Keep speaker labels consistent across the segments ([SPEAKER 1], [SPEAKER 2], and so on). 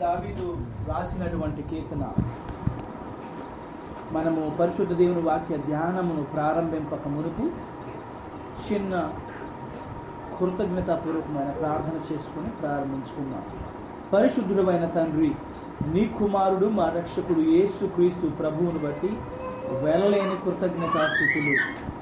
[SPEAKER 1] దావీదు రాసినటువంటి కీర్తన మనము పరిశుద్ధ దేవుని వాక్య ధ్యానమును ప్రారంభింపక మునుపు చిన్న కృతజ్ఞతాపూర్వకమైన ప్రార్థన చేసుకుని ప్రారంభించుకుందాం పరిశుద్ధుడమైన తండ్రి నీ కుమారుడు మా రక్షకుడు యేసు క్రీస్తు ప్రభువును బట్టి వెళ్ళలేని కృతజ్ఞతాస్థుతులు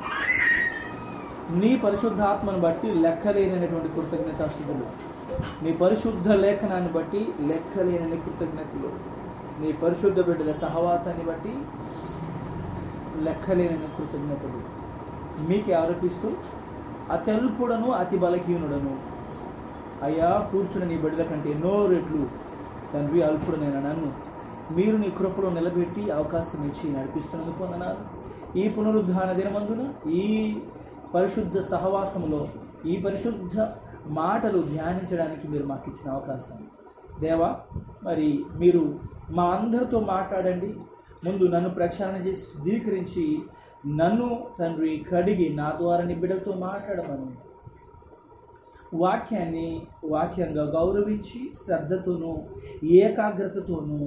[SPEAKER 1] నీ పరిశుద్ధాత్మను బట్టి లెక్కలేనటువంటి కృతజ్ఞతాస్థుతులు నీ పరిశుద్ధ లేఖనాన్ని బట్టి లెక్కలేనని కృతజ్ఞతలు నీ పరిశుద్ధ బిడ్డల సహవాసాన్ని బట్టి లెక్కలేనని కృతజ్ఞతలు మీకే ఆరోపిస్తూ అతల్పుడను అతి బలహీనుడను అయ్యా కూర్చుని నీ బిడ్డల కంటే ఎన్నో రెట్లు తండ్రి అల్పుడనైన నన్ను మీరు నీ కృపలో నిలబెట్టి అవకాశం ఇచ్చి నడిపిస్తున్నందుకు వందనాలు ఈ పునరుద్ధాన దినమందున ఈ పరిశుద్ధ సహవాసంలో ఈ పరిశుద్ధ మాటలు ధ్యానించడానికి మీరు మాకు ఇచ్చిన అవకాశం దేవా మరి మీరు మా అందరితో మాట్లాడండి ముందు నన్ను ప్రక్షాళన చేసి శుద్ధీకరించి నన్ను తండ్రి కడిగి నా ద్వారా నీ బిడ్డలతో మాట్లాడమని వాక్యాన్ని వాక్యంగా గౌరవించి శ్రద్ధతోనూ ఏకాగ్రతతోనూ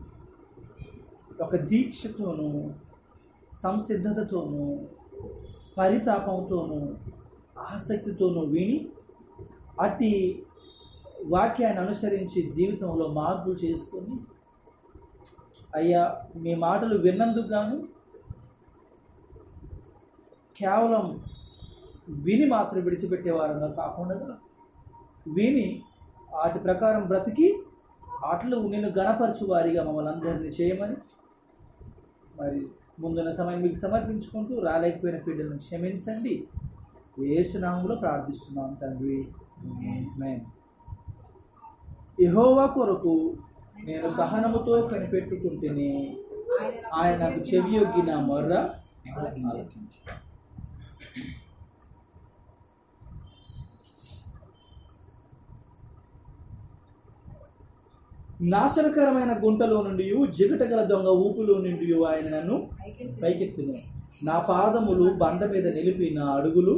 [SPEAKER 1] ఒక దీక్షతోనూ సంసిద్ధతతోనూ పరితాపంతోనూ ఆసక్తితోనూ విని అట్టి వాక్యాన్ని అనుసరించి జీవితంలో మార్పులు చేసుకొని అయ్యా మీ మాటలు విన్నందుకు గాను కేవలం విని మాత్రం విడిచిపెట్టేవారంగా కాకుండా విని వాటి ప్రకారం బ్రతికి వాటిలో నేను గణపరచు వారిగా మమ్మల్ని అందరినీ చేయమని మరి ముందున్న సమయం మీకు సమర్పించుకుంటూ రాలేకపోయిన పీడలను క్షమించండి ఏసునామంలో ప్రార్థిస్తున్నాం తండ్రి ఆమేన్. యెహోవా కొరకు నేను సహనముతో కనిపెట్టుకుంటేనే ఆయన నాకు చెవియొగ్గి నా మొర్ర ఆలకించు. నాశనకరమైన గుంటలో నుండి జిగటగల దొంగ ఊపులో నుండి ఆయన నన్ను పైకెత్తును నా పాదములు బండ మీద నిలిపి నా అడుగులు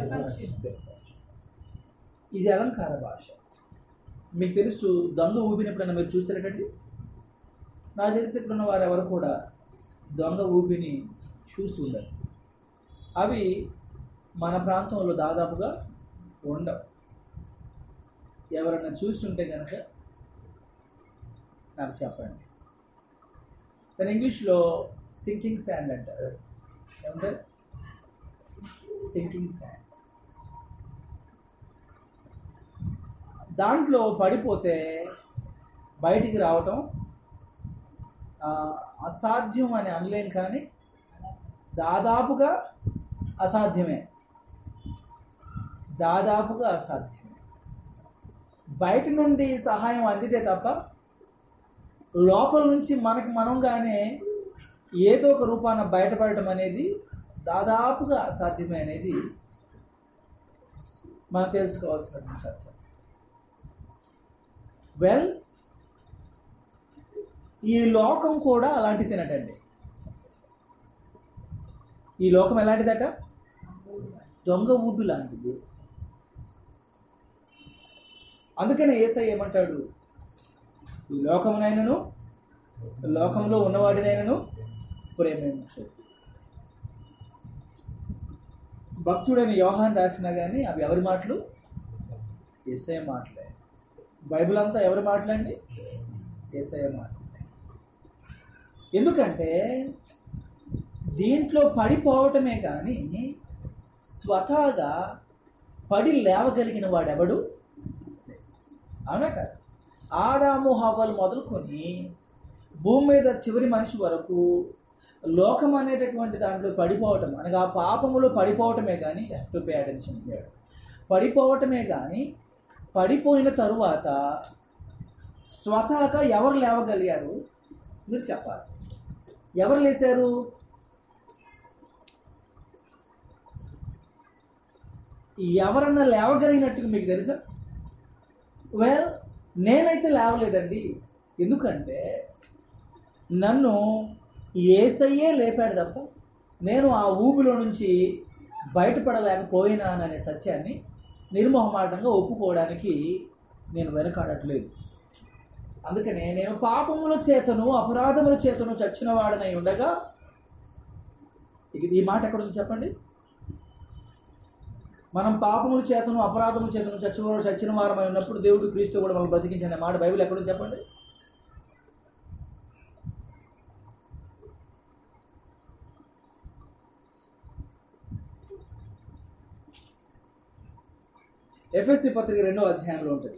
[SPEAKER 1] ఇది అలంకార భాష మీకు తెలుసు దొంగ ఊపినప్పుడన్నా మీరు చూసారటండి నాకు తెలిసి ఇప్పుడున్న వారు ఎవరు కూడా దొంగ ఊపిని చూసి ఉండరు అవి మన ప్రాంతంలో దాదాపుగా ఉండవు ఎవరన్నా చూసి ఉంటే కనుక నాకు చెప్పండి దాని ఇంగ్లీష్లో సింకింగ్ శాండ్ అంటారు ఏమంటారు సింకింగ్ శాండ్ దాంట్లో పడిపోతే బయటికి రావటం ఆ, అసాధ్యం అని అనలేం కానీ దాదాపుగా అసాధ్యమే దాదాపుగా అసాధ్యమే బయట నుండి సహాయం అందితే తప్ప లోపల నుంచి మనకి మనంగానే ఏదో ఒక రూపాన బయటపడటం అనేది దాదాపుగా అసాధ్యమే అనేది మనం తెలుసుకోవాల్సిన సత్యం వెల్ ఈ లోకం కూడా అలాంటి తినటండి ఈ లోకం ఎలాంటిదట దొంగ ఊపి లాంటిది అందుకనే ఏసై ఏమంటాడు ఈ లోకమునైనను లోకంలో ఉన్నవాడినైనను ప్రేమించు భక్తుడైన యోహాన్ రాసినా కానీ అవి ఎవరి మాటలు ఏసఐ మాటలే బైబిల్ అంతా ఎవరి మాటలండి ఏసఐ మాటలే ఎందుకంటే దీంట్లో పడిపోవటమే కానీ స్వతహాగా పడి లేవగలిగిన వాడెవడు అవునా కదా ఆదాము హవ్వలు మొదలుకొని భూమి మీద చివరి మనిషి వరకు లోకం అనేటటువంటి దాంట్లో పడిపోవటం అనగా ఆ పాపములో పడిపోవటమే కానీ టు పే అటెన్షన్ పడిపోవటమే కానీ పడిపోయిన తరువాత స్వతహాగా ఎవరు లేవగలిగారు మీరు చెప్పాలి ఎవరు లేశారు ఎవరన్నా లేవగలిగినట్టుగా మీకు తెలుసా వెల్ నేనైతే లేవలేదండి ఎందుకంటే నన్ను ఏసయ్యే లేపాడు తప్ప నేను ఆ ఊబిలో నుంచి బయటపడలేకపోయినాననే సత్యాన్ని నిర్మోహమాటంగా ఒప్పుకోవడానికి నేను వెనకాడట్లేదు అందుకనే నేను పాపముల చేతను అపరాధముల చేతను చచ్చిన వాడనై ఉండగా ఇక ఈ మాట ఎక్కడ ఉంది చెప్పండి మనం పాపముల చేతను అపరాధముల చేతను చచ్చివాడు చచ్చిన వారమై ఉన్నప్పుడు దేవుడు క్రీస్తు కూడా మనం బ్రతికించిన మాట బైబిల్ ఎక్కడుంది చెప్పండి ఎఫ్ఎస్సి పత్రిక రెండో అధ్యాయంలో ఉంటుంది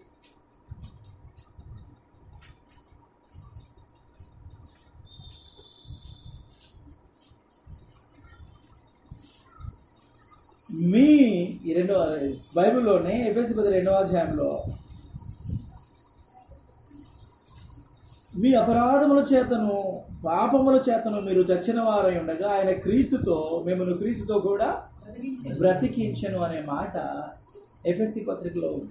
[SPEAKER 1] మీ ఈ రెండో బైబిల్లోనే ఎఫ్ఎస్సి పత్రిక రెండో అధ్యాయంలో మీ అపరాధముల చేతను పాపముల చేతను మీరు చచ్చిన వారై ఉండగా ఆయన క్రీస్తుతో మిమ్మల్ని క్రీస్తుతో కూడా బ్రతికించను అనే మాట ఎఫ్ఎస్సి పత్రికలో ఉంది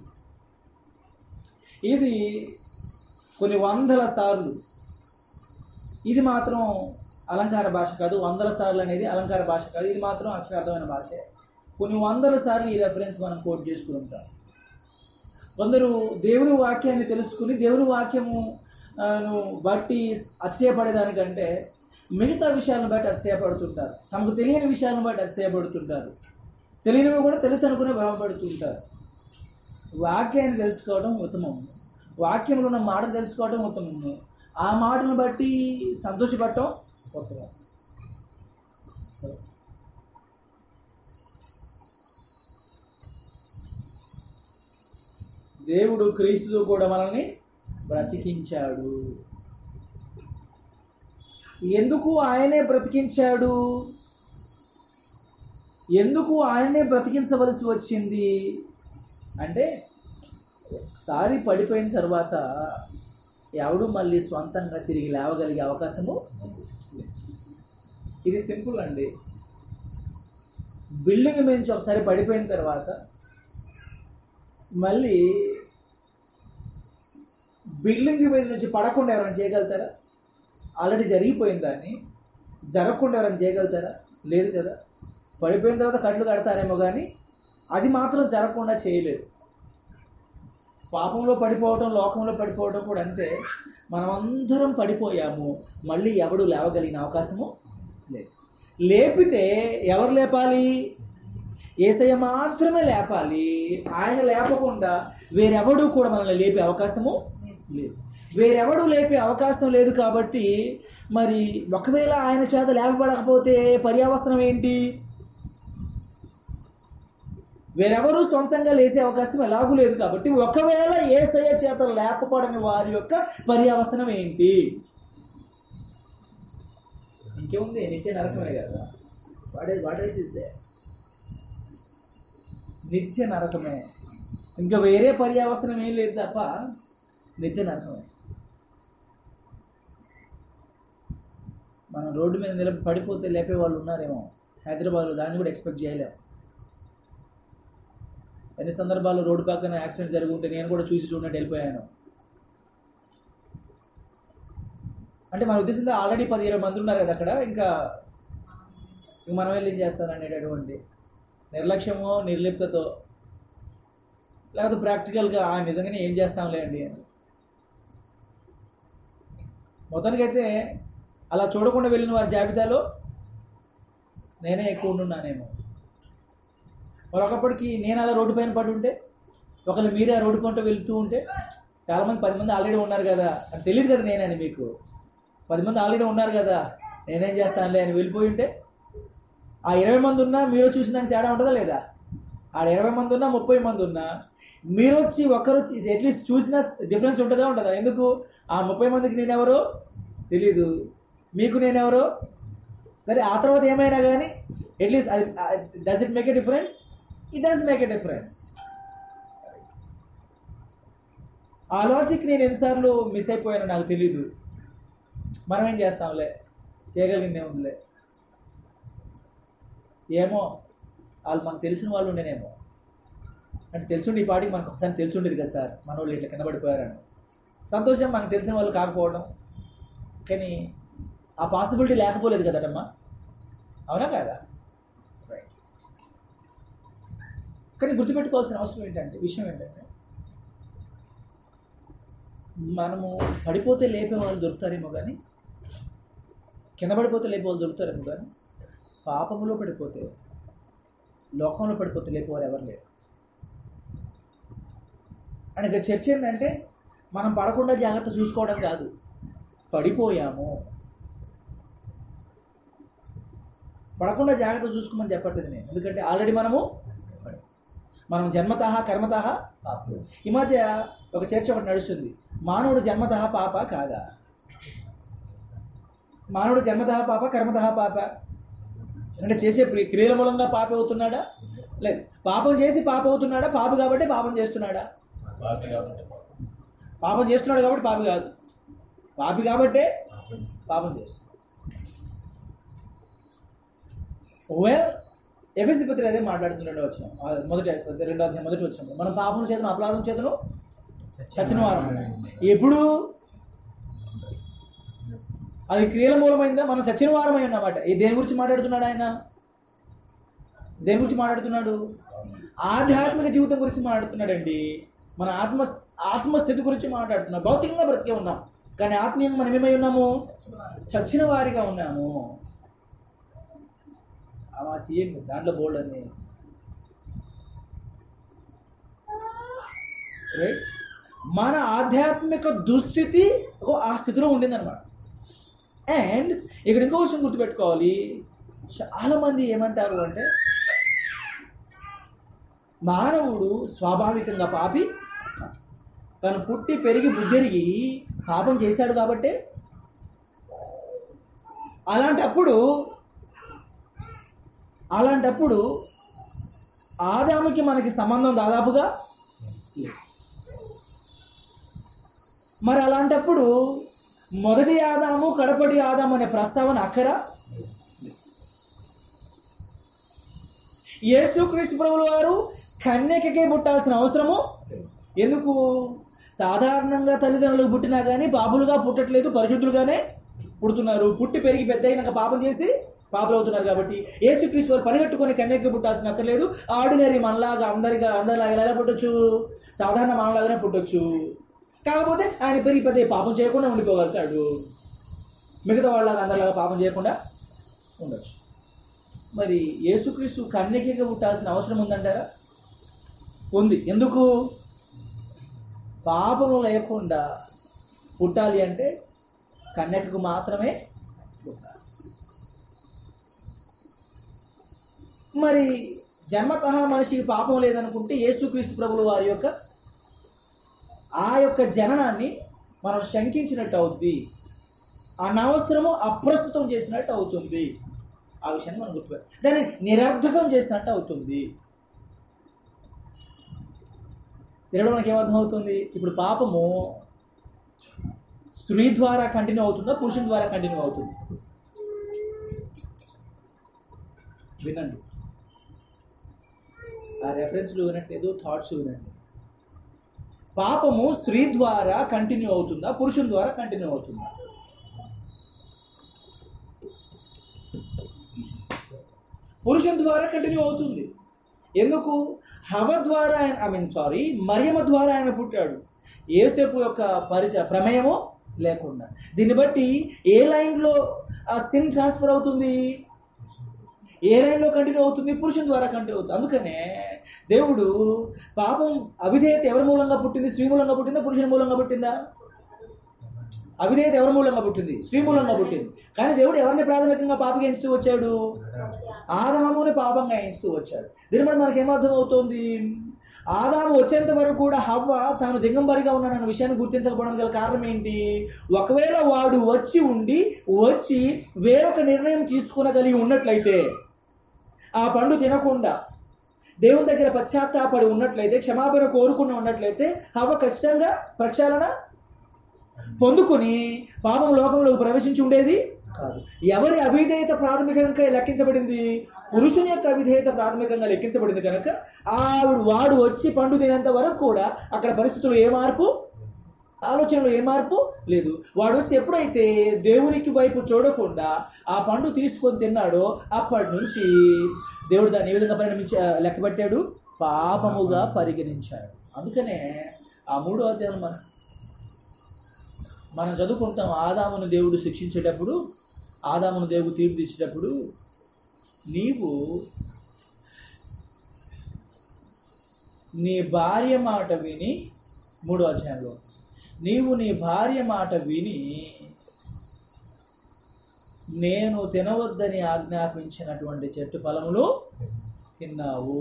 [SPEAKER 1] ఇది కొన్ని వందల సార్లు ఇది మాత్రం అలంకార భాష కాదు వందల సార్లు అనేది అలంకార భాష కాదు ఇది మాత్రం అక్షరార్థమైన భాషే కొన్ని వందల సార్లు ఈ రెఫరెన్స్ మనం కోట్ చేసుకుని ఉంటాం కొందరు దేవుని వాక్యాన్ని తెలుసుకుని దేవుని వాక్యము ఆ, ను బట్టి అతిశయపడేదానికంటే మిగతా విషయాలను బట్టి అతిశయపడుతుంటారు తమకు తెలియని విషయాలను బట్టి అతిశయపడుతుంటారు తెలియనివి కూడా తెలుసు అనుకునే భ్రమపడుతుంటారు వాక్యాన్ని తెలుసుకోవడం ఉత్తమం వాక్యంలో ఉన్న మాట తెలుసుకోవడం ఉత్తమము ఆ మాటను బట్టి సంతోషపడటం ఉత్తమం దేవుడు క్రీస్తుతో కూడా మనల్ని బ్రతికించాడు ఎందుకు ఆయనే బ్రతికించాడు ఎందుకు ఆయనే బ్రతికించవలసి వచ్చింది అంటే ఒకసారి పడిపోయిన తర్వాత ఎవడు మళ్ళీ స్వంతంగా తిరిగి లేవగలిగే అవకాశము లేదు. ఇది సింపుల్ అండి బిల్డింగ్ నుంచి ఒకసారి పడిపోయిన తర్వాత మళ్ళీ బిల్డింగ్ మీద నుంచి పడకుండా ఎవరైనా చేయగలుగుతారా ఆల్రెడీ జరిగిపోయిన దాన్ని జరగకుండా ఎవరైనా చేయగలుగుతారా లేదు కదా పడిపోయిన తర్వాత కళ్ళు కడతారేమో కానీ అది మాత్రం జరగకుండా చేయలేదు పాపంలో పడిపోవటం లోకంలో పడిపోవడం కూడా అంతే మనమందరం పడిపోయాము మళ్ళీ ఎవడు లేవగలిగిన అవకాశము లేదు లేపితే ఎవరు లేపాలి ఏసయ్య మాత్రమే లేపాలి ఆయన లేపకుండా వేరెవడు కూడా మనల్ని లేపే అవకాశము లేదు వేరెవడు లేపే అవకాశం లేదు కాబట్టి మరి ఒకవేళ ఆయన చేత లేపబడకపోతే పర్యావసనం ఏంటి వేరెవరు సొంతంగా లేసే అవకాశం ఎలాగూ లేదు కాబట్టి ఒకవేళ ఏసయ్య చేత లేపబడని వారి యొక్క పర్యావసనం ఏంటి ఇంకేముంది నిత్య నరకమే కదా వాడే వాడేసిస్తే నిత్య నరకమే ఇంకా వేరే పర్యావసనం ఏం లేదు తప్ప నిత్య నరకమే మనం రోడ్డు మీద నిలబడి పడిపోతే లేపే వాళ్ళు ఉన్నారేమో హైదరాబాద్లో దాన్ని కూడా ఎక్స్పెక్ట్ చేయలేము ఎన్ని సందర్భాల్లో రోడ్డు పక్కన యాక్సిడెంట్ జరిగి ఉంటే నేను కూడా చూసి చూడనట్టు వెళ్ళిపోయాను అంటే మన ఉద్దేశంతో ఆల్రెడీ పది ఇరవై మంది ఉన్నారు కదా అక్కడ ఇంకా ఇంక మనం వెళ్ళి ఏం చేస్తాం అనేటటువంటి నిర్లక్ష్యమో నిర్లిప్తతో లేకపోతే ప్రాక్టికల్గా "ఆ, నిజంగానే ఏం చేస్తాంలే అండి అని మొత్తానికైతే అలా చూడకుండా వెళ్ళిన వారి జాబితాలో నేనే ఎక్కువ ఉండున్నానేమో మరి ఒకప్పటికి నేను అలా రోడ్డు పైన పడి ఉంటే ఒకళ్ళు మీరే ఆ రోడ్డు పంట వెళ్తూ ఉంటే చాలామంది పది మంది ఆల్రెడీ ఉన్నారు కదా అని తెలియదు కదా నేనని మీకు పది మంది ఆల్రెడీ ఉన్నారు కదా నేనేం చేస్తానులే అని వెళ్ళిపోయి ఉంటే ఆ ఇరవై మంది ఉన్నా మీరు చూసిన దానికి తేడా ఉంటుందా లేదా ఆడ ఇరవై మంది ఉన్నా ముప్పై మంది ఉన్నా మీరు వచ్చి ఒక్కరు వచ్చి అట్లీస్ట్ చూసిన డిఫరెన్స్ ఉంటుందా ఉంటుందా ఎందుకు ఆ ముప్పై మందికి నేనెవరో తెలీదు మీకు నేనెవరో సరే ఆ తర్వాత ఏమైనా కానీ at least does it make a difference it does make a difference ఆ లాజిక్ నేను ఎన్నిసార్లు మిస్ అయిపోయానో నాకు తెలీదు మనం ఏం చేస్తాంలే చేయగలిగిందే ఉందిలే ఏమో వాళ్ళు మనకు తెలిసిన వాళ్ళు ఉండేనేమో అంటే తెలుసుండి ఈ పాటికి మనకు ఒకసారి తెలిసి ఉండేది కదా సార్ మన వాళ్ళు ఇట్లా కింద పడిపోయారని సంతోషం మనకు తెలిసిన వాళ్ళు కాకపోవడం కానీ ఆ పాసిబిలిటీ లేకపోలేదు కదటమ్మా అవునా కాదా రైట్ కానీ గుర్తుపెట్టుకోవాల్సిన అవసరం ఏంటంటే విషయం ఏంటంటే మనము పడిపోతే లేపే వాళ్ళు దొరుకుతారేమో కానీ కింద పడిపోతే లేపే వాళ్ళు దొరుకుతారేమో కానీ పాపములో పడిపోతే లోకంలో పడిపోతే లేపేవారు ఎవరు లేరు అండ్ ఇక్కడ చర్చ ఏంటంటే మనం పడకుండా జాగ్రత్త చూసుకోవడం కాదు పడిపోయాము పడకుండా జాగ్రత్త చూసుకోమని చెప్పట్లేదు నేను ఎందుకంటే ఆల్రెడీ మనము పడి- మనం జన్మతః కర్మతః పాపులు ఈ మధ్య ఒక చర్చ ఒకటి నడుస్తుంది మానవుడు జన్మతః పాప కాదా మానవుడు జన్మతః పాప కర్మతః పాప అంటే చేసే క్రి- క్రియల మూలంగా పాప అవుతున్నాడా లేదు పాపం చేసి పాప అవుతున్నాడా పాప కాబట్టి పాపం చేస్తున్నాడా
[SPEAKER 2] పాపి కాబట్టి పాపం.
[SPEAKER 1] పాపం చేస్తున్నాడు కాబట్టి పాపి కాదు పాపి కాబట్టే పాపం చేస్తున్నాడు వెల్ ఎఫ్ఎస్సి పత్రిక అదే మాట్లాడుతున్నాడు వచ్చిన మొదటి రెండో అధ్యాయం మొదటి వచ్చిన మనం పాపం చేతను అపరాధం చేతను చచ్చిన వారం ఎప్పుడు అది క్రియల మూలమైందా మనం చచ్చిన వారమై ఉన్నమాట ఈ దేని గురించి మాట్లాడుతున్నాడు ఆయన దేని గురించి మాట్లాడుతున్నాడు ఆధ్యాత్మిక జీవితం గురించి మాట్లాడుతున్నాడండి మన ఆత్మ ఆత్మస్థితి గురించి మాట్లాడుతున్నాం భౌతికంగా బ్రతికే ఉన్నాం కానీ ఆత్మీయంగా మనం ఏమై ఉన్నాము చచ్చిన వారిగా ఉన్నాము అలా తీయండి దాంట్లో బోల్డ్ అని రైట్ మన ఆధ్యాత్మిక దుస్థితి ఓ ఆ స్థితిలో ఉండిందనమాట అండ్ ఇక్కడ ఇంకో విషయం గుర్తుపెట్టుకోవాలి చాలామంది ఏమంటారు అంటే మానవుడు స్వాభావికంగా పాపి తను పుట్టి పెరిగి బుద్ధెరిగి పాపం చేశాడు కాబట్టి అలాంటప్పుడు అలాంటప్పుడు ఆదాముకి మనకి సంబంధం దాదాపుగా లేదు. మరి అలాంటప్పుడు మొదటి ఆదాము కడపటి ఆదాము అనే ప్రస్తావన అక్కర యేసుక్రీస్తు ప్రభుల వారు కన్యకకే పుట్టాల్సిన అవసరము ఎందుకు సాధారణంగా తల్లిదండ్రులకు పుట్టినా కానీ పాపులుగా పుట్టట్లేదు పరిశుద్ధులుగానే పుడుతున్నారు పుట్టి పెరిగి పెద్ద అయినాక పాపం చేసి పాపలు అవుతున్నారు కాబట్టి యేసుక్రీస్తు వారు పరిగెట్టుకొని కన్యకి పుట్టాల్సిన అక్కర్లేదు ఆర్డినరీ మనలాగా అందరిగా అందరిలాగా ఎలా పుట్టొచ్చు సాధారణ మానలాగానే పుట్టొచ్చు కాకపోతే ఆయన పెరిగి పెద్ద పాపం చేయకుండా ఉండిపోగలుగుతాడు మిగతా వాళ్ళలాగా అందరిలాగా పాపం చేయకుండా ఉండొచ్చు మరి యేసుక్రీస్తు కన్యకగా పుట్టాల్సిన అవసరం ఉందంటారా ఉంది ఎందుకు పాపము లేకుండా పుట్టాలి అంటే కన్యకకు మాత్రమే పుట్టాలి మరి జన్మతః మనిషికి పాపం లేదనుకుంటే యేసుక్రీస్తు ప్రభుల వారి యొక్క ఆ యొక్క జననాన్ని మనం శంకించినట్టు అవుద్ది అనవసరము అప్రస్తుతం చేసినట్టు అవుతుంది ఆ విషయాన్ని మనం గుర్తుపెట్టాలి దాన్ని నిరర్ధకం చేసినట్టు అవుతుంది తిరగడం మనకి ఏమర్థం అవుతుంది ఇప్పుడు పాపము స్త్రీ ద్వారా కంటిన్యూ అవుతుందా పురుషుని ద్వారా కంటిన్యూ అవుతుంది వినండి ఆ రెఫరెన్స్లు వినట్లేదు థాట్స్ వినండి పాపము స్త్రీ ద్వారా కంటిన్యూ అవుతుందా పురుషుని ద్వారా కంటిన్యూ అవుతుందా పురుషుని ద్వారా కంటిన్యూ అవుతుంది ఎందుకు హవ ద్వారా ఆయన ఐ మీన్ సారీ మరియమ ద్వారా ఆయన పుట్టాడు ఏసేపు యొక్క పరిచయ ప్రమేయము లేకుండా దీన్ని బట్టి ఏ లైన్లో ఆ సిన్ ట్రాన్స్ఫర్ అవుతుంది ఏ లైన్లో కంటిన్యూ అవుతుంది పురుషుని ద్వారా కంటిన్యూ అవుతుంది అందుకనే దేవుడు పాపం అవిధేయత ఎవరి మూలంగా పుట్టింది స్త్రీ మూలంగా పుట్టిందా పురుషుని మూలంగా పుట్టిందా అవిధేయత ఎవరి మూలంగా పుట్టింది స్త్రీ మూలంగా పుట్టింది కానీ దేవుడు ఎవరిని ప్రాథమికంగా పాపగా ఎంచుతూ వచ్చాడు ఆదాముని పాపంగా ఎంచుతూ వచ్చాడు దీని బట్టి మనకి ఏమర్థం అవుతుంది ఆదాము వచ్చేంత వరకు కూడా హవ్వ తాను దిగంబరిగా ఉన్నాడన్న విషయాన్ని గుర్తించకపోవడం గల కారణం ఏంటి ఒకవేళ వాడు వచ్చి ఉండి వచ్చి వేరొక నిర్ణయం తీసుకునగలిగి ఉన్నట్లయితే ఆ పండు తినకుండా దేవుని దగ్గర పశ్చాత్తాపడి ఉన్నట్లయితే క్షమాపణ కోరుకుని ఉన్నట్లయితే హవ్వ ఖచ్చితంగా ప్రక్షాళన పొందుకొని పాపం లోకంలోకి ప్రవేశించి ఉండేది కాదు ఎవరి అవిధేయత ప్రాథమికంగా లెక్కించబడింది పురుషుని యొక్క అవిధేయత ప్రాథమికంగా లెక్కించబడింది కనుక ఆవిడ వాడు వచ్చి పండు తినేంత వరకు కూడా అక్కడ పరిస్థితుల్లో ఏ మార్పు ఆలోచనలో ఏ మార్పు లేదు వాడు వచ్చి ఎప్పుడైతే దేవునికి వైపు చూడకుండా ఆ పండు తీసుకొని తిన్నాడో అప్పటి నుంచి దేవుడు దాన్ని ఏ విధంగా పరిణమించ లెక్కబెట్టాడు పాపముగా పరిగణించాడు అందుకనే ఆ మూడో అధ్యాయం మన మనం చదువుకుంటాం ఆదామును దేవుడు శిక్షించేటప్పుడు ఆదామును దేవుడు తీర్పు తీసేటప్పుడు నీవు నీ భార్య మాట విని మూడో అధ్యాయంలో నీవు నీ భార్య మాట విని నేను తినవద్దని ఆజ్ఞాపించినటువంటి చెట్టు ఫలములు తిన్నావు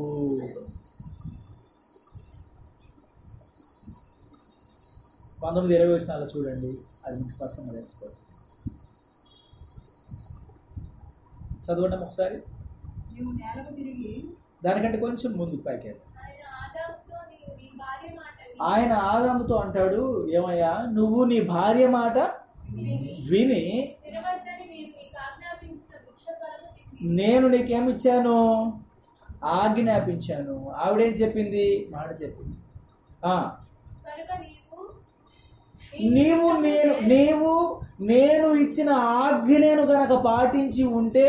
[SPEAKER 1] పంతొమ్మిది ఇరవై వచ్చినాలో చూడండి అది మీకు స్పష్టంగా తెలిసిపోతుంది చదవండి ఒకసారి
[SPEAKER 2] నీవు నేలకు తిరిగి
[SPEAKER 1] దానికంటే కొంచెం ముందు పైకి వెళ్ళండి.
[SPEAKER 3] ఆయన ఆదాముతో నీవు నీ భార్య మాట విని
[SPEAKER 1] ఆయన ఆదాముతో అంటాడు ఏమయ్యా నువ్వు నీ భార్య మాట విని
[SPEAKER 3] తినవద్దని నేను నీకు ఆజ్ఞాపించిన వృక్ష ఫలము తిని
[SPEAKER 1] నేను నీకేమిచ్చాను ఆజ్ఞాపించాను ఆవిడేం చెప్పింది మాట చెప్పింది ఆ,
[SPEAKER 3] కనుక నీవు
[SPEAKER 1] నీవు నేను నీవు నేను ఇచ్చిన ఆజ్ఞను గనక పాటించి ఉంటే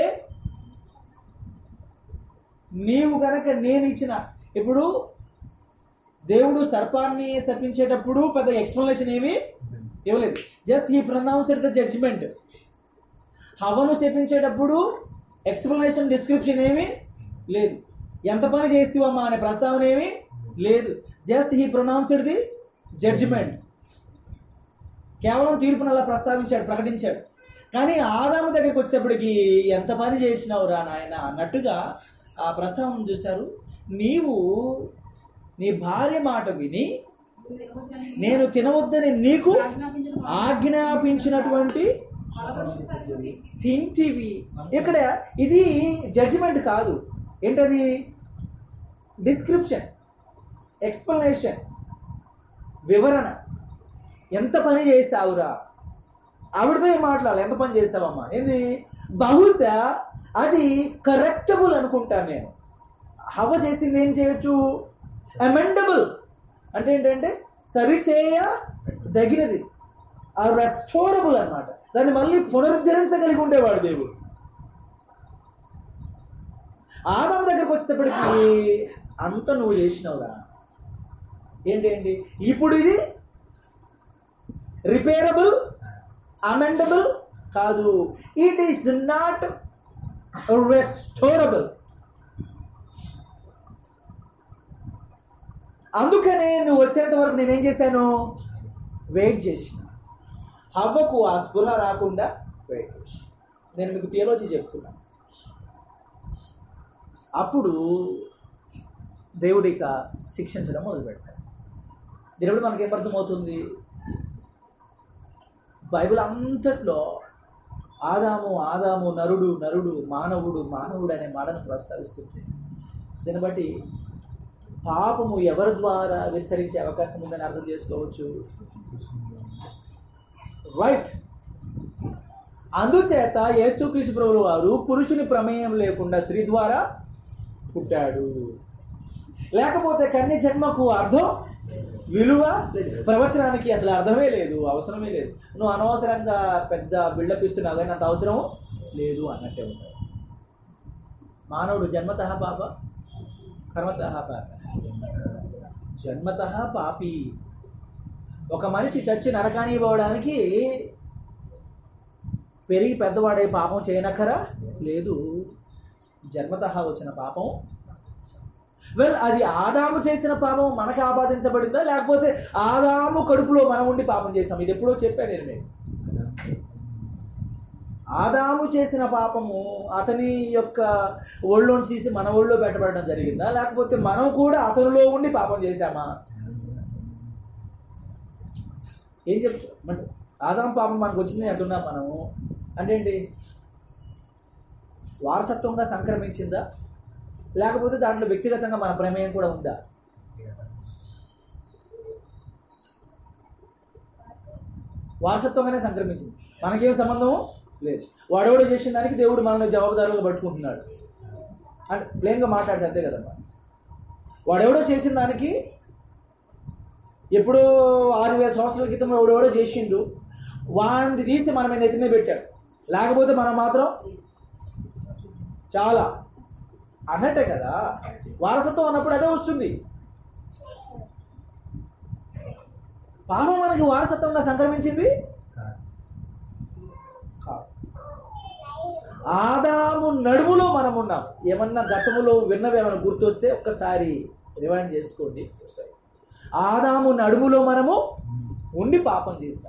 [SPEAKER 1] నీవు గనక నేను ఇచ్చిన ఇప్పుడు దేవుడు సర్పాన్ని శపించేటప్పుడు పెద్ద ఎక్స్ప్లెనేషన్ ఏమి ఇవ్వలేదు జస్ట్ ఈ ప్రొనౌన్స్డ్ ద జడ్జిమెంట్ హవను శపించేటప్పుడు ఎక్స్ప్లెనేషన్ డిస్క్రిప్షన్ ఏమి లేదు ఎంత పని చేస్తావమ్మా అనే ప్రస్తావన ఏమి లేదు జస్ట్ ఈ ప్రొనౌన్స్డ్ ది జడ్జిమెంట్ కేవలం తీర్పును అలా ప్రస్తావించాడు ప్రకటించాడు కానీ ఆదాము దగ్గరికి వచ్చేటప్పటికి ఎంత పని చేసినావురా నాయన అన్నట్టుగా ఆ ప్రస్తావన చూశారు నీవు నీ భార్య మాట విని
[SPEAKER 2] తినవద్దని
[SPEAKER 1] నేను తినవద్దని నీకు
[SPEAKER 2] ఆజ్ఞాపించిన
[SPEAKER 1] ఆజ్ఞాపించినటువంటి
[SPEAKER 2] ఫలవృక్ష ఫలము తిని
[SPEAKER 1] తింటివి ఇక్కడ ఇది జడ్జిమెంట్ కాదు ఏంటది డిస్క్రిప్షన్ ఎక్స్ప్లెనేషన్ వివరణ ఎంత పని చేస్తావురా ఆవిడతో ఏం మాట్లాడాలి ఎంత పని చేస్తావమ్మా ఏంది బహుశా అది కరెక్టబుల్ అనుకుంటాను నేను హవ చేసింది ఏం చేయొచ్చు అమెండబుల్ అంటే ఏంటంటే సరిచేయ దగినది ఆ రెస్టోరబుల్ అన్నమాట దాన్ని మళ్ళీ పునరుద్ధరించగలిగి ఉండేవాడు దేవుడు ఆదాం దగ్గరకు వచ్చేటప్పటికి అంత నువ్వు చేసినవురా ఏంటేంటి ఇప్పుడు ఇది రిపేరబుల్ అమెండబుల్ కాదు ఇట్ ఈస్ నాట్ రెస్టోరబుల్ అందుకనే నువ్వు వచ్చేంత వరకు నేనేం చేశాను వెయిట్ చేసిన హవ్వకు ఆ స్పృహ రాకుండా వెయిట్ చేసిన నేను మీకు థియాలజీ చెప్తున్నాను అప్పుడు దేవుడు ఇక శిక్షించడం మొదలు పెడతాడు దేవుడు మనకి ఏమర్థమవుతుంది బైబిల్ అంతట్లో ఆదాము ఆదాము నరుడు నరుడు మానవుడు మానవుడు అనే మాటను ప్రస్తావిస్తుంది దీన్ని బట్టి పాపము ఎవరి ద్వారా విస్తరించే అవకాశం ఉందని అర్థం చేసుకోవచ్చు రైట్ అందుచేత యేసుక్రీస్తు ప్రభువు వారు పురుషుని ప్రమేయం లేకుండా స్త్రీ ద్వారా పుట్టాడు లేకపోతే కన్య జన్మకు అర్థం విలువ లేదు ప్రవచనానికి అసలు అర్థమే లేదు అవసరమే లేదు నువ్వు అనవసరంగా పెద్ద బిల్డప్ ఇస్తున్నావు కానీ అంత అవసరం లేదు అన్నట్టే ఉంటాడు మానవుడు జన్మత పాప కర్మత పాప జన్మత పాపి ఒక మనిషి చచ్చి నరకానికి పోవడానికి పెరిగి పెద్దవాడే పాపం చేయనక్కరా లేదు జన్మత వచ్చిన పాపం వెల్ అది ఆదాము చేసిన పాపం మనకు ఆపాదించబడిందా లేకపోతే ఆదాము కడుపులో మనం ఉండి పాపం చేసాం ఇది ఎప్పుడో చెప్పాను నేను మీకు ఆదాము చేసిన పాపము అతని యొక్క ఒళ్ళోంచి తీసి మన ఒళ్ళో పెట్టబడడం జరిగిందా లేకపోతే మనం కూడా అతనిలో ఉండి పాపం చేశామా ఏం చెప్తాం ఆదాం పాపం మనకు వచ్చింది అంటున్నాం మనము అంటే ఏంటి వారసత్వంగా సంక్రమించిందా లేకపోతే దాంట్లో వ్యక్తిగతంగా మన ప్రమేయం కూడా ఉందా వారసత్వంగానే సంక్రమించింది మనకేం సంబంధము లేదు వాడెవడో చేసిన దానికి దేవుడు మనల్ని జవాబుదారులుగా పట్టుకుంటున్నాడు అంటే ప్లేన్గా మాట్లాడితే అంతే కదమ్మా వాడెవడో చేసిన దానికి ఎప్పుడో ఆరు వేల సంవత్సరాల క్రితం ఎవడెవడో చేసిండు వాడిని తీసి మన మీద ఎత్తినే పెట్టాడు లేకపోతే మనం మాత్రం చాలా అన్నట్టే కదా వారసత్వం అన్నప్పుడు అదే వస్తుంది పాపం మనకి వారసత్వంగా సంక్రమించింది ఆదాము నడుములో మనం ఉన్నాం ఏమన్నా గతములో విన్నవి ఏమైనా గుర్తొస్తే ఒక్కసారి రివైండ్ చేసుకోండి ఆదాము నడుములో మనము ఉండి పాపం చేస్తాం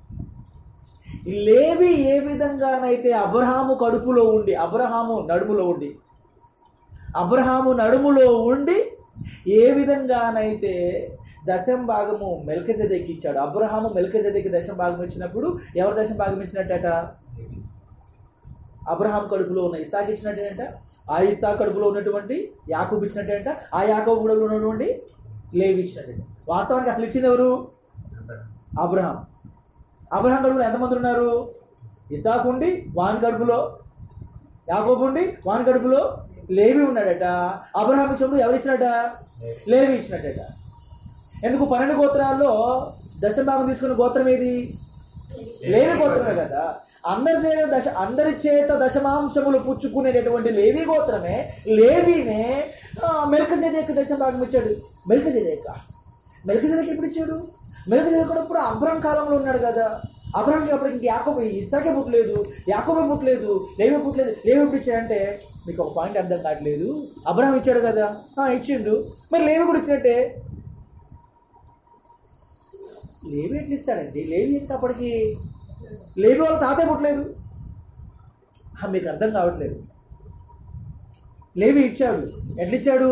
[SPEAKER 1] లేవి ఏ విధంగానైతే అబ్రహాము కడుపులో ఉండి అబ్రహాము నడుములో ఉండి అబ్రహాము నడుములో ఉండి ఏ విధంగానైతే దశం భాగము మెల్కసెదెక్కి ఇచ్చాడు అబ్రహాము మెల్కసెదెక్కి దశం భాగం ఇచ్చినప్పుడు ఎవరు దశం భాగం ఇచ్చినట్టట అబ్రహాం కడుపులో ఉన్న ఇసాక్ ఇచ్చినట్టేంట ఆ ఇసా కడుపులో ఉన్నటువంటి యాకూబ్ ఇచ్చినట్టేంట ఆ యాకూబ్ కడుపులో ఉన్నటువంటి లేవి ఇచ్చినట్టే వాస్తవానికి అసలు ఇచ్చింది ఎవరు అబ్రహాం అబ్రహాం కడుపులో ఎంతమంది ఉన్నారు ఇసాక్ ఉండి వాన్ కడుపులో యాకోబు ఉండి వాన్ కడుపులో లేవి ఉన్నాడట అబ్రహాం ఇచ్చినప్పుడు ఎవరు ఇచ్చినట లేవి ఇచ్చినట్టట ఎందుకు పన్నెండు గోత్రాల్లో దశభాగం తీసుకున్న గోత్రం ఏది లేవి గోత్రమే కదా అందరి చేత దశ అందరి చేత దశమాంశములు పుచ్చుకునేటటువంటి లేవి గోత్రమే లేవినే మెల్కసేదేక దశభాగం ఇచ్చాడు మెల్కసేదేక మెల్కసేదేక ఎప్పుడు ఇచ్చాడు మెల్కసేదేక కూడా ఇప్పుడు అబ్రహం కాలంలో ఉన్నాడు కదా అబ్రహంకి అప్పుడు ఇంక యాకోబు ఇస్సాకే పుట్టలేదు యాకోబే పుట్టలేదు లేవి పుట్టలేదు లేవి ఎప్పుడు ఇచ్చాడంటే మీకు ఒక పాయింట్ అర్థం కావట్లేదు అబ్రహం ఇచ్చాడు కదా ఆ, ఇచ్చిండు మరి లేవి కూడా ఇచ్చినట్టే లేవి ఎట్లా ఇస్తాడండి లేవి ఎందుకు అప్పటికి లేవి వాళ్ళ తాతయ్య పుట్టలేదు ఆ, మీకు అర్థం కావట్లేదు లేవి ఇచ్చాడు ఎట్లా ఇచ్చాడు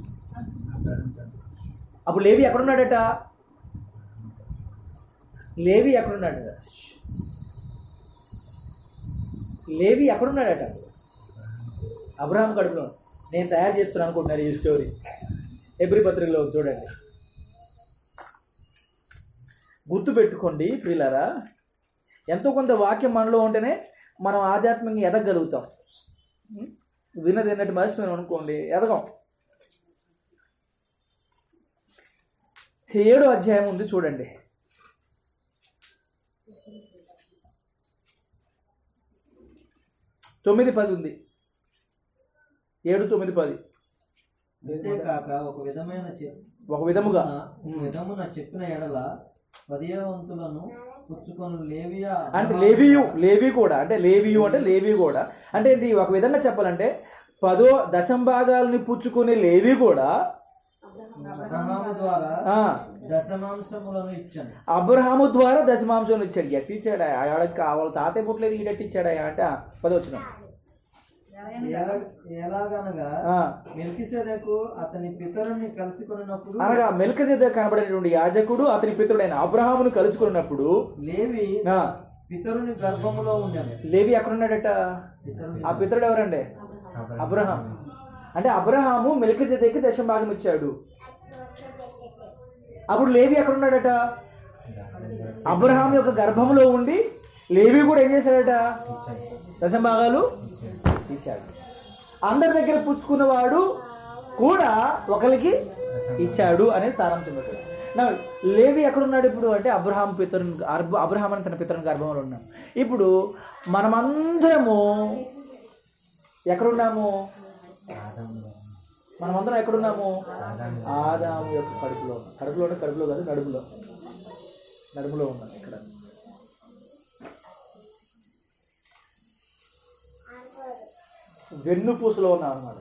[SPEAKER 1] అప్పుడు లేవి ఎక్కడున్నాడట లేవి ఎక్కడున్నాడట లేవి ఎక్కడున్నాడట అబ్రహాం కడుపులో నేను తయారు చేస్తున్నాను అనుకుంటున్నారు ఈ స్టోరీ ఎబ్రి పత్రికలో ఉంది చూడండి గుర్తు పెట్టుకోండి ప్రియులారా ఎంతో కొంత వాక్యం మనలో ఉంటేనే మనం ఆధ్యాత్మికంగా ఎదగలుగుతాం ఉం? విన్నది ఏంటంటే మర్చిపోయాను అనుకోండి ఎదగం ఏడో అధ్యాయం ఉంది చూడండి తొమ్మిది పది ఉంది ఏడు తొమ్మిది పది
[SPEAKER 4] అంతేకాక ఒక విధమైన చెప్-
[SPEAKER 1] ఒక విధముగా
[SPEAKER 4] ఒక విధమున చెప్పిన ఎడల పదియవంతులను పుచ్చుకొని లేవియా
[SPEAKER 1] అంటే లేవియు లేవి కూడా అంటే లేవియు అంటే లేవి కూడా అంటే ఏంటి ఒక విధంగా చెప్పాలంటే పదో దశం భాగాలని పుచ్చుకునే లేవి కూడా
[SPEAKER 4] అబ్రహాము ద్వారా
[SPEAKER 1] ఆ,
[SPEAKER 4] దశమాంశములను ఇచ్చాను
[SPEAKER 1] అబ్రహాము ద్వారా దశమాంశం ఇచ్చాడు ఎట్టి ఇచ్చాడా ఆడకి వాళ్ళ తాతయ్య పుట్టలేదు ఈడట్టి ఇచ్చాడా అంటే ఆ, పదవచనం
[SPEAKER 4] ఎల- ఎలాగనగా
[SPEAKER 1] ఆ,
[SPEAKER 4] మెల్కిసెదకు అతని పితరుని కలుసుకున్నప్పుడు
[SPEAKER 1] అనగా మెల్కసేద కనబడేటువంటి యాజకుడు అతని పితరుడైన అబ్రహామును కలుసుకున్నప్పుడు
[SPEAKER 4] లేవి
[SPEAKER 1] ఆ,
[SPEAKER 4] పితరుని గర్భములో ఉండాను
[SPEAKER 1] లేవి ఎక్కడున్నాడట ఆ పితరుడు ఎవరండి అబ్రహాం అంటే అబ్రహాము మెల్కసేదకి దశం భాగం ఇచ్చాడు అప్పుడు లేవి ఎక్కడున్నాడట అబ్రహాం యొక్క గర్భంలో ఉండి లేవి కూడా ఏం చేశాడట దశం భాగాలు ఇచ్చాడు అందరి దగ్గర పుచ్చుకున్నవాడు కూడా ఒకరికి ఇచ్చాడు అనేది సారాంశం పెట్టాడు నా లేవి ఎక్కడున్నాడు ఇప్పుడు అంటే అబ్రహాం పితరుని అర్బ- అబ్రహాం అని తన పితరుని గర్భంలో ఉన్నాం ఇప్పుడు మనమందరము ఎక్కడున్నాము మనమందరం ఎక్కడున్నాము ఆదాము యొక్క కడుపులో ఉన్నాం కడుపులో ఉన్న కడుపులో కాదు నడుములో నడుములో ఉన్నాం ఇక్కడ వెన్నుపూసలో ఉన్నాం అనమాట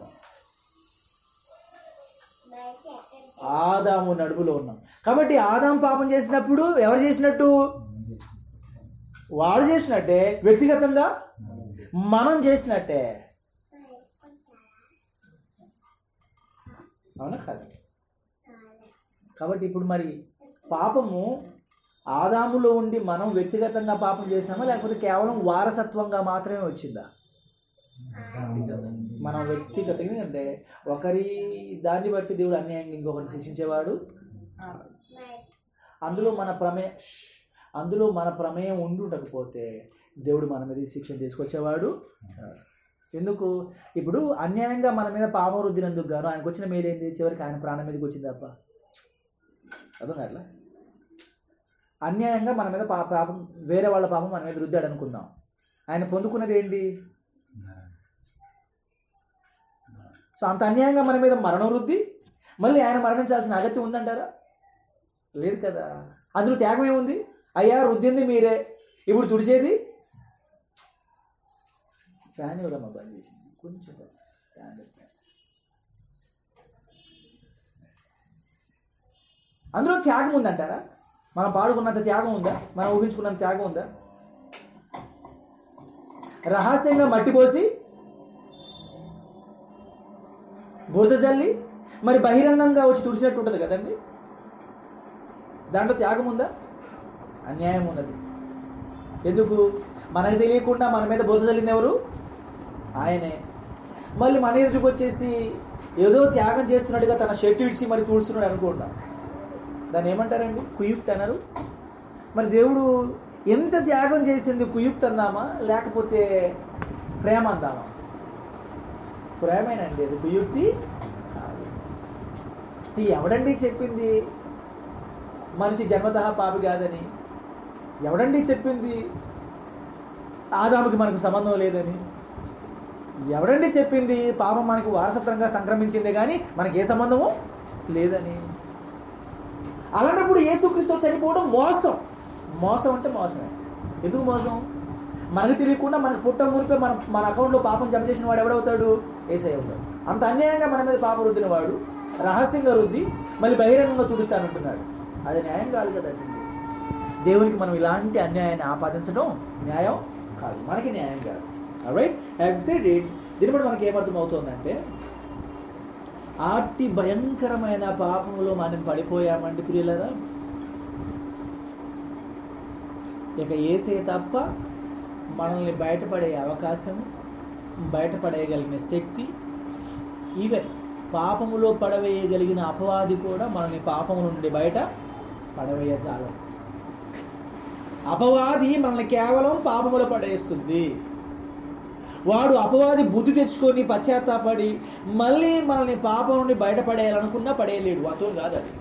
[SPEAKER 1] ఆదాము నడుములో ఉన్నాం కాబట్టి ఆదాం పాపం చేసినప్పుడు ఎవరు చేసినట్టు వాడు చేసినట్టే వ్యక్తిగతంగా మనం చేసినట్టే అవునా కాదు కాబట్టి ఇప్పుడు మరి పాపము ఆదాములో ఉండి మనం వ్యక్తిగతంగా పాపం చేసామా లేకపోతే కేవలం వారసత్వంగా మాత్రమే వచ్చిందా మనం వ్యక్తిగతంగా అంటే ఒకరి దాన్ని బట్టి దేవుడు అన్యాయంగా ఇంకొకరిని శిక్షించేవాడు అందులో మన ప్రమేయం ష్! అందులో మన ప్రమేయం ఉండి ఉండకపోతే దేవుడు మన మీద ఈ శిక్షణ తీసుకొచ్చేవాడు ఎందుకు ఇప్పుడు అన్యాయంగా మన మీద పాపం రుద్దినందుకు గాను ఆయనకు వచ్చిన మేలేంది చివరికి ఆయన ప్రాణం మీదకి వచ్చింది తప్ప అర్థం కాట్లా అన్యాయంగా మన మీద పా పాపం వేరే వాళ్ళ పాపం మన మీద రుద్దాడు అనుకుందాం ఆయన పొందుకున్నది ఏంటి సో అంత అన్యాయంగా మన మీద మరణం రుద్ది మళ్ళీ ఆయన మరణించాల్సిన అగత్యం ఉందంటారా లేదు కదా అందులో త్యాగం ఏముంది అయ్యా రుద్దింది మీరే ఇప్పుడు తుడిచేది ఫ్యాన్ ఎవరమ్మా బంద్ చేసింది కొంచెం ఫ్యాన్ ఇస్తాను అందులో త్యాగం ఉందంటారా మనం పాడుకున్నంత త్యాగం ఉందా మనం ఊహించుకున్నంత త్యాగం ఉందా రహస్యంగా మట్టి పోసి బురద చల్లి మరి బహిరంగంగా వచ్చి తుడిచినట్టు ఉంటుంది కదండి దాంట్లో త్యాగం ఉందా అన్యాయం ఉన్నది ఎందుకు మనకు తెలియకుండా మన మీద బురద చల్లింది ఎవరు ఆయనే మళ్ళీ మన ఎదురుకు వచ్చేసి ఏదో త్యాగం చేస్తున్నట్టుగా తన షర్ట్ ఇడిచి మరి తూడుస్తున్నాడు అనుకుంటా దాన్ని ఏమంటారండి కుయుక్తి అన్నారు మరి దేవుడు ఎంత త్యాగం చేసింది కుయుక్తి అందామా లేకపోతే ప్రేమ అందామా ప్రేమేనండి అది కుయుక్తి కాదు. ఈ ఎవడండి చెప్పింది మనిషి జన్మతః పాపి కాదని ఎవడండి చెప్పింది ఆదాముకి మనకు సంబంధం లేదని ఎవడండి చెప్పింది పాపం మనకు వారసత్వంగా సంక్రమించిందే కానీ మనకి ఏ సంబంధము లేదని అలాంటప్పుడు యేసుక్రీస్తు చనిపోవడం మోసం మోసం అంటే మోసమే ఎందుకు మోసం మనకు తెలియకుండా మనకు పుట్ట మురిపే మన మన అకౌంట్లో పాపం జమ చేసిన వాడు ఎవడవుతాడు ఏసై అవుతాడు అంత అన్యాయంగా మన మీద పాపం రుద్దిన వాడు రహస్యంగా రుద్ది మళ్ళీ బహిరంగంగా తుడుస్తానంటున్నాడు అది న్యాయం కాదు కదండి దేవునికి మనం ఇలాంటి అన్యాయాన్ని ఆపాదించడం న్యాయం కాదు మనకి న్యాయం కాదు రైట్ హ్యావ్ సెడ్ ఇట్ దీని బట్టి మనకి ఏమర్థం అవుతుందంటే ఆర్తి భయంకరమైన పాపంలో మనం పడిపోయామంటే ప్రియులరా ఇక ఏసే తప్ప మనల్ని బయటపడే అవకాశం బయటపడేయగలిగిన శక్తి ఈవెన్ పాపములో పడవేయగలిగిన అపవాది కూడా మనల్ని పాపము నుండి బయట పడవేయజాలం అపవాది మనల్ని కేవలం పాపములో పడేస్తుంది వాడు అపవాది బుద్ధి తెచ్చుకొని పశ్చాత్తాపడి మళ్ళీ మనల్ని పాపం నుండి బయటపడేయాలనుకున్నా పడేయలేడు అతో కాదు అది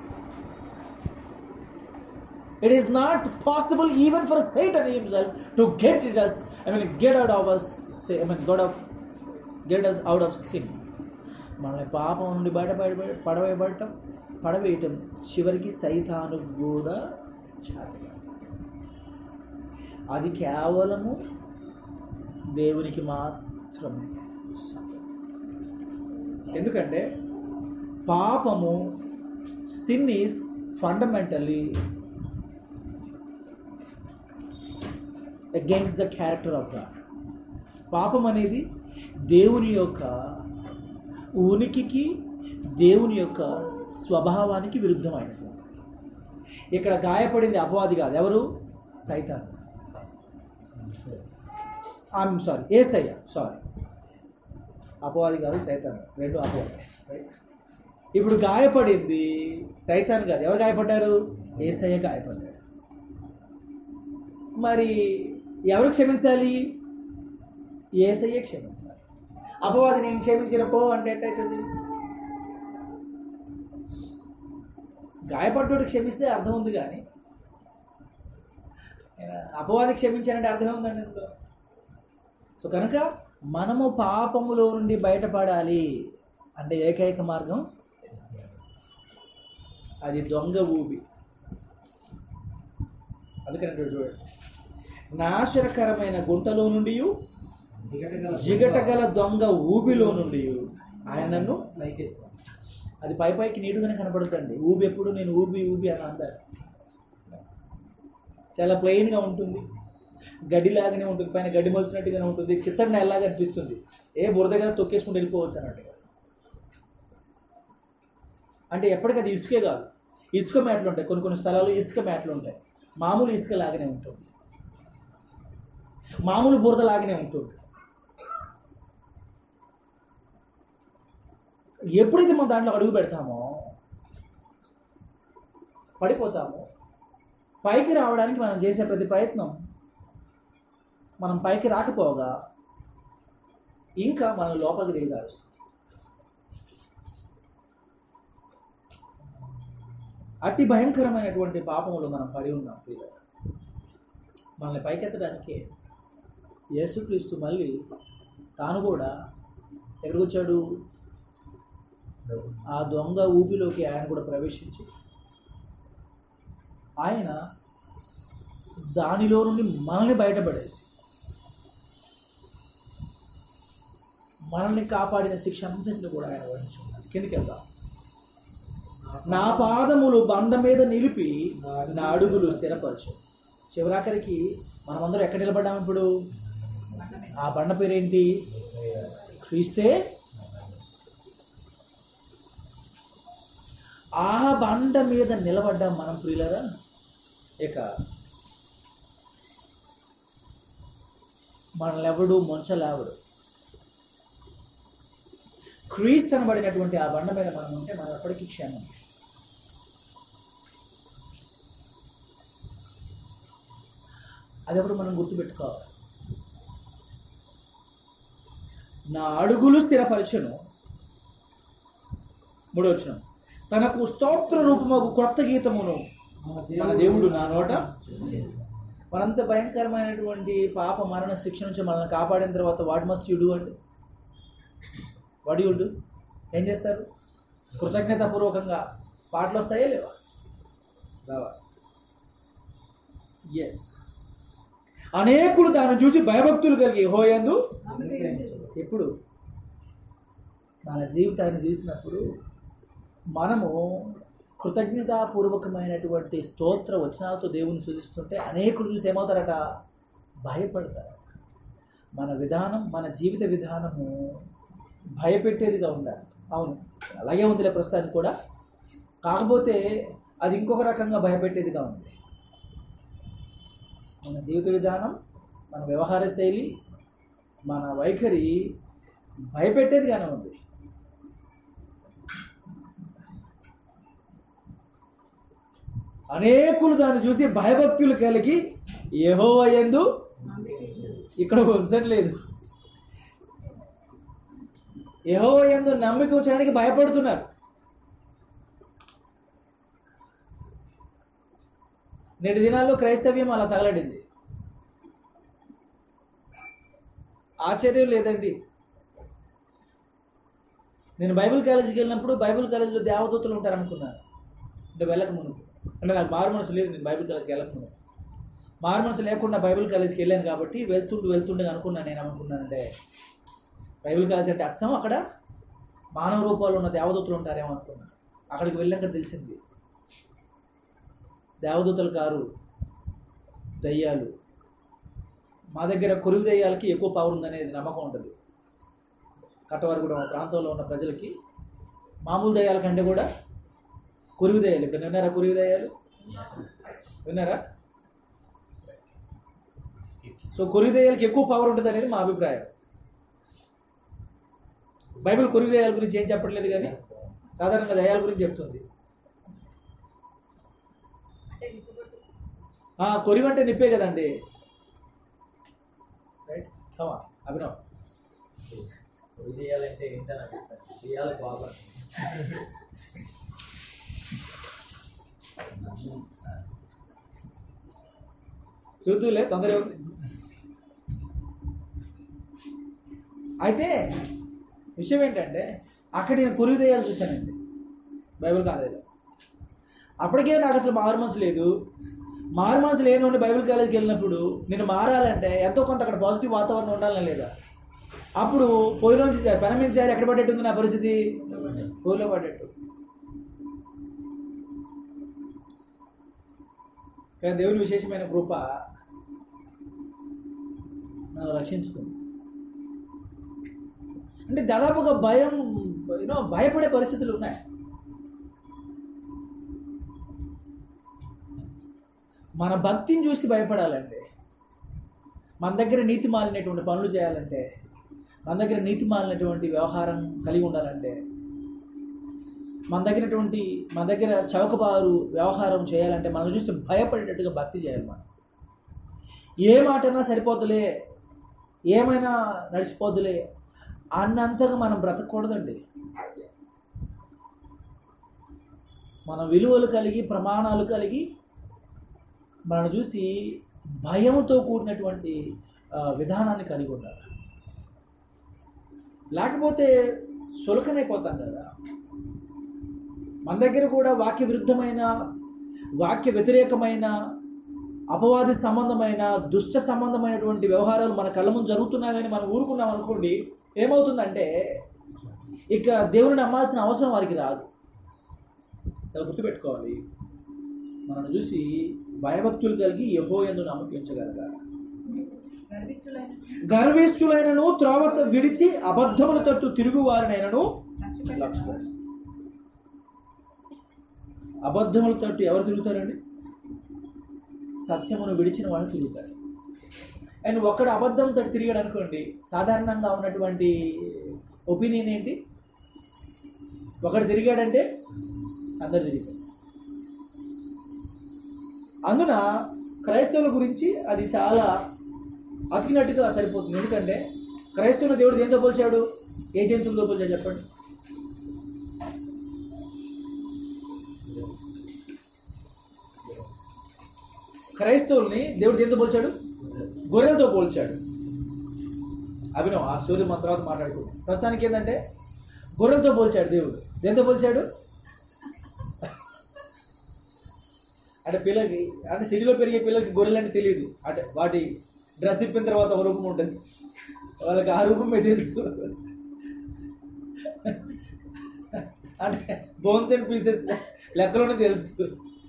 [SPEAKER 1] it is not possible even for Satan himself to get it us I mean get out of us I mean God of get us out of sin మనల్ని పాపం నుండి బయట బయట పడవేయబడటం పడవేయటం చివరికి సైతాను కూడా చాలు అది కేవలము దేవునికి మాత్రమే సాధ్యం. ఎందుకంటే పాపము sin is fundamentally against the character of God పాపం అనేది దేవుని యొక్క ఉనికికి దేవుని యొక్క స్వభావానికి విరుద్ధమైనది ఇక్కడ గాయపడింది అపవాది కాదు ఎవరు సైతాన్ ఐఎమ్ సారీ ఏసయ్య సారీ అపవాది కాదు సైతాన్ రెండు అపవాది ఇప్పుడు గాయపడింది సైతాన్ కాదు ఎవరు గాయపడ్డారు ఏసయ్య గాయపడ్డాడు మరి ఎవరు క్షమించాలి ఏసయ్య క్షమించాలి అపవాది నేను క్షమించిన పో అంటే ఎట్టయితుంది గాయపడ్డోడు క్షమిస్తే అర్థం ఉంది కానీ అపవాది క్షమించానంటే అర్థం ఉందండి ఇందులో సో కనుక మనము పాపములో నుండి బయటపడాలి అంటే ఏకైక మార్గం అది దొంగ ఊబి అందుకని చూడండి నాశనకరమైన గుంటలో నుండి జిగటగల దొంగ ఊబిలో నుండి ఆయనను అది పై పైకి నీటుగానే కనపడుతుంది ఊబి ఎప్పుడు నేను ఊబి ఊబి అని అంటారు చాలా ప్లెయిన్గా ఉంటుంది గడ్డిలాగానే ఉంటుంది పైన గడ్డి మొలిచినట్టుగానే ఉంటుంది చిత్తడి నెలలాగా అనిపిస్తుంది ఏ బురదగా తొక్కేసుకుంటూ వెళ్ళిపోవచ్చు అన్నట్టుగా అంటే ఎప్పటికీ అది ఇసుకే కాదు ఇసుక మ్యాట్లు ఉంటాయి కొన్ని కొన్ని స్థలాల్లో ఇసుక మ్యాట్లు ఉంటాయి మామూలు ఇసుక లాగానే ఉంటుంది మామూలు బురద లాగానే ఉంటుంది ఎప్పుడైతే మనం దాంట్లో అడుగు పెడతామో పడిపోతామో పైకి రావడానికి మనం చేసే ప్రతి ప్రయత్నం మనం పైకి రాకపోగా ఇంకా మనం లోపలికి దిగజారుస్తుంది అతి భయంకరమైనటువంటి పాపములు మనం పడి ఉన్నాం పిల్లలు మనల్ని పైకెత్తడానికి యేసుక్రీస్తు మళ్ళీ తాను కూడా ఎక్కడికి వచ్చాడు ఆ దొంగ ఊపిలోకి ఆయన కూడా ప్రవేశించి ఆయన దానిలో నుండి మనల్ని బయటపడేసి మనల్ని కాపాడిన శిక్ష అంతటిని కూడా ఆయన వహించుకున్నాడు కిందికి వెళ్దాం నా పాదములు బండ మీద నిలిపి నా అడుగులు స్థిరపరచు చివరాఖరికి మనమందరం ఎక్కడ నిలబడ్డాం ఇప్పుడు ఆ బండ పేరేంటి క్రీస్తే ఆ బండ మీద నిలబడ్డాం మనం ప్రియులరా ఇక మనల్ని ఎవడు మొంచలేవడు క్రీస్తు అనబడినటువంటి ఆ బండ మీద మనం ఉంటే మనం ఎప్పటికీ క్షేమం అదెప్పుడు మనం గుర్తుపెట్టుకోవాలి నా అడుగులు స్థిరపరచును మూడవచనం తనకు స్తోత్ర రూపము క్రొత్త గీతమును మన దేవుడు నా నోట మనంత భయంకరమైనటువంటి పాప మరణ శిక్ష నుంచి మనల్ని కాపాడిన తర్వాత వాట్ మస్ట్ యు డూ అంటే వాట్ యు డూ ఏం చేస్తారు కృతజ్ఞతాపూర్వకంగా పాటలు వస్తాయా లేవా రావా ఎస్ అనేకులు దాన్ని చూసి భయభక్తులు కలిగి హోయందు ఎప్పుడు మన జీవితాన్ని చూసినప్పుడు మనము కృతజ్ఞతాపూర్వకమైనటువంటి స్తోత్ర వచనాలతో దేవుని సూచిస్తుంటే అనేకులు చూసి ఏమవుతారట భయపడతారు మన విధానం మన జీవిత విధానము భయపెట్టేదిగా ఉండాలి అవును అలాగే ఉందిలే ప్రస్తుతానికి కూడా కాకపోతే అది ఇంకొక రకంగా భయపెట్టేదిగా ఉంది మన జీవిత విధానం మన వ్యవహార శైలి మన వైఖరి భయపెట్టేదిగానే ఉంది అనేకులు దాన్ని చూసి భయభక్తులు కలిగి ఏహో అయ్యందు ఇక్కడ ఉంచట్లేదు ఏహో ఎందు నమ్మిక ఉంచడానికి భయపడుతున్నారు నేటి దినాల్లో క్రైస్తవ్యం అలా తగలడింది ఆశ్చర్యం లేదండి నేను బైబిల్ కాలేజీకి వెళ్ళినప్పుడు బైబిల్ కాలేజీలో దేవదూతలు ఉంటారు అనుకున్నాను అంటే వెళ్ళక ముందు అంటే నాకు మారు మనసు లేదు నేను బైబిల్ కాలేజ్కి వెళ్ళక ముందు మారు మనసు లేకుండా బైబిల్ కాలేజ్కి వెళ్ళాను కాబట్టి వెళ్తుంటూ వెళ్తుండే అనుకున్నాను నేను ఏమనుకున్నానంటే బైబిల్ కాలేజ్ అంటే అచ్చం అక్కడ మానవ రూపాలు ఉన్న దేవదూతలు ఉంటారేమో అనుకున్నాను అక్కడికి వెళ్ళాక తెలిసింది దేవదూతలు కారు దయ్యాలు మా దగ్గర కొరువు దయ్యాలకి ఎక్కువ పవర్ ఉందనేది నమ్మకం ఉంటుంది కట్టవారు మా ప్రాంతంలో ఉన్న ప్రజలకి మామూలు దయ్యాల కంటే కూడా కొరువు దయ్యాలు ఇక్కడ విన్నారా కొరువు దయ్యాలు విన్నారా సో కొరువు దయ్యాలకి ఎక్కువ పవర్ ఉంటుంది అనేది మా అభిప్రాయం బైబిల్ కొరువు దయ్యాల గురించి ఏం చెప్పట్లేదు కానీ సాధారణంగా దయ్యాల గురించి చెప్తుంది ఆ, కొరివి అంటే నిప్పే కదండి రైట్ కమా అభినవ్
[SPEAKER 5] చేయాలంటే ఏంటని అడుగుతాను చేయాలి బాగా
[SPEAKER 1] చూద్దులే తొందర ఉంది అయితే విషయం ఏంటంటే అక్కడ నేను కొరివి దయ్యాలు చూశానండి బైబిల్ కాలేజీలో అప్పటికే నాకు అసలు మారు మనసు లేదు మారు మనసు లేని ఉండి బైబిల్ కాలేజీకి వెళ్ళినప్పుడు నేను మారాలంటే ఎంతో కొంత అక్కడ పాజిటివ్ వాతావరణం ఉండాలని లేదా అప్పుడు పొయ్యిలోంచి పెనమించారు ఎక్కడ పడ్డట్టుంది నా పరిస్థితి పొయ్యిలో పడ్డట్టు కానీ దేవుని విశేషమైన కృప నన్ను రక్షించుకుంది అంటే దాదాపుగా భయం యూనో భయపడే పరిస్థితులు ఉన్నాయి మన భక్తిని చూసి భయపడాలండి మన దగ్గర నీతి మాలినటువంటి పనులు చేయాలంటే మన దగ్గర నీతి మాలినటువంటి వ్యవహారం కలిగి ఉండాలంటే మన దగ్గరటువంటి మన దగ్గర చౌకబారు వ్యవహారం చేయాలంటే మనం చూసి భయపడేటట్టుగా భక్తి చేయాలి మనం ఏ మాటైనా సరిపోతులే ఏమైనా నడిచిపోద్దులే అన్నంతగా మనం బ్రతకూడదండి మన విలువలు కలిగి ప్రమాణాలు కలిగి మనం చూసి భయంతో కూడినటువంటి ఆ, విధానాన్ని కలిగి ఉండాలి లేకపోతే సులకనైపోతాం కదా మన దగ్గర కూడా వాక్య విరుద్ధమైన వాక్య వ్యతిరేకమైన అపవాది సంబంధమైన దుష్ట సంబంధమైనటువంటి వ్యవహారాలు మన కళ్ళ ముందు జరుగుతున్నాయి కానీ మనం ఊరుకున్నాం అనుకోండి ఏమవుతుందంటే ఇక దేవుని నమ్మాల్సిన అవసరం వారికి రాదు ఇలా గుర్తుపెట్టుకోవాలి మనల్ని చూసి భయభక్తులు కలిగి యహో ఎందు నమ్మకించగలగాలి
[SPEAKER 2] గర్విష్ఠులైన
[SPEAKER 1] గర్విష్ఠులైనను త్రోవ విడిచి అబద్ధముల తట్టు తిరుగువారినైనను
[SPEAKER 2] లక్ష్యపెట్టిన
[SPEAKER 1] లక్ష్యపెట్టు. అబద్ధముల తట్టు ఎవరు తిరుగుతారండి సత్యమును విడిచిన వాళ్ళు తిరుగుతారు అండ్ ఒక్కడు అబద్ధం తట్టు తిరిగాడు అనుకోండి సాధారణంగా ఉన్నటువంటి ఒపీనియన్ ఏంటి ఒకడు తిరిగాడంటే అందరు తిరిగారు అందున క్రైస్తవుల గురించి అది చాలా అతికినట్టుగా సరిపోతుంది ఎందుకంటే క్రైస్తవుల దేవుడు దేంతో పోల్చాడు ఏ జంతువులతో పోల్చాడు చెప్పండి క్రైస్తవుల్ని దేవుడు దేంతో పోల్చాడు గొర్రెలతో పోల్చాడు అభినవ్ ఆ స్టోరీ మన తర్వాత మాట్లాడుకుందాం ప్రస్తుతానికి ఏంటంటే గొర్రెలతో పోల్చాడు దేవుడు దేంతో పోల్చాడు అంటే పిల్లలకి అంటే సిటీలో పెరిగే పిల్లలకి గొర్రెలు అంటే తెలియదు అంటే వాటి డ్రెస్ ఇప్పిన తర్వాత ఒక రూపం ఉంటుంది వాళ్ళకి ఆ రూపమే తెలుసు అంటే బోన్స్ అండ్ పీసెస్ లెక్కలోనే తెలుసు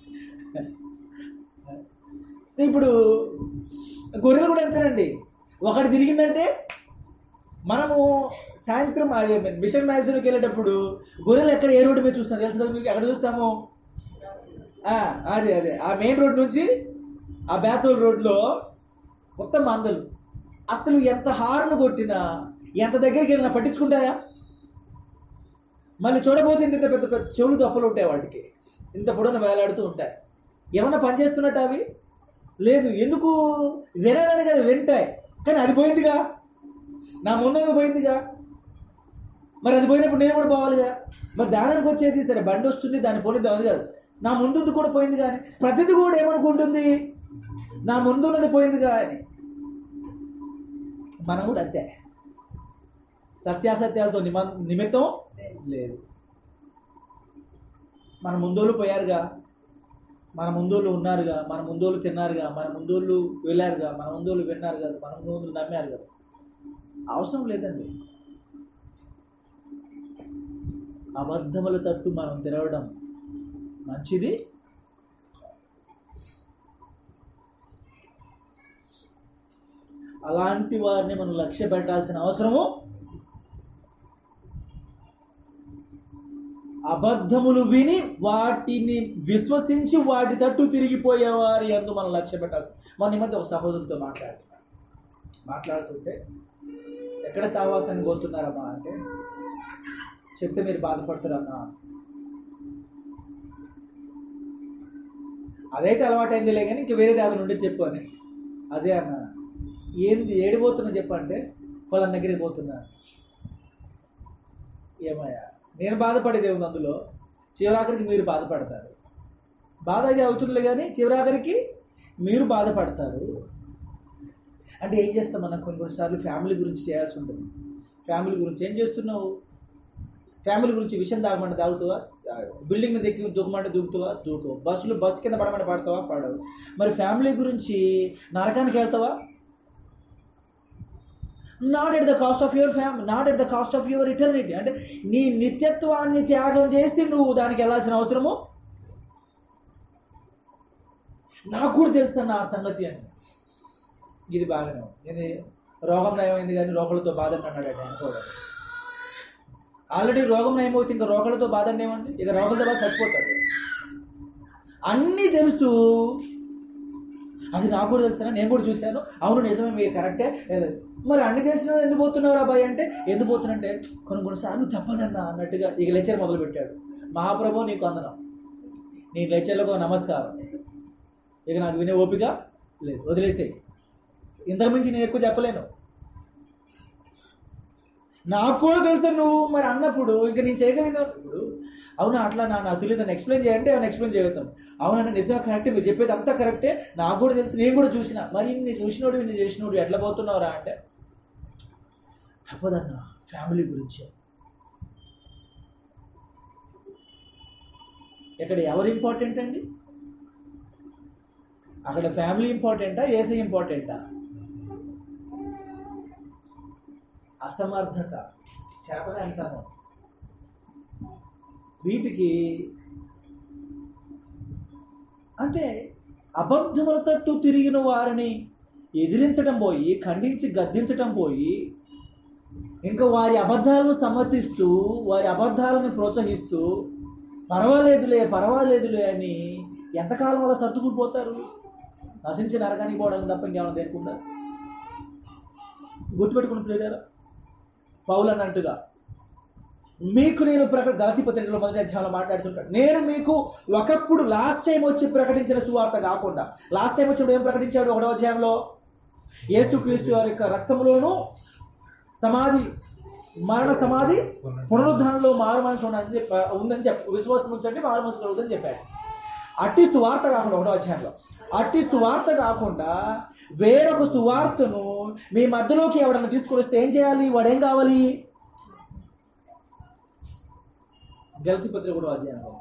[SPEAKER 1] సో ఇప్పుడు గొర్రెలు కూడా ఎంతనండి ఒకటి తిరిగిందంటే మనము సాయంత్రం అదే మిషన్ మ్యారేజ్లోకి వెళ్ళేటప్పుడు గొర్రెలు ఎక్కడ ఏ రోడ్డు మీద చూస్తాం తెలుసు కదా మీకు ఎక్కడ చూస్తాము ఆ, అదే అదే ఆ మెయిన్ రోడ్ నుంచి ఆ బేతోల్ రోడ్లో మొత్తం మందలు అసలు ఎంత హార్న్ కొట్టినా ఎంత దగ్గరికి వెళ్ళినా పట్టించుకుంటాయా మళ్ళీ చూడబోతే ఇంత పెద్ద పెద్ద చెవులు దొప్పలు ఉంటాయి వాటికి ఇంత పొడవున వేలాడుతూ ఉంటాయి ఏమన్నా పనిచేస్తున్నట్టు అవి లేదు ఎందుకు వినడానికి అది వింటాయి కానీ అది పోయిందిగా నా ముందు పోయిందిగా మరి అది పోయినప్పుడు నేను కూడా పోవాలిగా మరి దానికి వచ్చేది సరే బండి వస్తుంది దాని పోలింది అది కాదు నా ముందుది కూడా పోయింది కానీ ప్రతిది కూడా ఏమనుకుంటుంది నా ముందున్నది పోయిందిగా అని మనం కూడా అంతే సత్యాసత్యాలతో నిమ నిమిత్తం లేదు మన ముందోళ్ళు పోయారుగా మన ముందోళ్ళు ఉన్నారుగా మన ముందోళ్ళు తిన్నారుగా మన ముందోళ్ళు వెళ్ళారుగా మన ముందోళ్ళు విన్నారుగా మన ముందోళ్ళు నమ్మారు కదా అవసరం లేదండి అబద్ధముల తట్టు మనం తిరగడం మంచిది అలాంటి వారిని మనం లక్ష్య పెట్టాల్సిన అవసరము అబద్ధములు విని వాటిని విశ్వసించి వాటి తట్టు తిరిగిపోయే వారి అందు మనం లక్ష్య పెట్టాల్సి మన ఈ మధ్య ఒక సహోదరుతో మాట్లాడుతున్నా మాట్లాడుతుంటే ఎక్కడ సహవాసాన్ని కోరుతున్నారమ్మా అంటే చెప్తే మీరు బాధపడతారన్నా అదైతే అలవాటైందిలే కానీ ఇంక వేరే దాని నుండి చెప్పు అని అదే అన్న ఏంది ఏడిపోతున్నా చెప్పంటే వాళ్ళ దగ్గరికి పోతున్నా ఏమయ్యా నేను బాధపడేది ఏముంది అందులో చివరాఖరికి మీరు బాధపడతారు బాధ అయితే అవుతుందిలే కానీ చివరాఖరికి మీరు బాధపడతారు అంటే ఏం చేస్తాం మనం కొన్ని కొన్నిసార్లు ఫ్యామిలీ గురించి చేయాల్సి ఉంటుంది ఫ్యామిలీ గురించి ఏం చేస్తున్నావు ఫ్యామిలీ గురించి విషయం తాగమంటే తాగుతావా బిల్డింగ్ మీద ఎక్కి దూకమంటే దూకుతావా దూకు బస్సులు బస్సు కింద పడమంటే పడతావా పడవు మరి ఫ్యామిలీ గురించి నరకానికి వెళ్తావా not at the cost of your family not at the cost of your eternity అంటే నీ నిత్యత్వాన్ని త్యాగం చేసి నువ్వు దానికి వెళ్ళాల్సిన అవసరము నాకు కూడా తెలుసు నా సంగతి అని ఇది బాగానే ఉంది. ఇది రోగం నయమైంది కానీ రోగులతో బాధ అన్నాడు అనుకోవడం ఆల్రెడీ రోగం నయమవుతుంది ఇంకా రోగాలతో బాధ అంటే ఏమండి ఇక రోగాలతో బాధ చచ్చిపోతాడు అన్నీ తెలుసు అది నాకు కూడా తెలుసా నేను కూడా చూశాను అవును నిజమే మీరు కరెక్టే మరి అన్ని తెలిసిన ఎందుకు పోతున్నారు అబ్బాయి అంటే ఎందుకు పోతున్నంటే కొన్ని కొన్నిసార్లు తప్పదన్నా అన్నట్టుగా ఇక లెక్చర్ మొదలు పెట్టాడు మహాప్రభు నీకు అందనం నీ లెక్చర్లకు నమస్కారం ఇక నాకు వినే ఓపిక లేదు వదిలేసేయి ఇంతకు మించి నేను ఎక్కువ చెప్పలేను నాకు కూడా తెలుసు నువ్వు మరి అన్నప్పుడు ఇంకా నేను చేయగలిగిన ఇప్పుడు అవునా అట్లా నా నాకు తెలియదు నన్ను ఎక్స్ప్లెయిన్ చేయంటే ఏమైనా ఎక్స్ప్లెయిన్ చేయగలుగుతాం అవునంటే నిజంగా కరెక్టే మీరు చెప్పేది అంతా కరెక్టే నాకు కూడా తెలుసు నేను కూడా చూసిన మరి నీ చూసినోడు ఇన్ని చేసినోడు ఎట్లా పోతున్నావురా అంటే తప్పదన్న ఫ్యామిలీ గురించి ఇక్కడ ఎవరు ఇంపార్టెంట్ అండి అక్కడ ఫ్యామిలీ ఇంపార్టెంటా ఏసీ ఇంపార్టెంటా అసమర్థత చేపదంటాము వీటికి అంటే అబద్ధముల తట్టు తిరిగిన వారిని ఎదిరించడం పోయి ఖండించి గద్దించటం పోయి ఇంకా వారి అబద్ధాలను సమర్థిస్తూ వారి అబద్ధాలను ప్రోత్సహిస్తూ పర్వాలేదులే పర్వాలేదులే అని ఎంతకాలం అలా సర్దుకుని పోతారు నశించి నరకానికి పోవడం తప్ప ఇంకేమైనా దేనికుంటారు గుర్తుపెట్టుకుని ప్రియులారా పౌలు అన్నట్టుగా మీకు నేను ప్రకట గలతి పత్రికలో మొదటి అధ్యాయంలో మాట్లాడుతుంటాడు నేను మీకు ఒకప్పుడు లాస్ట్ టైం వచ్చి ప్రకటించిన సువార్త కాకుండా లాస్ట్ టైం వచ్చినప్పుడు ఏం ప్రకటించాడు ఒకటో అధ్యాయంలో యేసుక్రీస్తు వారి యొక్క రక్తంలోనూ సమాధి మరణ సమాధి పునరుద్ధరణలో మారు మనసు ఉన్నదని చెప్ప ఉందని చెప్ప విశ్వాసం ఉంచండి మారు మనసు కలుగుతుందని చెప్పాడు అట్టి సువార్త కాకుండా ఒకటో అధ్యాయంలో అట్టి సువార్త కాకుండా వేరొక సువార్తను మీ మధ్యలోకి ఎవడన్నా తీసుకొని వస్తే ఏం చేయాలి వాడేం కావాలి గలతి పత్రిక కూడా అధ్యాయంలో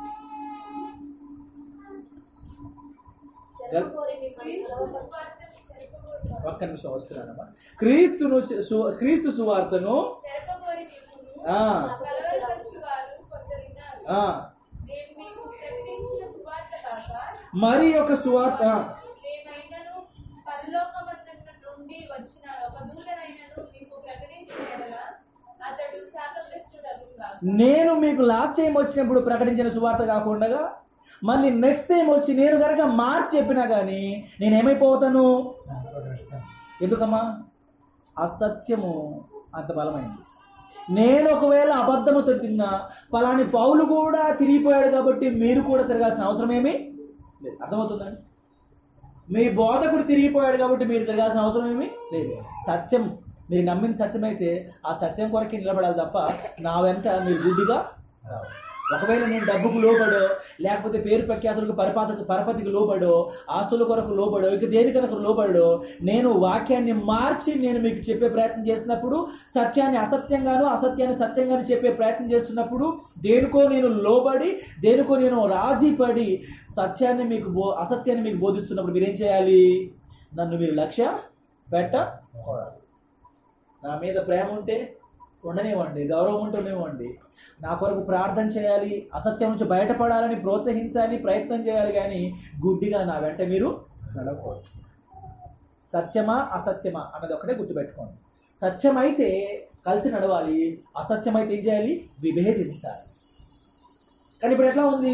[SPEAKER 3] చెరపకోరి మిమ్మల్ని కలవకపోతే చెరపకోరి
[SPEAKER 1] ఒక్క నిమిషం వస్తున్నానమ్మా క్రీస్తును సు- క్రీస్తు సువార్తను
[SPEAKER 3] చెరపకోరి మిమ్మును
[SPEAKER 1] ఆ,
[SPEAKER 3] కలవరపరచువారు కొందరున్నారు.
[SPEAKER 1] ఆ,
[SPEAKER 3] నేను మీకు ప్రకటించిన సువార్త కాక
[SPEAKER 1] మరి ఒక సువార్త ఆ,
[SPEAKER 3] మేమైనను పరలోకమందున్న నుండి వచ్చిన ఒక దూతనైనను మీకు ప్రకటించిన ఎడల అతడు శాపగ్రస్తుడగుగా
[SPEAKER 1] నేను మీకు లాస్ట్ టైం వచ్చినప్పుడు ప్రకటించిన సువార్త కాకుండా మళ్ళీ నెక్స్ట్ టైం వచ్చి నేను కనుక మార్చి చెప్పినా కానీ నేను ఏమైపోతాను ఎందుకమ్మా అసత్యము అంత బలమైంది నేను ఒకవేళ అబద్ధముతో తిన్నా పలాని ఫౌలు కూడా తిరిగిపోయాడు కాబట్టి మీరు కూడా తిరగాల్సిన అవసరం ఏమీ లేదు అర్థమవుతుందండి మీ బోధకుడు తిరిగిపోయాడు కాబట్టి మీరు తిరగాల్సిన అవసరం ఏమీ లేదు సత్యం మీరు నమ్మిన సత్యం అయితే ఆ సత్యం కొరకే నిలబడాలి తప్ప నా వెంట మీరు గుడ్డిగా రావద్దు. ఒకవేళ నేను డబ్బుకు లోబడో లేకపోతే పేరు ప్రఖ్యాతులకు పరపాతకు పరపతికి లోబడో ఆస్తుల కొరకు లోబడో ఇక దేనికనకు లోబడో నేను వాక్యాన్ని మార్చి నేను మీకు చెప్పే ప్రయత్నం చేసినప్పుడు సత్యాన్ని అసత్యంగాను అసత్యాన్ని సత్యంగాను చెప్పే ప్రయత్నం చేస్తున్నప్పుడు దేనికో నేను లోబడి దేనికో నేను రాజీ పడి సత్యాన్ని మీకు బో అసత్యాన్ని మీకు బోధిస్తున్నప్పుడు మీరేం చేయాలి నన్ను మీరు లక్ష్య పెట్టకూడదు నా మీద ప్రేమ ఉంటే ఉండనివ్వండి గౌరవం ఉంటే ఉండనివ్వండి నా కొరకు ప్రార్థన చేయాలి అసత్యం నుంచి బయటపడాలని ప్రోత్సహించాలి ప్రయత్నం చేయాలి కానీ గుడ్డిగా నా వెంట మీరు నడవకూడదు సత్యమా అసత్యమా అన్నది ఒకటే గుర్తుపెట్టుకోండి సత్యమైతే కలిసి నడవాలి అసత్యమైతే ఏం చేయాలి విభేదించాలి కానీ ఇప్పుడు ఎట్లా ఉంది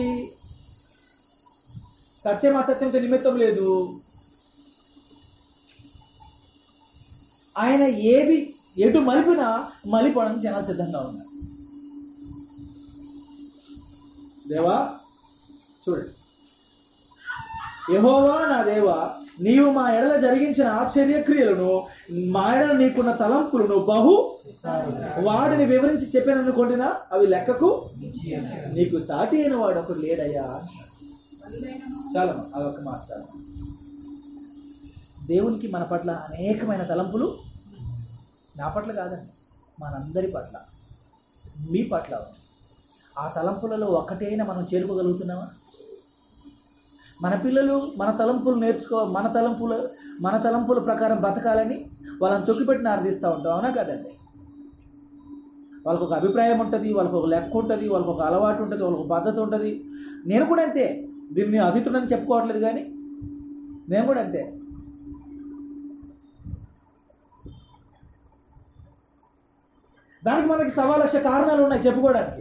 [SPEAKER 1] సత్యం అసత్యంతో నిమిత్తం లేదు ఆయన ఏది ఎటు మలిపినా మలిపడానికి జనాలు సిద్ధంగా ఉన్నారు దేవా చూడండి యహోవా నా దేవా నీవు మా ఎడల జరిగించిన ఆశ్చర్య క్రియలను మా ఎడల నీకున్న తలంపులను బహు వాడిని వివరించి చెప్పాననుకుంటున్నా అవి లెక్కకు నీకు సాటి అయిన వాడు ఒకడు లేడయ్యా చాలా అదొక మాట చాలా దేవునికి మన పట్ల అనేకమైన తలంపులు నా పట్ల కాదండి మనందరి పట్ల మీ పట్ల ఉంది. ఆ తలంపులలో ఒక్కటైనా మనం చేరుకోగలుగుతున్నామా మన పిల్లలు మన తలంపులు నేర్చుకో మన తలంపులు మన తలంపుల ప్రకారం బతకాలని వాళ్ళని తొక్కిపెట్టి ఆర్థిస్తూ ఉంటాం అవునా కదండి వాళ్ళకు ఒక అభిప్రాయం ఉంటుంది వాళ్ళకు ఒక లెక్క ఉంటుంది వాళ్ళకు ఒక అలవాటు ఉంటుంది వాళ్ళకు ఒక పద్ధతి ఉంటుంది నేను కూడా అంతే దీన్ని అతిథుడని చెప్పుకోవట్లేదు కానీ నేను కూడా అంతే దానికి మనకి సవా లక్ష కారణాలు ఉన్నాయి చెప్పుకోవడానికి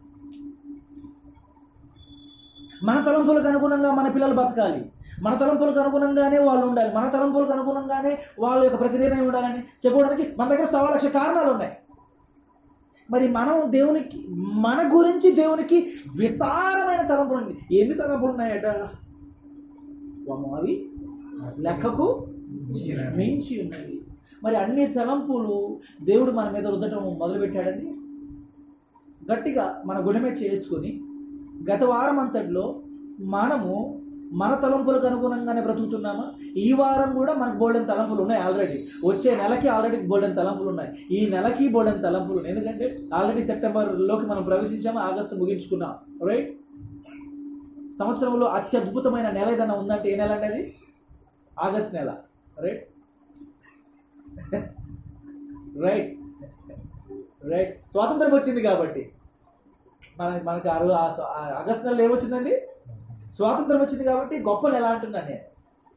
[SPEAKER 1] మన తలంపులకు అనుగుణంగా మన పిల్లలు బతకాలి మన తలంపులకు అనుగుణంగానే వాళ్ళు ఉండాలి మన తలంపులకు అనుగుణంగానే వాళ్ళ యొక్క ప్రతినిర్ణయం ఉండాలని చెప్పుకోవడానికి మన దగ్గర సవా లక్ష కారణాలు ఉన్నాయి మరి మనం దేవునికి మన గురించి దేవునికి విస్తారమైన తలంపులు ఉంది ఎన్ని తలంపులు ఉన్నాయట వామ్మో, అవి లెక్కకు మించి ఉన్నది మరి అన్ని తలంపులు దేవుడు మన మీద రుద్దటం మొదలుపెట్టాడని గట్టిగా మన గుణమే చేసుకొని గత వారం అంతట్లో మనము మన తలంపులకు అనుగుణంగానే బ్రతుకుతున్నామా ఈ వారం కూడా మనకు బోల్డెన్ తలంపులు ఉన్నాయి ఆల్రెడీ వచ్చే నెలకి ఆల్రెడీ బోల్డెన్ తలంపులు ఉన్నాయి ఈ నెలకి బోల్డెన్ తలంపులు ఉన్నాయి ఎందుకంటే ఆల్రెడీ సెప్టెంబర్లోకి మనం ప్రవేశించాము ఆగస్టు ముగించుకున్నాం రైట్ సంవత్సరంలో అత్యద్భుతమైన నెల ఏదైనా ఉందంటే ఏ నెల అంటే అది ఆగస్ట్ నెల రైట్ రైట్ రైట్ స్వాతంత్రం వచ్చింది కాబట్టి మన మనకి ఆ రో- ఆ స్వ- ఆ ఆగస్ట్ నెలలో ఏమొచ్చిందండి స్వాతంత్రం వచ్చింది కాబట్టి గొప్ప నెల అంటున్నాను నేను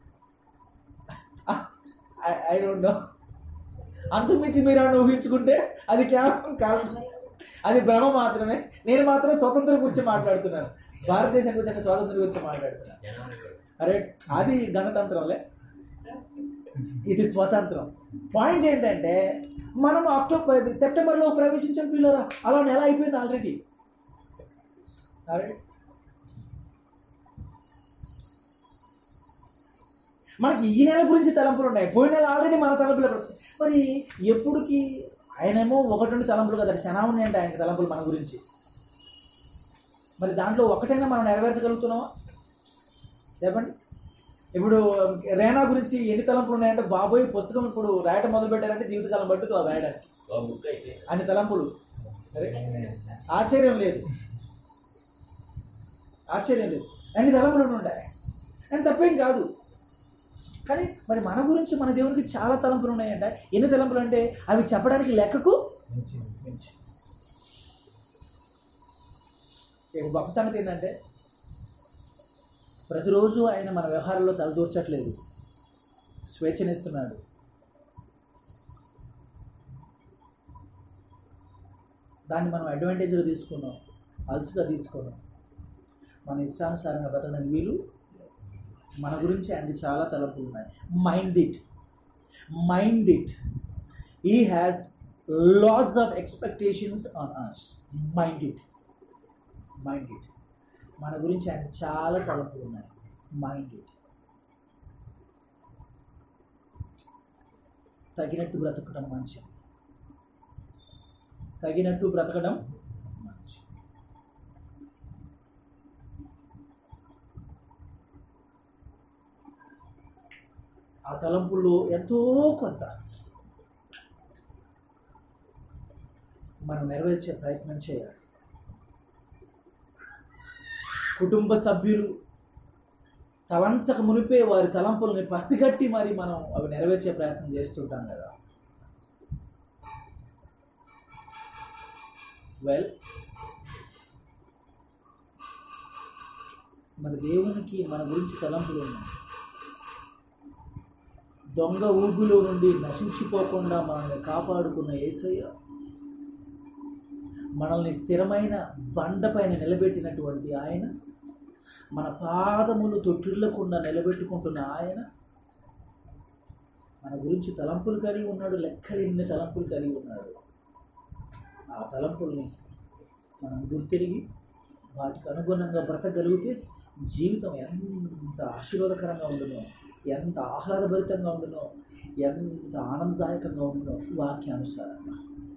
[SPEAKER 1] ఐ డోంట్ నో అంతకుమించి మీరు ఏమైనా ఊహించుకుంటే అది కేవలం కాలం అది భ్రమ మాత్రమే నేను మాత్రం స్వతంత్రం గురించి మాట్లాడుతున్నాను భారతదేశం గురించి అంటే స్వాతంత్రం గురించి మాట్లాడుతున్నాను అరే అది గణతంత్రంలే ఇది స్వతంత్రం పాయింట్ ఏంటంటే మనం అక్టోబర్ సెప్టెంబర్లో ప్రవేశించాం పిల్లరా అలా నెల అయిపోయింది ఆల్రెడీ అరే మనకి ఈ నెల గురించి తలంపులు ఉన్నాయి పోయిన నెల ఆల్రెడీ మన తలంపులు మరి ఎప్పుడుకి ఆయనేమో ఒకటి రెండు తలంపులు కదా శనా ఉన్నాయంటే ఆయన తలంపులు మన గురించి మరి దాంట్లో ఒకటైనా మనం నెరవేర్చగలుగుతున్నామా చెప్పండి ఇప్పుడు రేనా గురించి ఎన్ని తలంపులు ఉన్నాయంటే బాబోయ్ పుస్తకం ఇప్పుడు రాయటం మొదలు పెట్టారంటే జీవితకాలం పట్టుకు ఆ రాయడానికి
[SPEAKER 5] ఒక బుక్ అయితే
[SPEAKER 1] అన్ని తలంపులు అరే, ఆశ్చర్యం లేదు ఆశ్చర్యం లేదు అన్ని తలంపులు ఉంటాయి అని తప్పేం కాదు కానీ మరి మన గురించి మన దేవునికి చాలా తలంపులు ఉన్నాయంట ఎన్ని తలంపులు అంటే అవి చెప్పడానికి లెక్కకు మించి ఇక గొప్ప సంగతి ఏంటంటే ప్రతిరోజు ఆయన మన వ్యవహారంలో తలదూర్చట్లేదు స్వేచ్ఛనిస్తున్నాడు దాన్ని మనం అడ్వాంటేజ్గా తీసుకున్నాం అలసుగా తీసుకున్నాం మన ఇష్టానుసారంగా బ్రతకడానికి వీలు మన గురించి ఆయనకి చాలా తలపులు ఉన్నాయి mind it mind it he has lots of expectations on us mind it mind it మన గురించి ఆయన చాలా తలపులు ఉన్నాయి మైండ్ ఇట్ తగినట్టు బ్రతకడం మంచిది తగినట్టు బ్రతకడం మంచిది ఆ తలంపుల్లో ఎంతో కొంత మనం నెరవేర్చే ప్రయత్నం చేయాలి కుటుంబ సభ్యులు తలంచక మునిపే వారి తలంపుల్ని పసిగట్టి మరి మనం అవి నెరవేర్చే ప్రయత్నం చేస్తుంటాం కదా వెల్ మన దేవునికి మన గురించి తలంపులు ఉన్నాయి దొంగ ఊబిలో నుండి నశించిపోకుండా మనల్ని కాపాడుకున్న ఏసయ్య మనల్ని స్థిరమైన బండపైన నిలబెట్టినటువంటి ఆయన మన పాదములు తొట్టిల్లకుండా నిలబెట్టుకుంటున్న ఆయన మన గురించి తలంపులు కలిగి ఉన్నాడు లెక్కలేని తలంపులు కలిగి ఉన్నాడు ఆ తలంపుల్ని మనం గుర్తిరిగి వాటికి అనుగుణంగా బ్రతకగలిగితే జీవితం ఎంత ఆశీర్వాదకరంగా ఉండునో ఎంత ఆహ్లాదభరితంగా ఉండునో ఎంత ఆనందదాయకంగా ఉండునో వాక్యానుసారంగా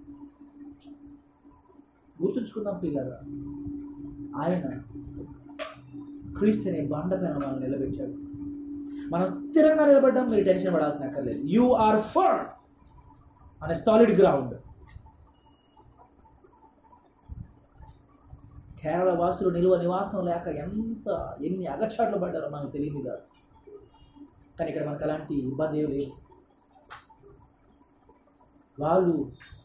[SPEAKER 1] గుర్తుంచుకుందాం పిల్లరా ఆయన క్రీస్తుని బండపైన మనం నిలబెట్టాడు మనం స్థిరంగా నిలబడ్డాం మీరు టెన్షన్ పడాల్సిన అక్కర్లేదు యు ఆర్ ఫర్ అనే సాలిడ్ గ్రౌండ్ కేరళ వాసులు నిలువ నివాసం లేక ఎంత ఎన్ని అగచాట్లు పడ్డారో మనకు తెలియదు కాదు కానీ ఇక్కడ మనకు అలాంటి ఇబ్బంది ఏం లేదు వాళ్ళు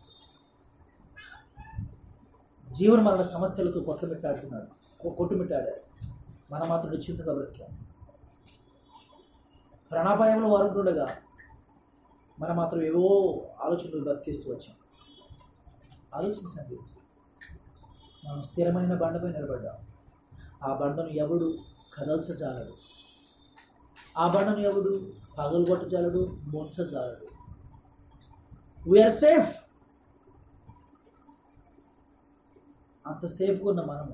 [SPEAKER 1] జీవన మరణ సమస్యలతో కొట్టుమిట్టాడుతున్నారు కొ- కొట్టుమిట్టాడారు మనం మాత్రం నిశ్చింతగా బ్రతికాం ప్రాణాపాయంలో వారు ఉంటుండగా మనం మాత్రం ఏవో ఆలోచనలు బ్రతికేస్తూ వచ్చాం ఆలోచించండి మనం స్థిరమైన బండపై నిలబడ్డాం ఆ బండను ఎవడు కదల్చజాలడు ఆ బండను ఎవడు పగలగొట్టజాలడు ముంచజాలడు వీఆర్ సేఫ్ అంత సేఫ్గా ఉన్న మనము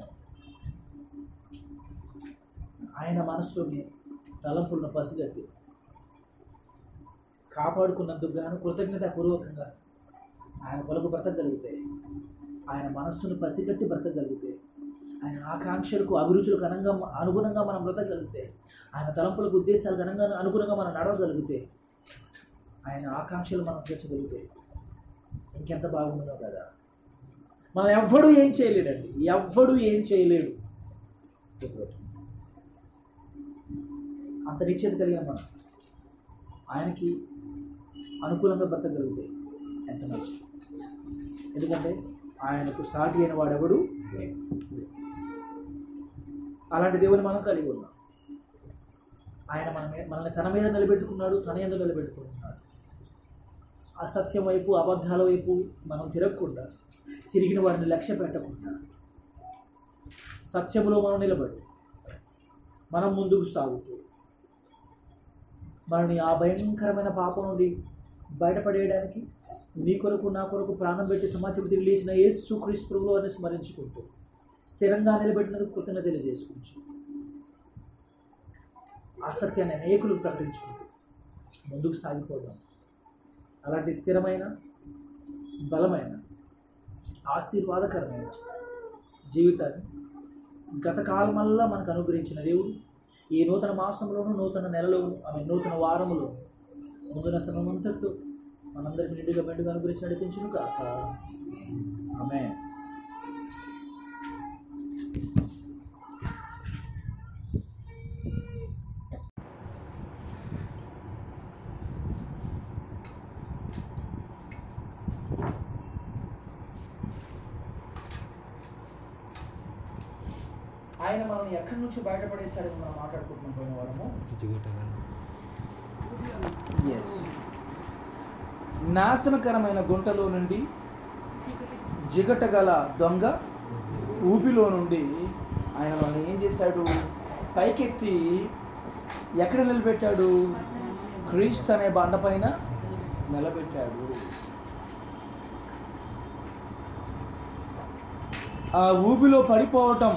[SPEAKER 1] ఆయన మనసులోని తలంపులను పసిగట్టి కాపాడుకున్నందుకు గాను కృతజ్ఞతాపూర్వకంగా ఆయన కొరకు బ్రతకగలిగితే ఆయన మనస్సును పసిగట్టి బ్రతకగలిగితే ఆయన ఆకాంక్షలకు అభిరుచులకు అనంగా అనుగుణంగా మనం బ్రతకగలిగితే ఆయన తలంపులకు ఉద్దేశాలకు అనంగా అనుగుణంగా మనం నడవగలిగితే ఆయన ఆకాంక్షలు మనం తీర్చగలిగితే ఇంకెంత బాగుందో కదా మనం ఎవ్వడు ఏం చేయలేడండి ఎవ్వడు ఏం చేయలేడు అంత నిశ్చేత కలిగిన మనం ఆయనకి అనుకూలంగా బ్రతకగలిగితే ఎంత మంచి ఎందుకంటే ఆయనకు సాటి అయిన వాడెవడు లేడు. అలాంటి దేవుని మనం కలిగి ఉన్నాం ఆయన మన మీద- మనల్ని తన మీద నిలబెట్టుకున్నాడు తన మీద నిలబెట్టుకుంటున్నాడు అసత్యం వైపు అబద్ధాల వైపు మనం తిరగకుండా తిరిగిన వారిని లక్ష్య పెట్టకుండా సత్యములో మనం నిలబడి మనం ముందుకు సాగుతూ మనని ఆ భయంకరమైన పాపం నుండి బయటపడేయడానికి నీ కొరకు నా కొరకు ప్రాణం పెట్టి సమాజం తిరిగి లేచిన యేసు క్రీస్తువులో అని స్మరించుకుంటూ స్థిరంగా నిలబెట్టినందుకు కృతజ్ఞత తెలియజేసుకోవచ్చు ఆ సత్యాన్ని అనేకులకు ప్రకటించుకుంటూ ముందుకు సాగిపోదాం అలాంటి స్థిరమైన బలమైన ఆశీర్వాదకరమైన జీవితాన్ని గత కాలమల్లా మనకు అనుగ్రహించిన దేవుడు ఈ నూతన మాసంలోను నూతన నెలలోను ఆమె నూతన వారములో ముందున సమయమంతట్లో మనందరికి నిండుగా మెండుగా అనుగ్రహించి నడిపించును కాక ఆమె ఆయన మనల్ని ఎక్కడి నుంచి బయటపడేశాడని మనం మాట్లాడుకుంటున్నాం పోయిన వారము ఎస్ నాశనకరమైన గుంటలో నుండి జిగటగల దొంగ ఊపిలో నుండి ఆయన మనల్ని ఏం చేశాడు పైకెత్తి ఎక్కడ నిలబెట్టాడు క్రీస్తు అనే బండపైన నిలబెట్టాడు ఆ ఊబిలో పడిపోవటం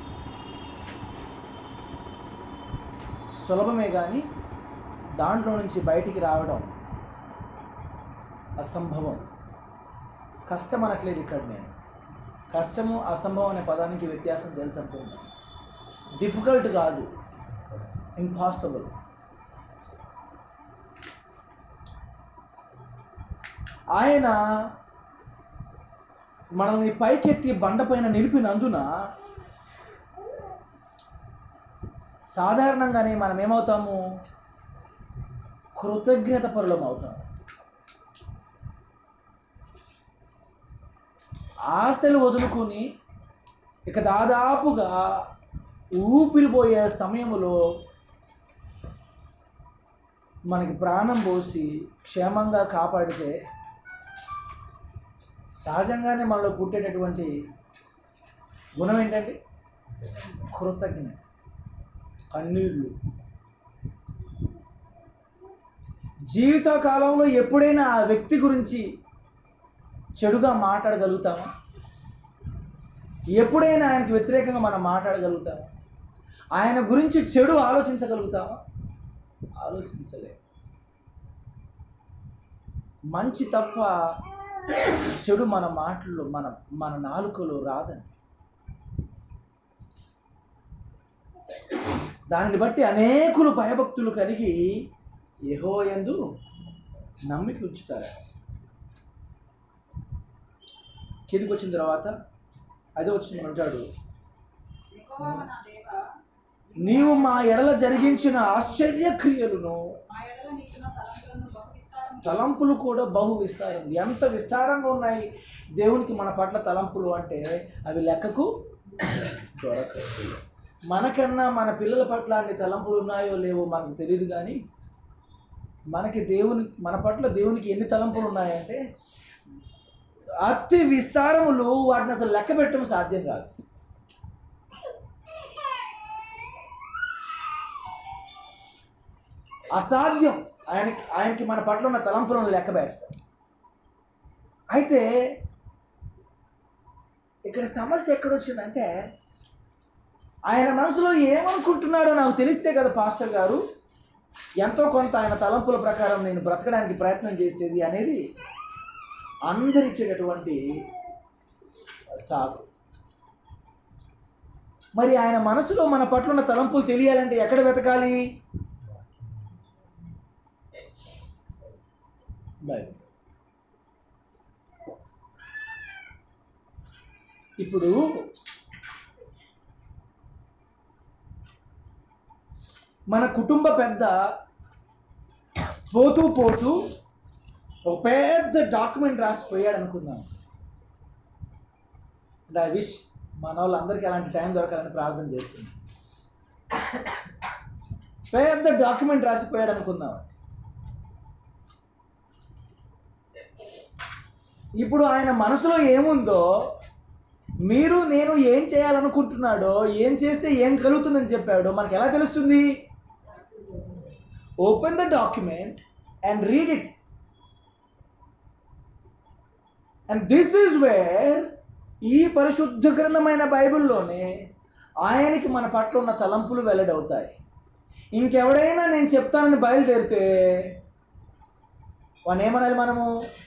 [SPEAKER 1] సులభమే కానీ దాంట్లో నుంచి బయటికి రావడం అసంభవం కష్టం అనట్లేదు ఇక్కడ నేను కష్టము అసంభవం అనే పదానికి వ్యత్యాసం తెలుసు అనుకుంటున్నాను డిఫికల్ట్ కాదు ఇంపాసిబుల్ ఆయన మనల్ని పైకెత్తి బండపైన నిలిపినందున సాధారణంగానే మనం ఏమవుతాము కృతజ్ఞత పరులం అవుతాం ఆశలు వదులుకొని ఇక దాదాపుగా ఊపిరిపోయే సమయంలో మనకి ప్రాణం పోసి క్షేమంగా కాపాడితే సహజంగానే మనలో పుట్టేటటువంటి గుణం ఏంటంటే కృతజ్ఞత కన్నీళ్ళు జీవిత కాలంలో ఎప్పుడైనా ఆ వ్యక్తి గురించి చెడుగా మాట్లాడగలుగుతామా ఎప్పుడైనా ఆయనకి వ్యతిరేకంగా మనం మాట్లాడగలుగుతామా ఆయన గురించి చెడు ఆలోచించగలుగుతామా ఆలోచించలే మంచి తప్ప చెడు మన మాటల్లో మన మన నాలుకలో రాదండి దానిని బట్టి అనేకులు భయభక్తులు కలిగి యెహో యందు నమ్మిక ఉంచుతారు కిందికి వచ్చిన తర్వాత అదే వచ్చిన అంటాడు
[SPEAKER 2] యెహోవా నా దేవా
[SPEAKER 1] నీవు మా ఎడల జరిగించిన ఆశ్చర్య క్రియలను
[SPEAKER 2] మా ఎడల నీకున్న తలంపులను బహు విస్తారము
[SPEAKER 1] తలంపులు కూడా బహు విస్తారం ఎంత విస్తారంగా ఉన్నాయి దేవునికి మన పట్ల తలంపులు అంటే అవి లెక్కకు దొరకవు మనకన్నా మన పిల్లల పట్ల అన్ని తలంపులు ఉన్నాయో లేవో మనకు తెలియదు కానీ మనకి దేవుని మన పట్ల దేవునికి ఎన్ని తలంపులు ఉన్నాయంటే అతి విస్తారములు వాటిని అసలు లెక్క పెట్టడం సాధ్యం కాదు అసాధ్యం ఆయనకి ఆయనకి మన పట్ల ఉన్న తలంపులను లెక్క పెట్టడం అయితే ఇక్కడ సమస్య ఎక్కడొచ్చిందంటే ఆయన మనసులో ఏమనుకుంటున్నాడో నాకు తెలిస్తే కదా పాస్టర్ గారు ఎంతో కొంత ఆయన తలంపుల ప్రకారం నేను బ్రతకడానికి ప్రయత్నం చేసేది అనేది అందరిచ్చేటటువంటి సాగు మరి ఆయన మనసులో మన పట్ల ఉన్న తలంపులు తెలియాలంటే ఎక్కడ వెతకాలి బైబిల్ ఇప్పుడు మన కుటుంబ పెద్ద పోతూ పోతూ ఒక పెద్ద డాక్యుమెంట్ రాసిపోయాడు అనుకుందాం అంటే ఐ విష్ మన వాళ్ళందరికీ అలాంటి టైం దొరకాలని ప్రార్థన చేస్తుంది పెద్ద డాక్యుమెంట్ రాసిపోయాడు అనుకుందాం ఇప్పుడు ఆయన మనసులో ఏముందో మీరు నేను ఏం చేయాలనుకుంటున్నాడో ఏం చేస్తే ఏం కలుగుతుందని చెప్పాడో మనకు ఎలా తెలుస్తుంది open the document and read it and this is where ఈ పరిశుద్ధ గ్రంథమైన బైబిల్లోనే ఆయనకి మన పట్ల ఉన్న తలంపులు వెల్లడవుతాయి ఇంకెవడైనా నేను చెప్తానని బయలుదేరితే వాడిని ఏమనాలి మనము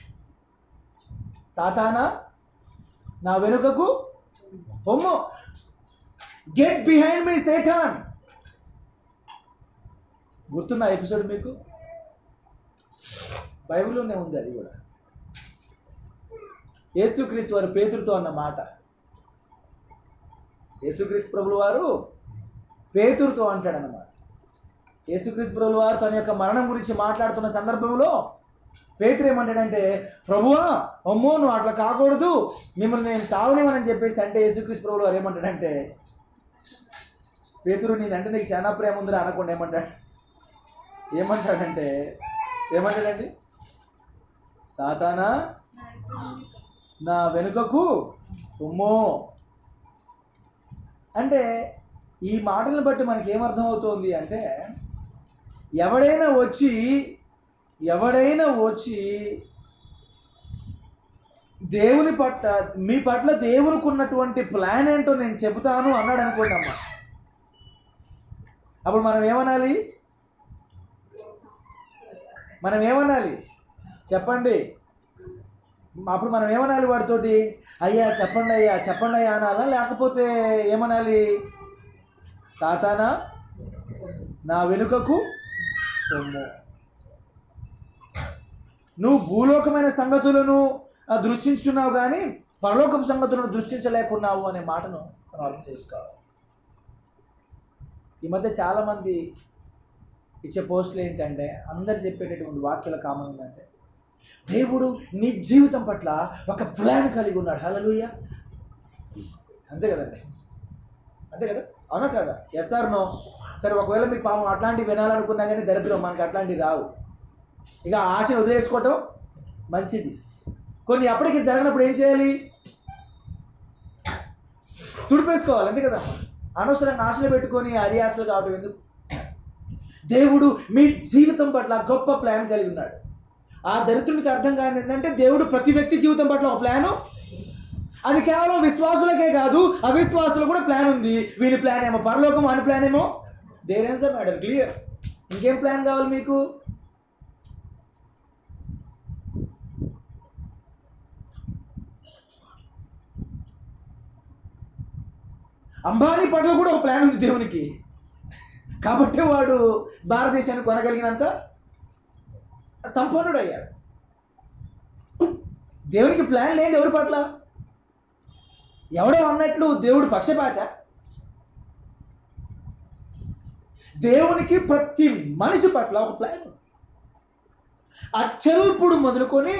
[SPEAKER 1] సాతానా నా వెనుకకు పొమ్ము గెట్ బిహైండ్ మీ సేటాన్ గుర్తున్న ఎపిసోడ్ మీకు బైబిల్లోనే ఉంది అది కూడా యేసుక్రీస్తు వారు పేతురుతో అన్న మాట యేసుక్రీస్తు ప్రభులు వారు పేతురుతో అంటాడన్నమాట యేసుక్రీస్తు ప్రభులు వారు తన యొక్క మరణం గురించి మాట్లాడుతున్న సందర్భంలో పేతురు ఏమంటాడంటే ప్రభువా అమ్మో నువ్వు అట్లా కాకూడదు మిమ్మల్ని నేను సావనివ్వనని చెప్పేసి అంటే యేసుక్రీస్తు ప్రభులు వారు ఏమంటాడంటే పేతురు నేనంటే నీకు చాలా ప్రేమ ఉందిరా అనకుండా ఏమంటాడు ఏమంటాడంటే ఏమంటాడండి సాతానా నా వెనుకకు ఉమ్మో అంటే ఈ మాటలను బట్టి మనకి ఏమర్థం అవుతోంది అంటే ఎవడైనా వచ్చి ఎవడైనా వచ్చి దేవుని పట్ల మీ పట్ల దేవునికి ఉన్నటువంటి ప్లాన్ ఏంటో నేను చెబుతాను అన్నాడు అనుకోండి అమ్మ అప్పుడు మనం ఏమనాలి మనం ఏమనాలి చెప్పండి అప్పుడు మనం ఏమనాలి వాడితోటి అయ్యా చెప్పండి అయ్యా చెప్పండి అయ్యా అనాలా లేకపోతే ఏమనాలి సాతానా నా వెనుకకు పొమ్ము నువ్వు భూలోకమైన సంగతులను ఆ, దృష్టించున్నావు కానీ పరలోకపు సంగతులను దృష్టించలేకున్నావు అనే మాటను మనం అర్థం చేసుకోవాలి ఈ మధ్య చాలామంది ఇచ్చే పోస్టులు ఏంటంటే అందరు చెప్పేటటువంటి వాక్యాల కామన్ ఏంటంటే దేవుడు నీ జీవితం పట్ల ఒక ప్లాన్ కలిగి ఉన్నాడు హలలుయ అంతే కదండి అంతే కదా అవునా కదా ఎస్ ఆర్ నో సరే ఒకవేళ మీకు పాపం అట్లాంటివి వినాలనుకున్నా కానీ దరిద్రం మనకి అట్లాంటివి రావు ఇక ఆ ఆశను వదిలేసుకోవటం మంచిది కొన్ని అప్పటికి జరగనప్పుడు ఏం చేయాలి తుడిపేసుకోవాలి అంతే కదా అనవసరంగా ఆశలు పెట్టుకొని అడి ఆశలు కావటం ఎందుకు దేవుడు మీ జీవితం పట్ల గొప్ప ప్లాన్ కలిగి ఉన్నాడు ఆ దరిద్రునికి అర్థం కాని ఏంటంటే దేవుడు ప్రతి వ్యక్తి జీవితం పట్ల ఒక ప్లాను అది కేవలం విశ్వాసులకే కాదు అవిశ్వాసులు కూడా ప్లాన్ ఉంది వీని ప్లాన్ ఏమో పరలోకం అని ప్లాన్ ఏమో దేర్ ఆన్సర్ మేడం క్లియర్ ఇంకేం ప్లాన్ కావాలి మీకు అంబానీ పట్ల కూడా ఒక ప్లాన్ ఉంది దేవునికి కాబట్టి వాడు భారతదేశాన్ని కొనగలిగినంత సంపన్నుడు అయ్యాడు దేవునికి ప్లాన్ లేదు ఎవరి పట్ల ఎవడో అన్నట్లు దేవుడు పక్షపాత దేవునికి ప్రతి మనిషి పట్ల ఒక ప్లాన్ ఉంది. అత్యల్పుడు మొదలుకొని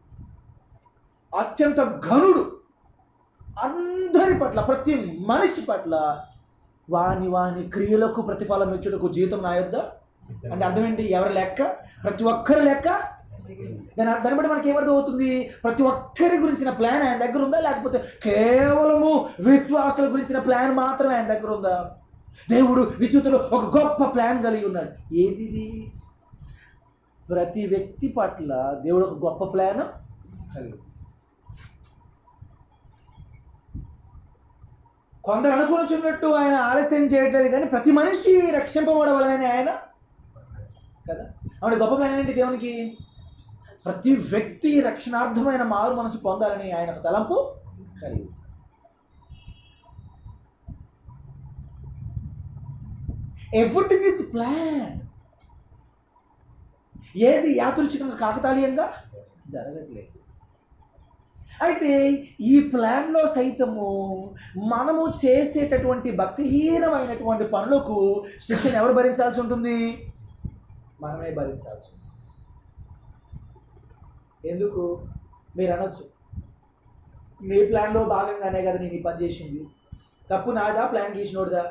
[SPEAKER 1] అత్యంత ఘనుడు అందరి పట్ల ప్రతి మనిషి పట్ల వాని వాని క్రియలకు ప్రతిఫలం ఇచ్చుటకు జీవితం నా యొద్ద అంటే అర్థం ఏంటి ఎవరి లెక్క ప్రతి ఒక్కరి లెక్క దాని దాన్ని బట్టి మనకి ఏమర్థం అవుతుంది ప్రతి ఒక్కరి గురించిన ప్లాన్ ఆయన దగ్గర ఉందా లేకపోతే కేవలము విశ్వాసుల గురించిన ప్లాన్ మాత్రమే ఆయన దగ్గర ఉందా దేవుడు విచిత్రులు ఒక గొప్ప ప్లాన్ కలిగి ఉన్నాడు ఏది ఇది ప్రతి వ్యక్తి పట్ల దేవుడు ఒక గొప్ప ప్లాన్ కలిగి ఉన్నాడు. కొందరు అనుకున్నట్టు ఆయన ఆలస్యం చేయట్లేదు కానీ ప్రతి మనిషి రక్షింపబడవాలని ఆయన కదా ఆవిడ గొప్ప ప్లాన్ ఏంటి దేవునికి ప్రతి వ్యక్తి రక్షణార్థమైన మారు మనసు పొందాలని ఆయన ఒక తలంపు కలిగి ఉంది. ఎవ్రీథింగ్ ఇస్ ప్లాన్ ఏది యాదృచ్ఛికంగా కాకతాళీయంగా జరగట్లేదు అయితే ఈ ప్లాన్లో సైతము మనము చేసేటటువంటి భక్తిహీనమైనటువంటి పనులకు శిక్షణ ఎవరు భరించాల్సి ఉంటుంది మనమే భరించాల్సి ఉంటుంది ఎందుకు మీరు అనొచ్చు మీ ప్లాన్లో భాగంగానే కదా నేను ఈ పని చేసింది తప్పు నాదా ప్లాన్ గీసినోడుదా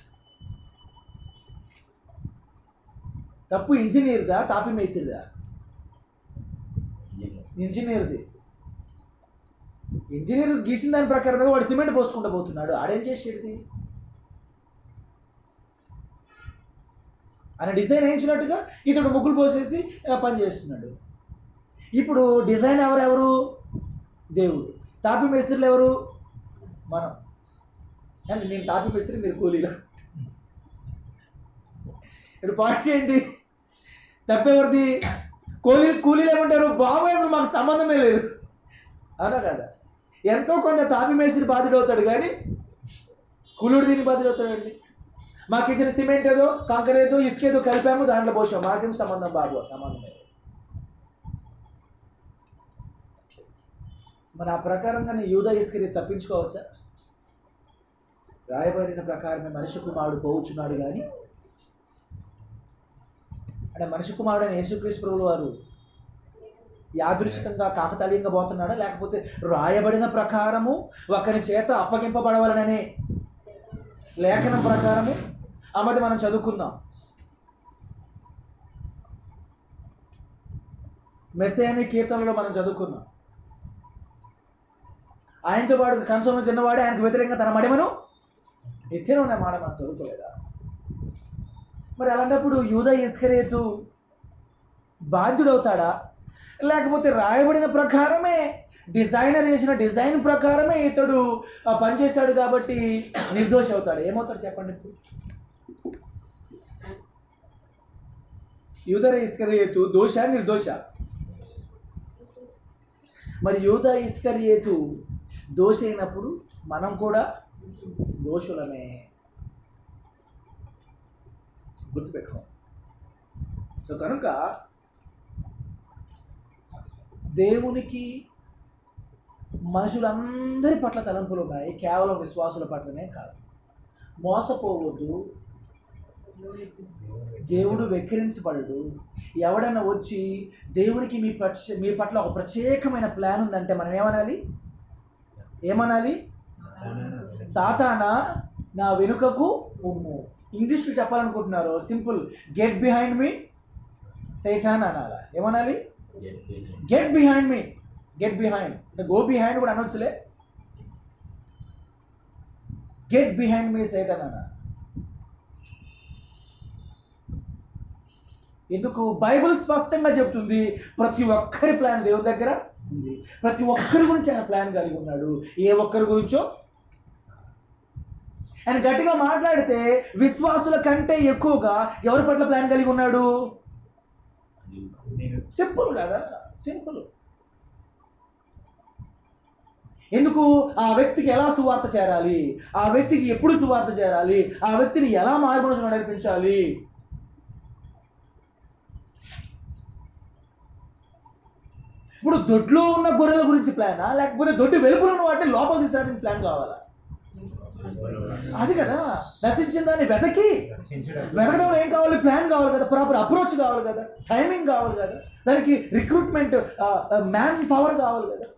[SPEAKER 1] తప్పు ఇంజనీర్దా తాపి మేసిరిదా ఇంజనీర్ది ఇంజనీర్ గీసిన దాని ప్రకారమే వాడు సిమెంట్ పోసుకుంటూ పోతున్నాడు ఆడేం చేసేది ఆయన డిజైన్ వేయించినట్టుగా ఇతడు ముగ్గులు పోసేసి ఆ, పని చేస్తున్నాడు ఇప్పుడు డిజైన్ ఎవరెవరు దేవుడు తాపి మేస్త్రులు ఎవరు మనం అంటే నేను తాపి మేస్త్రి మీరు కూలీలు ఇప్పుడు పాయింట్ ఏంటి తప్పెవరిది కూలీ కూలీలు ఏమంటారు బాబు అసలు మాకు సంబంధమే లేదు అవునా కదా ఎంతో కొంత తాపి మేస్త్రి బాధ్యుడు అవుతాడు కానీ కూలుడు దీనికి బాధ్యుడు అవుతాడండి మాకు ఇచ్చిన సిమెంట్ ఏదో కంకర ఏదో ఇసుక ఏదో కలిపాము దాంట్లో పోసాం మాకేం సంబంధం బాబు సంబంధం లేదు మరి ఆ ప్రకారంగానే యూదా ఇసుకని తప్పించుకోవచ్చా రాయబడిన ప్రకారమే మనిషి కుమారుడు పోవచ్చున్నాడు కానీ అంటే మనిషి కుమారుడైన యేసుక్రీస్తు ప్రభుల వారు యాదృచ్ఛికంగా కాకతాళీయంగా పోతున్నాడా లేకపోతే రాయబడిన ప్రకారము ఒకరి చేత అప్పగింపబడవాలననే లేఖనం ప్రకారము అమ్మది మనం చదువుకుందాం మెస్సేని కీర్తనలో మనం చదువుకున్నాం ఆయనతో పాటు కంచంలో తిన్నవాడే ఆయనకు వ్యతిరేకంగా తన మడిమను ఎత్తిన ఉన్న మాట మనం చదువుకోలేదా మరి అలాంటప్పుడు యూద ఇస్కరేతు బాధ్యుడవుతాడా లేకపోతే రాయబడిన ప్రకారమే డిజైనర్ చేసిన డిజైన్ ప్రకారమే ఇతడు ఆ పని చేశాడు కాబట్టి నిర్దోషి అవుతాడు ఏమవుతాడు చెప్పండి ఇప్పుడు యూదర ఇస్కరియేతు దోష నిర్దోష మరి యూద ఇస్కరియేతు దోష అయినప్పుడు మనం కూడా దోషులమే గుర్తుపెట్టుకో సో కనుక దేవునికి మనుషులందరి పట్ల తలంపులు ఉన్నాయి కేవలం విశ్వాసుల పట్లనే కాదు మోసపోవద్దు దేవుడు వెక్కిరించబడడు ఎవడన్నా వచ్చి దేవునికి మీ పక్ష మీ పట్ల ఒక ప్రత్యేకమైన ప్లాన్ ఉందంటే మనం ఏమనాలి ఏమనాలి సాతానా నా వెనుకకు ఉమ్ము ఇంగ్లీష్లో చెప్పాలనుకుంటున్నారు simple get behind me Satan అనాలా ఏమనాలి get behind me get behind అంటే గో బిహైండ్ కూడా అనొచ్చులే గెట్ బిహైండ్ మీ సైటాన్ అనాలి ఎందుకు బైబిల్ స్పష్టంగా చెప్తుంది ప్రతి ఒక్కరి ప్లాన్ దేవుని దగ్గర ఉంది ప్రతి ఒక్కరి గురించి ఆయన ప్లాన్ కలిగి ఉన్నాడు ఏ ఒక్కరి గురించో ఆయన గట్టిగా మాట్లాడితే విశ్వాసుల కంటే ఎక్కువగా ఎవరి పట్ల ప్లాన్ కలిగి ఉన్నాడు సింపుల్ కదా సింపుల్ ఎందుకు ఆ వ్యక్తికి ఎలా సువార్త చేరాలి ఆ వ్యక్తికి ఎప్పుడు సువార్త చేరాలి ఆ వ్యక్తిని ఎలా మార్గదర్శనం నడిపించాలి ఇప్పుడు దొడ్లో ఉన్న గొర్రెల గురించి ప్లానా లేకపోతే దొడ్డి వెలుపులో ఉన్న వాటిని లోపల తీసుకురావడానికి ప్లాన్ కావాలా అది కదా నశించిన దాన్ని వెతకి వెతకడంలో ఏం కావాలి ప్లాన్ కావాలి కదా ప్రాపర్ అప్రోచ్ కావాలి కదా టైమింగ్ కావాలి కదా దానికి రిక్రూట్మెంట్ మ్యాన్ పవర్ కావాలి కదా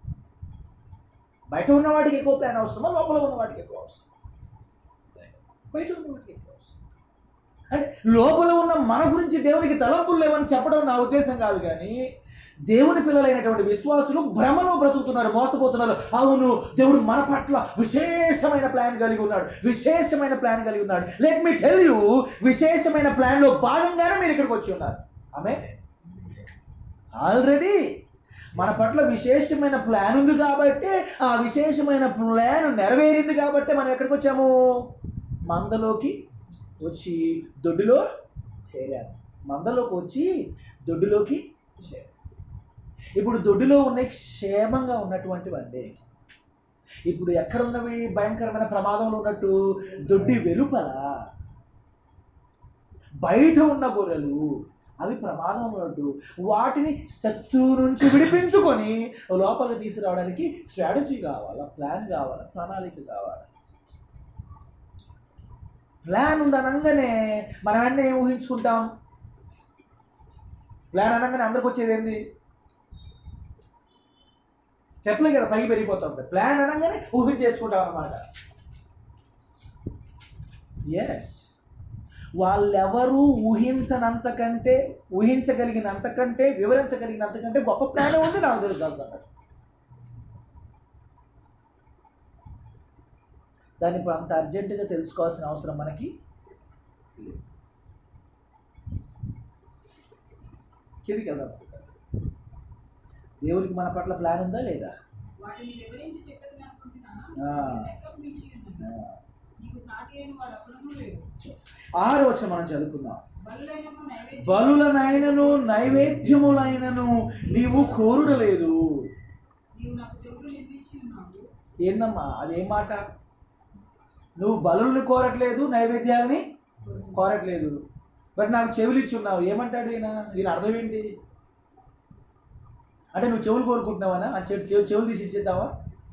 [SPEAKER 1] బయట ఉన్న వాటికి ఎక్కువ ప్లాన్ అవసరమా లోపల ఉన్న వాటికి ఎక్కువ అవసరం బయట ఉన్న వాటికి ఎక్కువ అవసరం అంటే లోపల ఉన్న మన గురించి దేవునికి తలంపులు లేవని చెప్పడం నా ఉద్దేశం కాదు కానీ దేవుని పిల్లలైనటువంటి విశ్వాసులు భ్రమలో బ్రతుకుతున్నారు మోసపోతున్నారు అవును దేవుడు మన పట్ల విశేషమైన ప్లాన్ కలిగి ఉన్నాడు విశేషమైన ప్లాన్ కలిగి ఉన్నాడు లెట్ మీ టెల్ యూ విశేషమైన ప్లాన్లో భాగంగానే మీరు ఇక్కడికి వచ్చి ఉన్నారు ఆమె ఆల్రెడీ మన పట్ల విశేషమైన ప్లాన్ ఉంది కాబట్టి ఆ విశేషమైన ప్లాన్ నెరవేరింది కాబట్టి మనం ఎక్కడికి వచ్చాము మందలోకి వచ్చి దొడ్డిలో చేరాము మందలోకి వచ్చి దొడ్డిలోకి చేరాము ఇప్పుడు దొడ్డిలో ఉన్నాయి క్షేమంగా ఉన్నటువంటివండి ఇప్పుడు ఎక్కడ ఉన్నవి భయంకరమైన ప్రమాదంలో ఉన్నట్టు దొడ్డి వెలుపల బయట ఉన్న గొర్రెలు అవి ప్రమాదం ఉన్నట్టు వాటిని శత్రువు నుంచి విడిపించుకొని లోపలికి తీసుకురావడానికి స్ట్రాటజీ కావాలా ప్లాన్ కావాలా ప్రణాళిక కావాలా ప్లాన్ ఉందనంగానే మనం వెంటనే ఏం ఊహించుకుంటాం ప్లాన్ అనగానే అందరికి వచ్చేది ఏంది స్టెప్లే కదా పైకి పెరిగిపోతా ఉంటాయి ప్లాన్ అనగానే ఊహించేసుకుంటాం అనమాట ఎస్ వాళ్ళెవరూ ఊహించనంతకంటే ఊహించగలిగినంతకంటే వివరించగలిగినంతకంటే గొప్ప ప్లాన్ ఉంది నాకు తెలుసు అసలు దాన్ని ఇప్పుడు అంత అర్జెంటుగా తెలుసుకోవాల్సిన అవసరం మనకి లేదు కిందికి వెళ్దాం దేవునికి మన పట్ల ప్లాన్ ఉందా లేదా
[SPEAKER 2] వాటిని వివరించి చెప్పేది అనుకుంటున్నా
[SPEAKER 1] ఆ.
[SPEAKER 2] లెక్కకు మించి ఉన్నది. నీకు సాటి అయిన వాడు అప్పుడూ లేదు
[SPEAKER 1] ఆరు వచ్చి మనం చదువుకుందాం
[SPEAKER 2] బలులైనను నైవేద్యం
[SPEAKER 1] బలులనైనను నైవేద్యములైనను నీవు కోరుడలేదు
[SPEAKER 2] నీవు నాకు చెవులు నిర్మించి ఉన్నావు
[SPEAKER 1] ఏందమ్మా అదేం మాట నువ్వు బలుల్ని కోరట్లేదు నైవేద్యాలని కోరట్లేదు బట్ నాకు చెవులు ఇచ్చి ఉన్నావు ఏమంటాడు ఈయన దీని అర్థం ఏంటి అంటే నువ్వు చెవులు కోరుకుంటున్నావనా ఆ చెవు చెవు- చెవులు తీసి ఇచ్చేద్దావా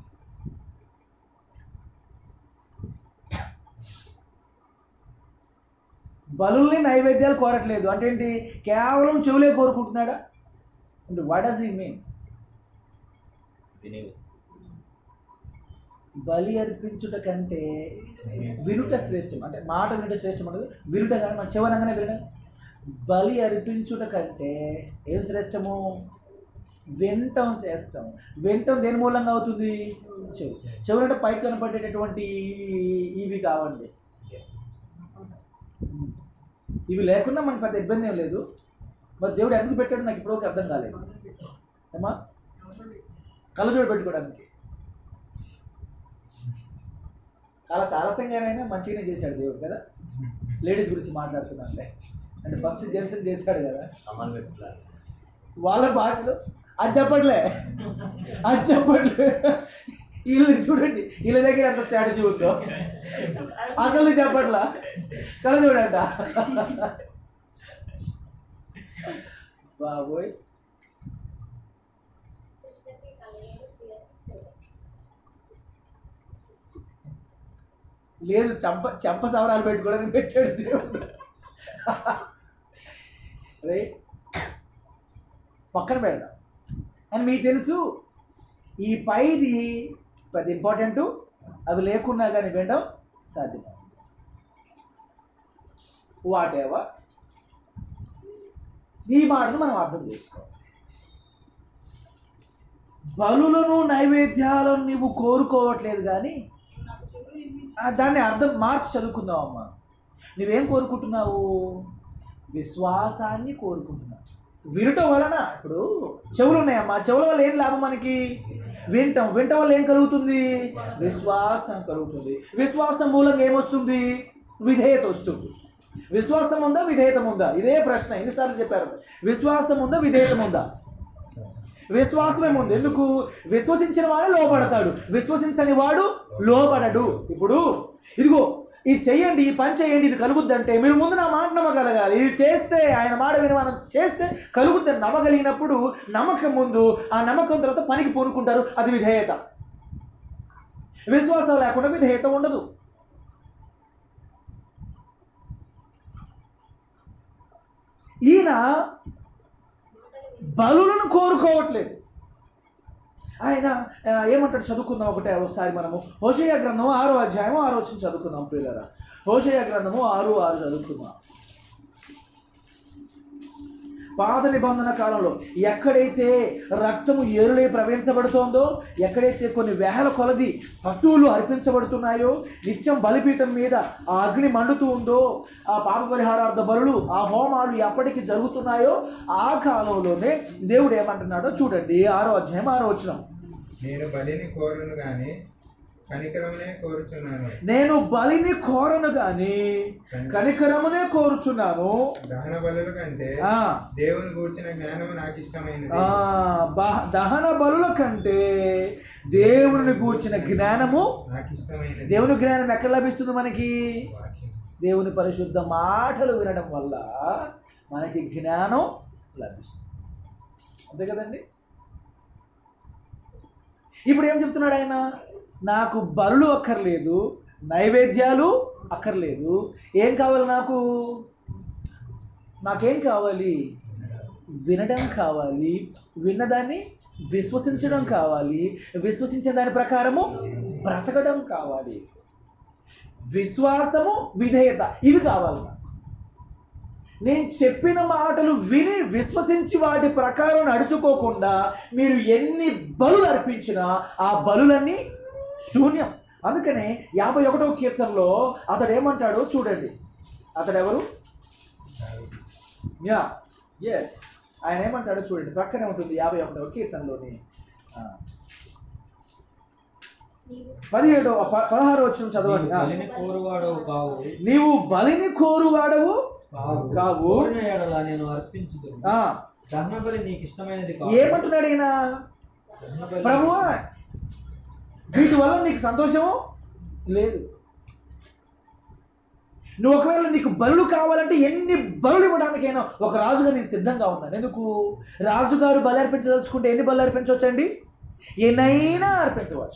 [SPEAKER 1] బలుల్ని నైవేద్యాలు కోరట్లేదు అంటే ఏంటి కేవలం చెవులే కోరుకుంటున్నాడా అంటే వాట్ డస్ ఈ మీన్
[SPEAKER 5] వినేవి
[SPEAKER 1] బలి అర్పించుట కంటే వినుట శ్రేష్టం అంటే మాట వినుట శ్రేష్టం అంటే వినుట కానీ మన చెవనంగానే వినడం బలి అర్పించుట కంటే ఏం శ్రేష్టము వినటం శ్రేష్టం వినటం దేని మూలంగా అవుతుంది చెవు చెవులు అంటే పైకి కనపడేటటువంటి ఇవి కావండి ఇవి లేకుండా మనకు పెద్ద ఇబ్బంది ఏం లేదు మరి దేవుడు ఎందుకు పెట్టాడు నాకు ఇప్పటివరకు అర్థం కాలేదు ఏమా కళ్ళజోడు పెట్టుకోవడానికి చాలా సారసంగానైనా మంచిగానే చేశాడు దేవుడు కదా లేడీస్ గురించి మాట్లాడుతున్నానులే అంటే ఫస్ట్ జెంట్స్ని చేశాడు కదా
[SPEAKER 5] అమలు పెట్టాలి
[SPEAKER 1] వాళ్ళ భాషలో అది చెప్పట్లే అది చెప్పట్లే వీళ్ళు చూడండి వీళ్ళ దగ్గర ఎంత స్ట్రాటజీ ఉందో అసలు చెప్పట్లా కల చూడంట బాబోయ్
[SPEAKER 3] కృష్ణకి కలగలేదు శ్రీయకి
[SPEAKER 1] లేదు చంప చెంప సవరాలు పెట్టుకోవడానికి పెట్టాడు దేవుడు రైట్ పక్కన పెడదాం అని మీకు తెలుసు ఈ పైది పెద్ద ఇంపార్టెంట్ అవి లేకున్నా కానీ వినడం సాధ్యం వాట్ ఎవర్ ఈ మాటను మనం అర్థం చేసుకోవాలి బలులను నైవేద్యాలను నీవు కోరుకోవట్లేదు కానీ
[SPEAKER 2] నీవు నాకు చెవులు నిర్మించి
[SPEAKER 1] ఆ, దాన్ని అర్థం మార్చి చదువుకుందాం అమ్మా నువ్వేం కోరుకుంటున్నావు విశ్వాసాన్ని కోరుకుంటున్నావు వినటం వలన ఇప్పుడు చెవులు ఉన్నాయమ్మా చెవుల వల్ల ఏం లాభం మనకి వింటాం వింటం వల్ల ఏం కలుగుతుంది విశ్వాసం కలుగుతుంది విశ్వాసం మూలంగా ఏమొస్తుంది విధేయత వస్తుంది విశ్వాసం ఉందా విధేయతం ఉందా ఇదే ప్రశ్న ఎన్నిసార్లు చెప్పారు విశ్వాసం ఉందా విధేయతం ఉందా విశ్వాసమే ఉంది ఎందుకు విశ్వసించిన వాడు లోపడతాడు విశ్వసించని వాడు లోపడడు ఇప్పుడు ఇదిగో ఇది చెయ్యండి ఈ పని చేయండి ఇది కలుగుద్దంటే మీరు ముందు నా మాట నమ్మగలగాలి ఇది చేస్తే ఆయన మాట విని మనం చేస్తే కలుగుద్దని నమ్మగలిగినప్పుడు నమ్మకం ముందు ఆ నమ్మకం తర్వాత పనికి పూనుకుంటారు అది విధేయత విశ్వాసం లేకుండా విధేయత ఉండదు ఈయన బలులను కోరుకోవట్లేదు ఆయన ఆ, ఏమంటాడు చదువుకుందాం ఒకటే ఒకసారి మనము హోషయ గ్రంథము ఆరో అధ్యాయం ఆరో వచ్చిన చదువుకుందాం ప్రియులరా హోషయ గ్రంథము ఆరు ఆరు చదువుకుందాం పాత నిబంధన కాలంలో ఎక్కడైతే రక్తము ఏరులై ప్రవహించబడుతోందో ఎక్కడైతే కొన్ని వేల కొలది పశువులు అర్పించబడుతున్నాయో నిత్యం బలిపీఠం మీద ఆ అగ్ని మండుతూ ఉందో ఆ పాప పరిహారార్థ బలులు ఆ హోమాలు ఎప్పటికి జరుగుతున్నాయో ఆ కాలంలోనే దేవుడు ఏమంటున్నాడో చూడండి ఆరో అధ్యాయం ఆరో వచ్చిన
[SPEAKER 6] నేను బలిని కోరను గాని కనికరమునే కోరుచున్నాను
[SPEAKER 1] నేను బలిని కోరను గాని కనికరమునే కోరుచున్నాను
[SPEAKER 6] దహన బలుల కంటే
[SPEAKER 1] ఆ
[SPEAKER 6] దేవుని గూర్చిన జ్ఞానము నాకు ఇష్టమైనది
[SPEAKER 1] ఆ, బహ- దహన బలుల కంటే దేవుని గూర్చిన జ్ఞానము
[SPEAKER 6] నాకు ఇష్టమైనది
[SPEAKER 1] దేవుని జ్ఞానం ఎక్కడ లభిస్తుంది మనకి
[SPEAKER 6] వాక్యం.
[SPEAKER 1] దేవుని పరిశుద్ధ మాటలు వినడం వల్ల మనకి జ్ఞానం లభిస్తుంది అంతే కదండి ఇప్పుడు ఏం చెప్తున్నాడు ఆయన నాకు బలులు అక్కర్లేదు నైవేద్యాలు అక్కర్లేదు ఏం కావాలి నాకు నాకేం కావాలి వినడం కావాలి విన్నదాన్ని విశ్వసించడం కావాలి విశ్వసించే దాని ప్రకారము బ్రతకడం కావాలి విశ్వాసము విధేయత ఇవి కావాలి నాకు నేను చెప్పిన మాటలు విని విశ్వసించి వాటి ప్రకారం నడుచుకోకుండా మీరు ఎన్ని బలులు అర్పించినా ఆ బలులన్నీ శూన్యం అందుకనే యాభై ఒకటవ కీర్తనలో అతడు ఏమంటాడో చూడండి అతడు ఎవరు యా ఎస్ ఆయన ఏమంటాడో చూడండి ప్రక్కనే ఉంటుంది యాభై ఒకటవ కీర్తనలోని ఆ. పదిహేడో ప- పదహారో వచ్చిన చదవండి ఆ.
[SPEAKER 5] బలిని కోరువాడవు కావు
[SPEAKER 1] నీవు బలిని కోరువాడవు
[SPEAKER 5] కావు
[SPEAKER 1] కావు.
[SPEAKER 5] కోరిన ఎడల నేను అర్పించుదు
[SPEAKER 1] ఆ,
[SPEAKER 5] దహన బలి నీకు ఇష్టమైనది కాదు
[SPEAKER 1] ఏమంటున్నాడు ఈయన
[SPEAKER 5] దహన బలి
[SPEAKER 1] ప్రభువా వీటి వల్ల నీకు సంతోషము లేదు నువ్వు ఒకవేళ నీకు బలులు కావాలంటే ఎన్ని బలులు ఇవ్వడానికైనా ఒక రాజుగా నేను సిద్ధంగా ఉన్నాను ఎందుకు రాజుగారు బలి అర్పించదలుచుకుంటే ఎన్ని బలు అర్పించవచ్చండి ఎన్నైనా అర్పించవచ్చు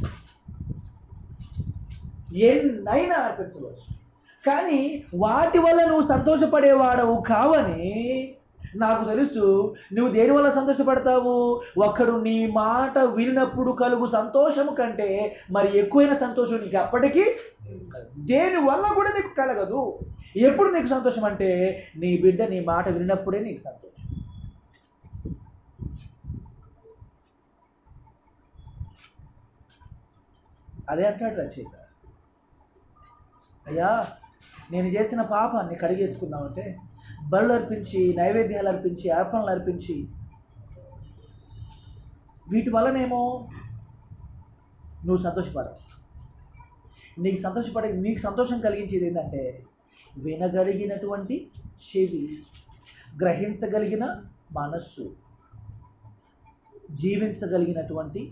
[SPEAKER 1] ఎన్నైనా అర్పించవచ్చు కానీ వాటి వల్ల నువ్వు సంతోషపడేవాడవు కావని నాకు తెలుసు నువ్వు దేని వల్ల సంతోషపడతావు ఒకడు నీ మాట వినినప్పుడు కలుగు సంతోషము కంటే మరి ఎక్కువైన సంతోషం నీకు అప్పటికీ దేని వల్ల కూడా నీకు కలగదు ఎప్పుడు నీకు సంతోషం అంటే నీ బిడ్డ నీ మాట వినినప్పుడే నీకు సంతోషం అదే అంటాడు రచయిత అయ్యా నేను చేసిన పాపాన్ని కడిగేసుకుందామంటే బలు అర్పించి నైవేద్యాలు అర్పించి అర్పణలు అర్పించి వీటి వల్లనేమో నువ్వు సంతోషపడవు నీకు సంతోషపడే నీకు సంతోషం కలిగించేది ఏంటంటే వినగలిగినటువంటి చెవి గ్రహించగలిగిన మనస్సు జీవించగలిగినటువంటి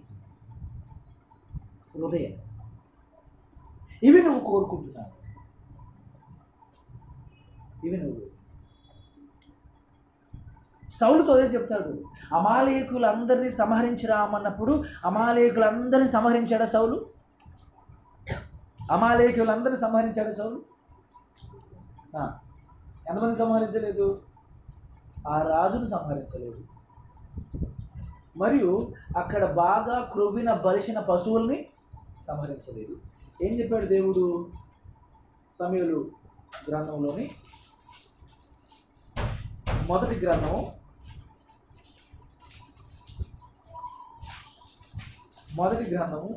[SPEAKER 1] హృదయం ఇవి నువ్వు కోరుకుంటున్నావు ఇవి నువ్వు సౌలుతో అదే చెప్తాడు అమాలేకులందరినీ సంహరించిరామన్నప్పుడు అమాలేకులందరినీ సంహరించాడా సౌలు అమాలేకులందరినీ సంహరించాడా సౌలు ఆ, ఎంతమంది సంహరించలేదు ఆ రాజును సంహరించలేదు మరియు అక్కడ బాగా క్రొవ్విన బలిసిన పశువుల్ని సంహరించలేదు ఏం చెప్పాడు దేవుడు సమయలు గ్రంథంలోని మొదటి గ్రంథం మొదటి గ్రంథము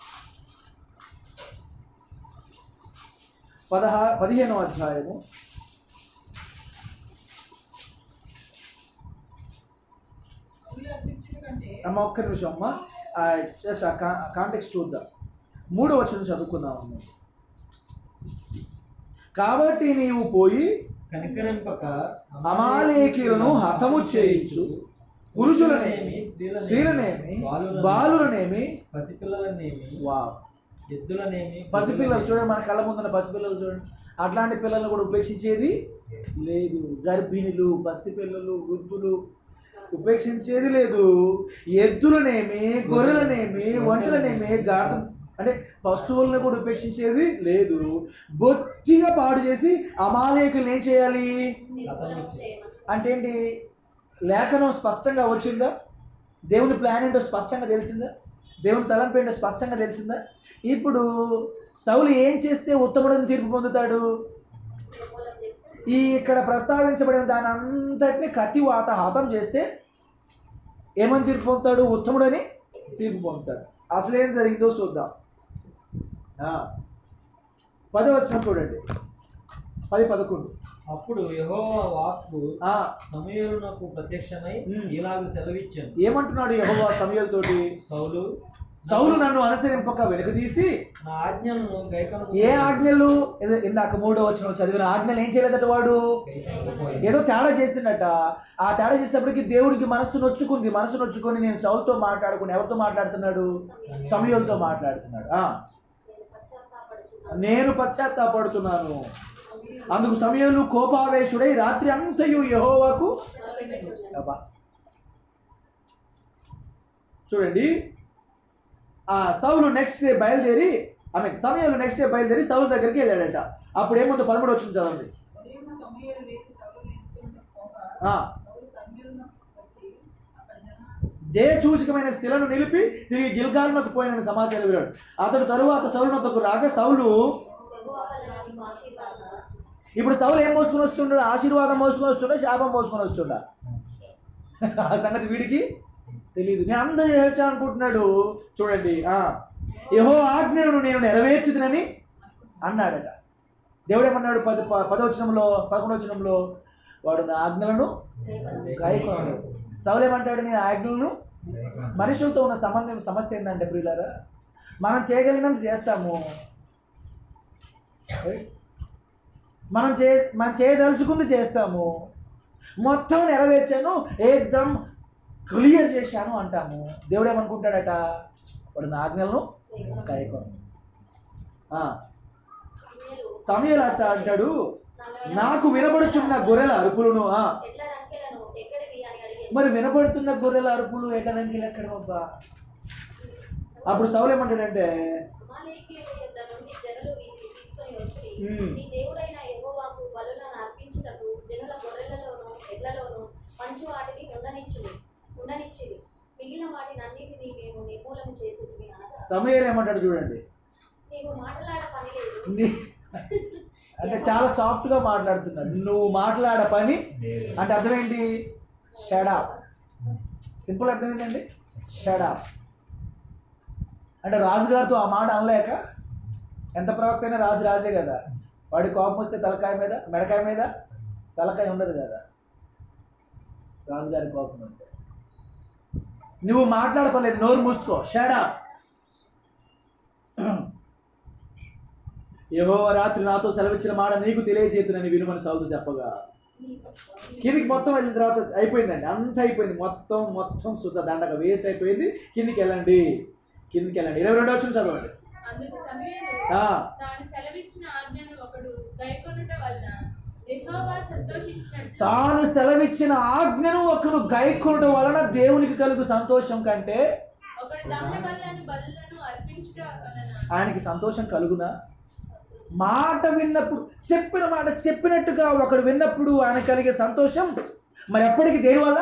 [SPEAKER 1] పదహా పదిహేనవ అధ్యాయము
[SPEAKER 2] బలి అర్పించుట కంటే
[SPEAKER 1] అమ్మ ఒక్క నిమిషం అమ్మ జస్ట్ ఆ కాంటెక్స్ట్ చూద్దాం మూడో వచనం చదువుకుందాం అమ్మ కాబట్టి నీవు పోయి
[SPEAKER 5] కనికరింపక
[SPEAKER 1] అమాలేకీయులను హతము చేయించు పురుషులనేమి స్త్రీలనేమి బాలులనేమి
[SPEAKER 5] పసిపిల్లలనేమి
[SPEAKER 1] వా
[SPEAKER 5] ఎద్దులనేమి
[SPEAKER 1] పసిపిల్లలు చూడండి మన కళ్ళ ముందున్న పసిపిల్లలు చూడండి అట్లాంటి పిల్లల్ని కూడా ఉపేక్షించేది లేదు గర్భిణులు పసిపిల్లలు వృద్ధులు ఉపేక్షించేది లేదు ఎద్దులనేమి గొర్రెలనేమి ఒంటెలనేమి గాఢ అంటే పశువులను కూడా ఉపేక్షించేది లేదు బొత్తిగా పాడు చేసి అమాలేకులు ఏం చేయాలి అంటే ఏంటి లేఖనం స్పష్టంగా వచ్చిందా దేవుని ప్లాన్ ఏంటో స్పష్టంగా తెలిసిందా దేవుని తలంపు ఏంటో స్పష్టంగా తెలిసిందా ఇప్పుడు సౌలు ఏం చేస్తే ఉత్తముడని తీర్పు పొందుతాడు ఈ ఇక్కడ ప్రస్తావించబడిన దాని అంతటిని కత్తి వాత హతం చేస్తే ఏమని తీర్పు పొందుతాడు ఉత్తముడని తీర్పు పొందుతాడు అసలు ఏం జరిగిందో చూద్దాం ఆ. పదో వచ్చిన చూడండి పది పదకొండు
[SPEAKER 5] అప్పుడు యెహోవా వాక్కు
[SPEAKER 1] ఆ,
[SPEAKER 5] సమయలునకు ప్రత్యక్షమై
[SPEAKER 1] ఉమ్.
[SPEAKER 5] ఇలాగ సెలవిచ్చాను
[SPEAKER 1] ఏమంటున్నాడు యెహోవా సమయాలతోటి
[SPEAKER 5] సౌలు
[SPEAKER 1] సౌలు నన్ను అనుసరింపక వెనుకదీసి
[SPEAKER 5] నా ఆజ్ఞలను గైకను
[SPEAKER 1] ఏ ఆజ్ఞలు ఏదో ఇందాక మూడో వచ్చిన చదివిన ఆజ్ఞలు ఏం చేయలేదట వాడు ఏదో తేడా చేసిందట ఆ తేడా చేసేటప్పటికి దేవుడికి మనస్సు నొచ్చుకుంది మనస్సు నొచ్చుకొని నేను సౌలుతో మాట్లాడుకుని ఎవరితో మాట్లాడుతున్నాడు సమయంతో మాట్లాడుతున్నాడు ఆ, నేను పశ్చాత్తాపడుతున్నాను అందుకు సమయంలో కోపావేశుడై రాత్రి అంతయు యహోవాకు అబ్బా. చూడండి ఆ సౌలు నెక్స్ట్ డే బయలుదేరి ఆమె సమయంలో నెక్స్ట్ డే బయలుదేరి సౌలు దగ్గరికి వెళ్ళాడట అప్పుడు ఏముందో పదమూడు వచ్చింది చదవండి
[SPEAKER 2] ఉదయం సమయాలు లేచి సౌలు నిలుచుంటే పోగా
[SPEAKER 1] ఆ.
[SPEAKER 2] సౌలు కర్మేలునకు వచ్చి అక్కడ జన
[SPEAKER 1] దే సూచకమైన శిలను నిలిపి తిరిగి గిల్గాల్నకు పోయిన సమాచారం విన్నాడు అతడు తరువాత సౌలునొద్దకు రాగా సౌలు ఇప్పుడు సౌలు ఏం మోసుకొని వస్తున్నాడు ఆశీర్వాదం మోసుకొని వస్తుండా శాపం మోసుకొని వస్తుండా ఆ సంగతి వీడికి తెలియదు నేను అందరూ చేయొచ్చు అనుకుంటున్నాడు చూడండి ఆ యహో ఆజ్ఞను నేను నెరవేర్చుదునని అన్నాడట దేవుడు ఏమన్నాడు పద ప- పదవచనంలో పదకొండవచనంలో వాడు నా ఆజ్ఞలను గాయకుడు సౌలు ఏమంటాడు నేను ఆజ్ఞలను మనుషులతో ఉన్న సంబంధం సమస్య ఏంటంటే ప్రియులారా మనం చేయగలిగినంత చేస్తాము Right? మనం చే మనం చేయదలుచుకుంది చేస్తాము మొత్తం నెరవేర్చాను ఏకదం క్లియర్ చేశాను అంటాము దేవుడు ఏమనుకుంటాడట వాడు నా ఆజ్ఞలను గాయకుడు సమయాలు అత్త అంటాడు నాకు వినబడుచున్న గొర్రెల అరుపులను ఆ,
[SPEAKER 7] ఎట్లా రంకెలను ఎక్కడివి అని అడిగాను
[SPEAKER 1] మరి వినబడుతున్న గొర్రెల అరుపులు ఎట్లనంకి ఎక్కడ అబ్బా అప్పుడు సౌలు ఏమంటాడంటే
[SPEAKER 7] అమాలేకీయుల యొద్ద నుండి జనులు వీటిని తీసుకొని వచ్చి
[SPEAKER 1] మ్మ్.
[SPEAKER 7] నీ దేవుడైన యెహోవాకు బలులను అర్పించుటకు జనుల గొర్రెలలోను ఎడ్లలోను మంచి వాటిని ఉండనిచ్చును ఉండనిచ్చివి మిగిలిన వాటిని అన్నిటినీ మేము నిర్మూలన చేసేది అనగా
[SPEAKER 1] సమయాలు ఏమంటాడు చూడండి
[SPEAKER 7] నీవు మాట్లాడ పని లేదు
[SPEAKER 1] నీ- అంటే చాలా సాఫ్ట్ గా మాట్లాడుతున్నాడు నువ్వు మాట్లాడ పని అంటే అర్థం ఏంటి షడా సింపుల్ అర్థం ఏంటండి షడా అంటే రాజుగారితో ఆ మాట అనలేక ఎంత ప్రవక్త అయినా రాజు రాజే కదా వాడి కోపం వస్తే తలకాయ మీద మెడకాయ మీద తలకాయ ఉండదు కదా రాజుగారి కోపం వస్తే నువ్వు మాట్లాడపలేదు నోరు మూసుకో షడా యహో రాత్రి నాతో సెలవిచ్చిన మాట నీకు తెలియజేతునని వినుమని సౌలు చెప్పగా కిందికి మొత్తం వెళ్ళిన తర్వాత అయిపోయిందండి అంత అయిపోయింది మొత్తం మొత్తం శుద్ధ దండగ వేస్ట్ అయిపోయింది కిందికి వెళ్ళండి కిందికి వెళ్ళండి ఇరవై రెండు వచ్చిన చదవండి
[SPEAKER 3] అందుకు సమయంలో
[SPEAKER 1] ఆ,
[SPEAKER 3] తాను సెలవిచ్చిన ఆజ్ఞను ఒకడు గైకొనుట వలన యెహోవా సంతోషించినట్టు
[SPEAKER 1] తాను సెలవిచ్చిన ఆజ్ఞను ఒకరు గైకొనడం వలన దేవునికి కలుగు సంతోషం కంటే
[SPEAKER 3] ఒకడు దహన బలను బలులను అర్పించుట వలన
[SPEAKER 1] ఆయనకి సంతోషం కలుగునా మాట విన్నప్పుడు చెప్పిన మాట చెప్పినట్టుగా ఒకడు విన్నప్పుడు ఆయన కలిగే సంతోషం మరి ఎప్పటికి దేని వల్ల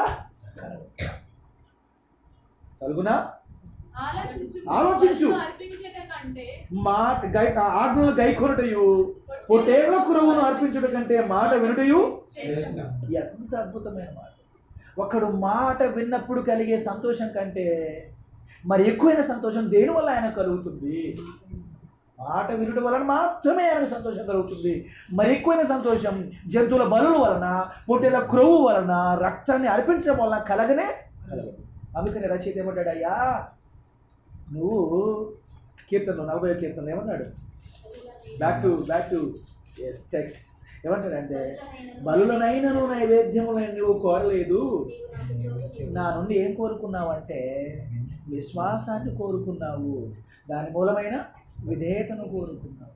[SPEAKER 1] కలుగునా
[SPEAKER 3] ఆలోచించు
[SPEAKER 1] ఆలోచించు.
[SPEAKER 3] బలులు అర్పించుట కంటే
[SPEAKER 1] మాట గై ఆజ్ఞలు గైకొనుటయు పొట్టేళ్ల కురువును అర్పించుట కంటే మాట వినుటయు
[SPEAKER 3] శ్రేష్టం
[SPEAKER 1] ఎంత అద్భుతమైన మాట ఒకడు మాట విన్నప్పుడు కలిగే సంతోషం కంటే మరి ఎక్కువైన సంతోషం దేని వల్ల ఆయన కలుగుతుంది మాట వినుట వలన మాత్రమే ఆయనకు సంతోషం కలుగుతుంది మరి ఎక్కువైన సంతోషం జంతువుల బలుల వలన పొట్టేల క్రొవ్వు వలన రక్తాన్ని అర్పించడం వలన కలగనే కలగదు అందుకని రచయిత ఏమంటాడు అయ్యా నువ్వు కీర్తనలో నలభై కీర్తనలు ఏమన్నాడు back to back to S text ఏమంటాడంటే బలులనైనను నైవేద్యములైన నువ్వు కోరలేదు నా నుండి ఏం కోరుకున్నావంటే విశ్వాసాన్ని కోరుకున్నావు దాని మూలమైన విధేయతను కోరుకున్నావు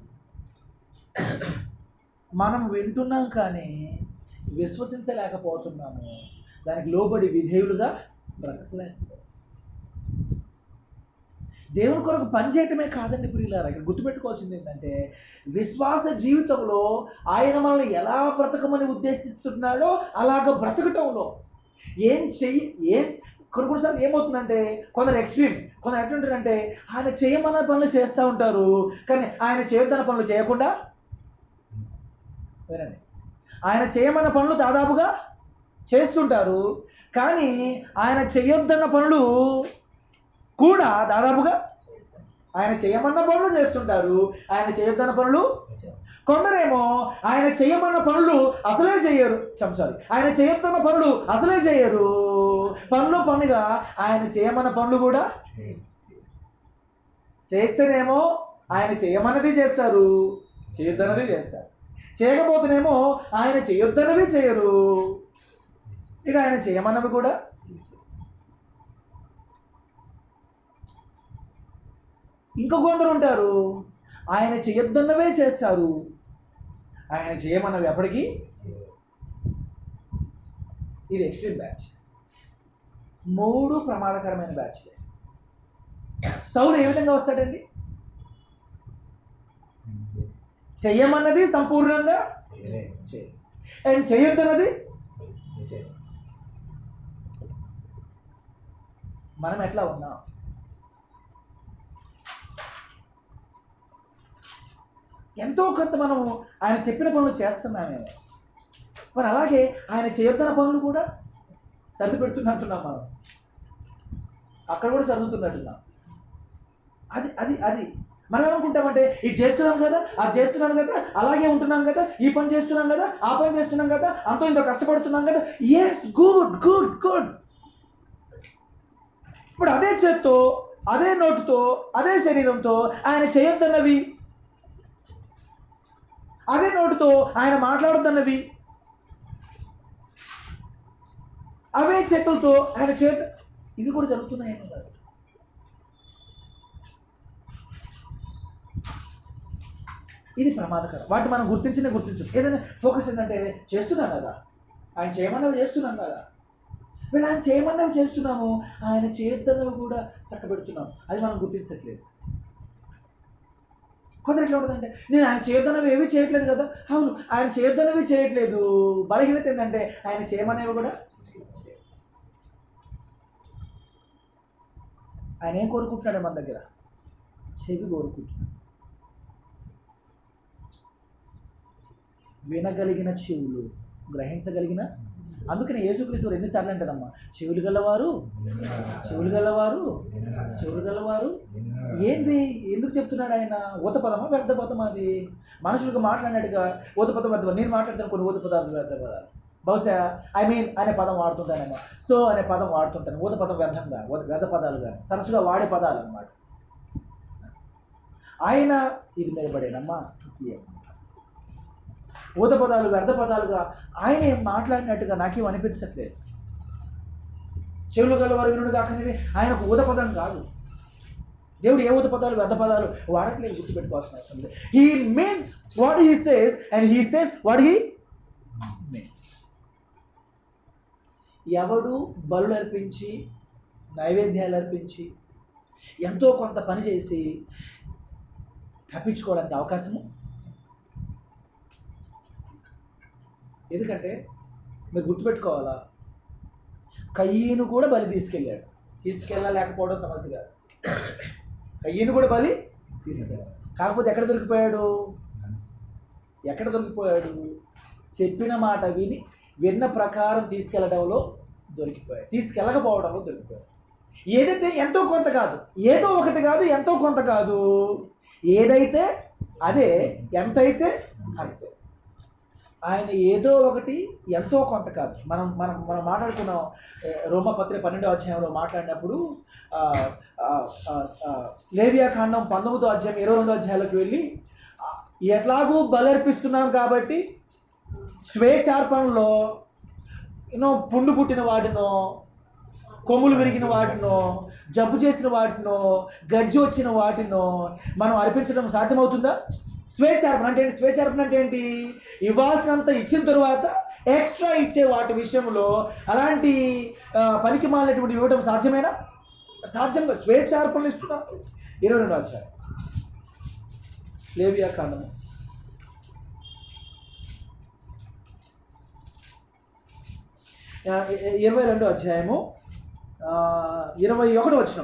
[SPEAKER 1] మనం వింటున్నాం కానీ విశ్వసించలేకపోతున్నాము దానికి లోబడి విధేయులుగా బ్రతకలేకపోతున్నాం దేవుని కొరకు పనిచేయటమే కాదండి ప్రియులారా ఇక్కడ గుర్తుపెట్టుకోవాల్సింది ఏంటంటే విశ్వాస జీవితంలో ఆయన మనల్ని ఎలా బ్రతకమని ఉద్దేశిస్తున్నాడో అలాగ బ్రతకటంలో ఏం చెయ్యి ఏం కొన్ని కొన్నిసార్లు ఏమవుతుందంటే కొందరు ఎక్స్ట్రీమ్ కొందరు ఎట్లుంటారంటే ఆయన చేయమన్న పనులు చేస్తూ ఉంటారు కానీ ఆయన చేయొద్దన్న పనులు చేయకుండా వినండి ఆయన చేయమన్న పనులు దాదాపుగా చేస్తుంటారు కానీ ఆయన చేయొద్దన్న పనులు కూడా దాదాపుగా ఆయన చేయమన్న పనులు చేస్తుంటారు ఆయన చేయొద్దన్న పనులు కొందరేమో ఆయన చేయమన్న పనులు అసలే చేయరు సారీ ఆయన చేయొద్దన్న పనులు అసలే చేయరు పనులు పనుగా ఆయన చేయమన్న పనులు కూడా చేస్తేనేమో ఆయన చేయమన్నది చేస్తారు చేయొద్దన్నది చేస్తారు చేయకపోతేనేమో ఆయన చేయొద్దన్నవి చేయరు ఇక ఆయన చేయమన్నవి కూడా ఇంకా కొందరు ఉంటారు ఆయన చేయొద్దన్నవే చేస్తారు ఆయన చేయమన్నవి ఎప్పటికీ ఇది ఎక్స్ట్రీమ్ బ్యాచ్ మూడు ప్రమాదకరమైన బ్యాచ్ సౌలు ఏ విధంగా వస్తాడండి చెయ్యమన్నది సంపూర్ణంగా చేయి అండ్ చేయొద్దన్నది చేసి మనం ఎట్లా ఉన్నాం ఎంతో కొంత మనం ఆయన చెప్పిన పనులు చేస్తున్నామేమో మరి అలాగే ఆయన చేయొద్దన్న పనులు కూడా సర్ది పెడుతున్నట్టున్నాం మనం అక్కడ కూడా సర్దుతున్నట్టున్నాం అది అది అది మనం ఏమనుకుంటామంటే ఇది చేస్తున్నాం కదా అది చేస్తున్నాం కదా అలాగే ఉంటున్నాం కదా ఈ పని చేస్తున్నాం కదా ఆ పని చేస్తున్నాం కదా అంతో ఇంత కష్టపడుతున్నాం కదా ఎస్ గుడ్ గుడ్ గుడ్ ఇప్పుడు అదే చేత్తో అదే నోటుతో అదే శరీరంతో ఆయన చేయొద్దన్నవి అదే నోటుతో ఆయన మాట్లాడొద్దన్నవి అవే చేతులతో ఆయన చేత ఇవి కూడా జరుగుతున్నాయేమో కాదు ఇది ప్రమాదకరం వాటి మనం గుర్తించినే గుర్తించు ఏదైనా ఫోకస్ ఏంటంటే చేస్తున్నాం కదా ఆయన చేయమన్నవి చేస్తున్నాం కదా వీళ్ళు ఆయన చేయమన్నవి చేస్తున్నాము ఆయన చేయొద్దన్నవి కూడా చక్కబెడుతున్నాం అది మనం గుర్తించట్లేదు కొందరు ఎట్లా ఉంటుందంటే నేను ఆయన చేయొద్దన్నవి ఏవి చేయట్లేదు కదా అవును ఆయన చేయొద్దన్నవి చేయట్లేదు బలహీనత ఏంటంటే ఆయన చేయమనేవి కూడా ఆయన ఏం కోరుకుంటున్నాడు మన దగ్గర చెవి కోరుకుంటున్నాడు వినగలిగిన చెవులు గ్రహించగలిగిన అందుకని యేసుక్రీస్తు ఎన్నిసార్లు అంటారమ్మా చెవులు గలవారు చెవులు గలవారు చెవులు గలవారు ఏంది ఎందుకు చెప్తున్నాడు ఆయన ఊత పదమా వ్యర్థ పదమా అది మనుషులకు మాట్లాడినట్టుగా ఊత పదం వ్యర్థ పదం. నేను మాట్లాడతాను కొన్ని ఊత పదాలు వ్యర్థ పదాలు బహుశా ఐ మీన్ అనే పదం వాడుతుంటానేమో సో అనే పదం వాడుతుంటాను ఊత పదం వ్యర్థంగా ఊత వ్యర్థ పదాలుగా తరచుగా వాడే పదాలు అన్నమాట ఆయన ఇది నిలబడేనమ్మా ఇది ఊత పదాలు వ్యర్థ పదాలుగా ఆయన ఏం మాట్లాడినట్టుగా నాకేం అనిపించట్లేదు చెవులు గలవారు వినుడు కాకనేది ఆయనకు ఊత పదం కాదు దేవుడు ఏ ఊత పదాలు వ్యర్థ పదాలు వాడట్లేదు గుర్తుపెట్టుకోవాల్సిన అవసరం లేదు he means what he says and he says what he ఎవడు బలులు అర్పించి నైవేద్యాలు అర్పించి ఎంతో కొంత పని చేసి తప్పించుకోవడానికి అవకాశము ఎందుకంటే మీరు గుర్తుపెట్టుకోవాలా కయ్యను కూడా బలి తీసుకెళ్ళాడు తీసుకెళ్ళలేకపోవడం సమస్య కాదు కయ్యను కూడా బలి తీసుకెళ్ళాడు కాకపోతే ఎక్కడ దొరికిపోయాడు ఎక్కడ దొరికిపోయాడు చెప్పిన మాట విని విన్న ప్రకారం తీసుకెళ్ళడంలో దొరికిపోయాడు తీసుకెళ్ళకపోవడంలో దొరికిపోయాడు ఏదైతే ఎంతో కొంత కాదు ఏదో ఒకటి కాదు ఎంతో కొంత కాదు ఏదైతే అదే ఎంతైతే అంతే ఆయన ఏదో ఒకటి ఎంతో కొంత కాదు మనం మనం మనం మాట్లాడుకున్నాం ఏ, రోమపత్రిక పన్నెండో అధ్యాయంలో మాట్లాడినప్పుడు ఆ, ఆ, ఆ, ఆ, లేవియా కాండం పంతొమ్మిదో అధ్యాయం ఇరవై రెండో అధ్యాయంలోకి వెళ్ళి ఆ, ఎట్లాగూ బలర్పిస్తున్నాం కాబట్టి స్వేచ్ఛార్పణలో ఎన్నో పుండు పుట్టిన వాటినో కొమ్ములు విరిగిన వాటినో జబ్బు చేసిన వాటినో గజ్జి వచ్చిన వాటినో మనం అర్పించడం సాధ్యమవుతుందా స్వేచ్ఛార్పణ అంటే ఏంటి స్వేచ్ఛార్పణ అంటే ఏంటి ఇవ్వాల్సినంత ఇచ్చిన తరువాత ఎక్స్ట్రా ఇచ్చే వాటి విషయంలో అలాంటి ఆ, పనికి మాలినటువంటి ఇవ్వడం సాధ్యమేనా సాధ్యంగా స్వేచ్ఛార్పణలు ఇస్తున్నా ఇరవై రెండు అధ్యాయం లేవియా కాండము ఆ, ఇ- ఇ- ఇరవై రెండో అధ్యాయము ఆ, ఇరవై ఒకటి వచ్చిన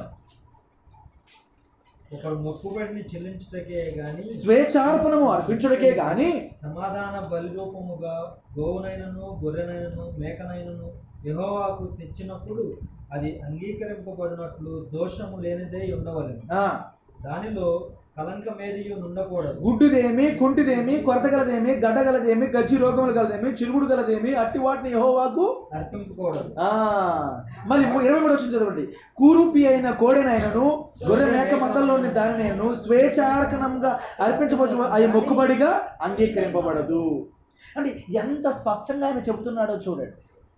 [SPEAKER 5] ఒకడు మొక్కుబడిని చెల్లించుటకే గాని
[SPEAKER 1] స్వేచ్ఛార్పణము అర్పించుడికే గాని
[SPEAKER 5] సమాధాన బలిరూపముగా గోవునైనను గొర్రెనైనను మేకనైనను యెహోవాకు తెచ్చినప్పుడు అది అంగీకరింపబడినట్లు దోషము లేనిదే ఉండవలెను
[SPEAKER 1] ఆ,
[SPEAKER 5] దానిలో కలంకమేదియు నుండకూడదు
[SPEAKER 1] గుడ్డిదేమి కుంటిదేమి కొరత గలదేమి గడ్డ గలదేమి గజ్జి రోగములు గలదేమి చిరుగుడు గలదేమి అట్టి వాటిని యెహోవాకు
[SPEAKER 5] అర్పింపకూడదు
[SPEAKER 1] ఆ, మరి ము- ఇరవై మూడు వచ్చిన చదవండి కూరూపి అయిన కోడెనైనను గొర్రె మేక మందల్లోని దానినైనను స్వేచ్ఛార్కనంగా అర్పించవచ్చు అవి మొక్కుబడిగా అంగీకరింపబడదు అంటే ఎంత స్పష్టంగా ఆయన చెబుతున్నాడో చూడండి